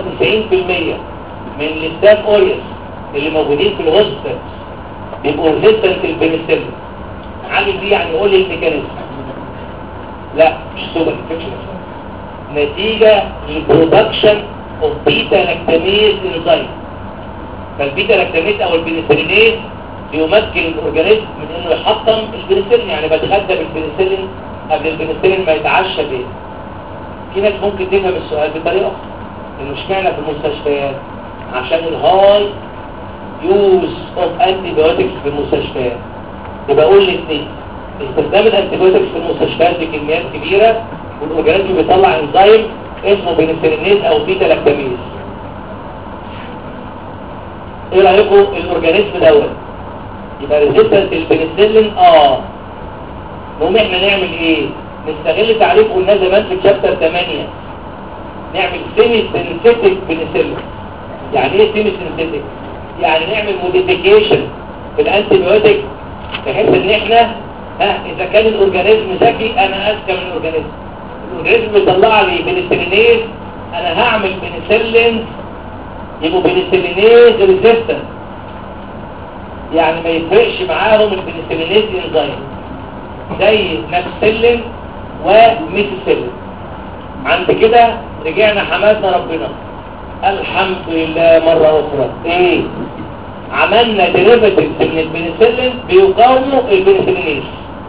من الستاف اوريس اللي موجودين في الهوسبيتال بيبقوا ريزيستنس للبنسلين علل دي يعني قول لي الميكانيزم لا مش سوبر انفكشن نتيجة للبرودكشن اوف بيتا لاكتاميز انزيم فالبيتا لاكتاميز او البنسلينيز بيمكن الاورجانيزم من انه يحطم البنسلين يعني بتغذى بالبنسلين قبل البنسلين ما يتعشى بيه في ناس ممكن تفهم السؤال بطريقه انه اشمعنى في المستشفيات عشان الهاي يوز اوف انتي بايوتكس في المستشفيات يبقى اقول الاثنين استخدام الانتيبيوتكس في المستشفيات بكميات كبيرة والاورجانيزم بيطلع انزيم اسمه بنسلينيز او بيتا لاكتاميز ايه رايكم الاورجانيزم دوت يبقى ريزيستنس للبنسلين اه نقوم احنا نعمل ايه نستغل تعريف قلناه زمان في شابتر 8 نعمل سيمي سينثيتك بنسلين يعني ايه سيمي سينثيتك يعني نعمل موديفيكيشن في الانتيبيوتيك بحيث ان احنا ها اذا كان الاورجانيزم ذكي انا اذكى من الاورجانيزم الاورجانيزم بيطلع لي بنسلينيز انا هعمل بنسلين يبقوا بنسلينيز ريزيستنت يعني ما يفرقش معاهم البنسلينيز انزيم زي نفسلين وميثيسلين عند كده رجعنا حمدنا ربنا الحمد لله مرة اخرى ايه عملنا ديريفاتيفز من البنسلين بيقاوموا البنسلينيز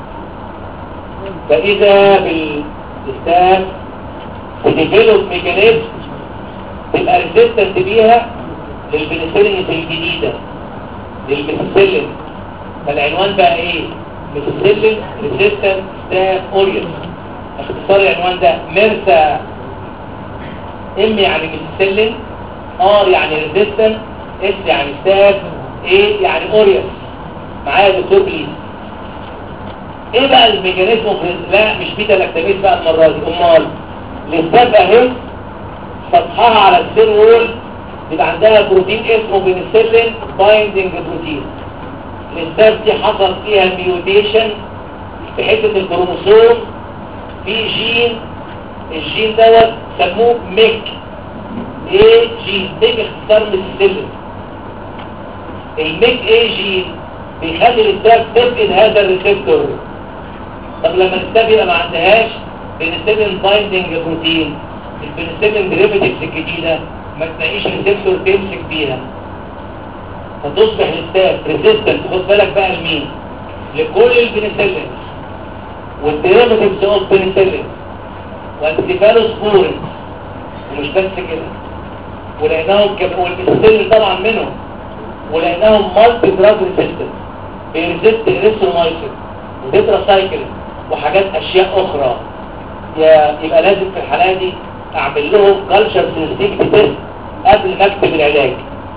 فاذا بالاستاف تديفلوب ميكانيزم تبقى ريزيستنت بيها للبنسلينز الجديدة للبنسلين فالعنوان بقى ايه بنسلين ريزيستنت ستاف اوريوس اختصار العنوان ده ميرسا ام يعني بنسلين ار يعني ريزيستنت اس يعني ستاف ايه يعني اوريوس معايا يا دكتور بليز ايه بقى الميكانيزم لا مش بيتا لاكتاميز بقى المره دي امال الاستاف اهي سطحها على السيل وول يبقى عندها بروتين اسمه بنسلين بايندنج بروتين الاستاف دي حصل فيها ميوتيشن بحيث ان الكروموسوم في جين الجين دوت سموه ميك ايه جين ميك اختصار بنسلين الميك ايه جين بيخلي الاستاف تفقد هذا الريسبتور طب لما الاستاف يبقى ما عندهاش بنسلين بايندنج بروتين البنسلين ديريفيتيفز الجديده ما تلاقيش ريسبتور تمسك بيها فتصبح الاستاف ريزيستنت خد بالك بقى لمين لكل البنسلين والديريفيتيفز اوف بنسلين والانتيفالوسبورين ومش بس كده ولقيناهم كم والبنسلين طبعا منهم ولقيناهم مالتي دراج ريزيستنت بيريزيست اريثرومايسين وتتراسايكلين وحاجات اشياء اخرى يا يبقى لازم في الحالة دي اعمل لهم كالتشر سنسيتيفيتي تيست قبل ما اكتب العلاج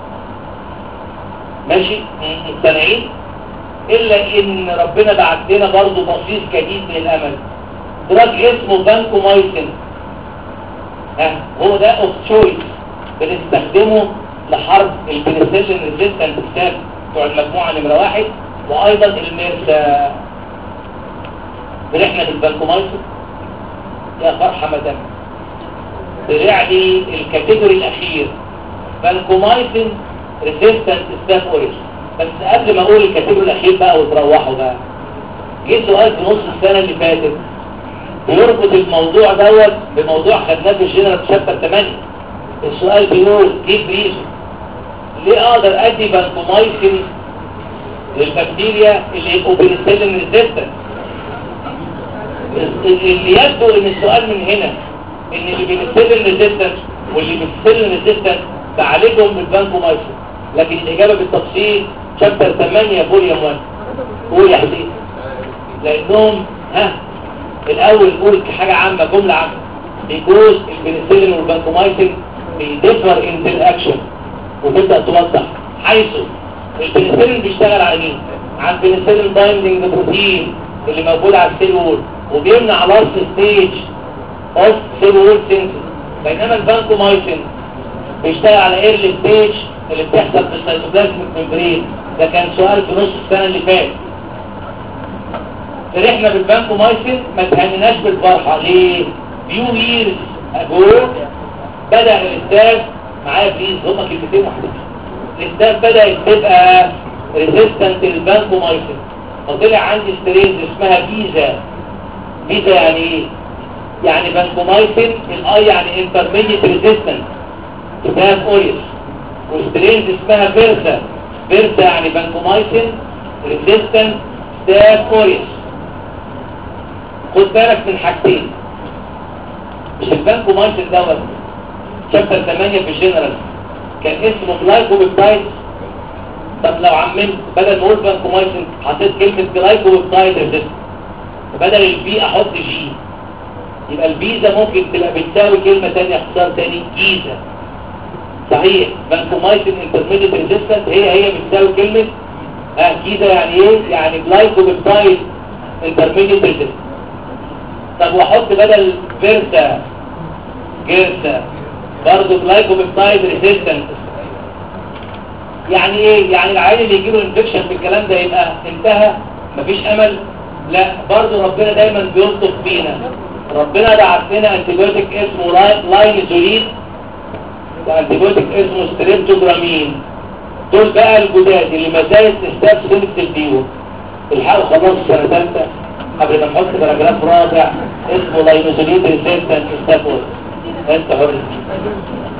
ماشي مقتنعين الا ان ربنا بعت لنا برضه بصيص جديد من الامل دراج اسمه بانكومايسين ها هو ده اوف تشويس بنستخدمه لحرب البنسلين ريزيستنت ستاف بتوع المجموعة نمرة واحد وأيضا الميرسا فرحنا بالبنكومايسين يا فرحة مدام طلع لي الكاتيجوري الأخير بنكومايسين ريزيستنت ستاف اوريج بس قبل ما اقول الكاتيجوري الأخير بقى وتروحوا بقى جه سؤال في نص السنة اللي فاتت بيربط الموضوع دوت بموضوع خدناه في الجنرال شابتر 8 السؤال بيقول كيف ريزون ليه اقدر ادي بنكومايسين للبكتيريا اللي يبقوا بنسلين ريزيستنت اللي يبدو ان السؤال من هنا ان اللي بنسلين ريزيستنت واللي بنسلين ريزيستنت تعالجهم بالبنكومايسين لكن الاجابه بالتفصيل شابتر 8 فوليوم 1 قول يا حسين لانهم ها الاول نقول حاجه عامه جمله عامه because البنسلين والبنكومايسين بيدفر انتراكشن وتبدا توضح حيث البنسلين بيشتغل على مين على البنسلين بايندنج بروتين اللي موجود على السيل وول وبيمنع لاست ستيج اوف سيل وول سينثيس بينما البنكومايسين بيشتغل على ايرلي ستيج اللي بتحصل في السيتوبلازميك ممبرين ده كان سؤال في نص السنه اللي فاتت فرحنا بالبنكومايسين ما تهنناش بالفرحه ليه فيو ييرز اجو بدا الاستاف معايا بليز هما كلمتين واحده الاستاف بدات تبقى ريزيستنت للبنكومايسين فطلع عندي سترينز اسمها بيزا بيزا يعني ايه يعني بنكومايسين الاي يعني انترميديت ريزيستنت ستاف اوريس وسترينز اسمها فيرسا فيرسا يعني بنكومايسين ريزيستنت ستاف اوريس خد بالك من حاجتين مش البنكومايسين دوت شابتر 8 في الجنرال كان اسمه جلايكوبيبتايد طب لو عممت بدل ما اقول بنكومايسين حطيت كلمه جلايكوبيبتايد ريزيست بدل البي احط جي يبقى البيزا ممكن تبقى بتساوي كلمه ثانيه اختصار ثاني جيزا صحيح بنكومايسين انترميديت ريزيستنت هي هي بتساوي كلمه اه جيزا يعني ايه يعني جلايكوبيبتايد انترميديت ريزيستنت طب واحط بدل فيرسا جيرسا برضه جلايكوبيبتايد ريزيستنت يعني ايه يعني العيان اللي يجيله انفكشن بالكلام ده يبقى انتهى مفيش امل لا برضه ربنا دايما بيلطف بينا ربنا بعت لنا انتيبيوتيك اسمه لاينزولين وانتيبيوتيك اسمه ستريبتوجرامين دول بقى الجداد اللي ما زالت تستاف سنة البيو الحقوا خلاص سنة ثالثة قبل ما نحط باراجراف رابع اسمه لاينزولين ريزيستنت ستافورد انت حر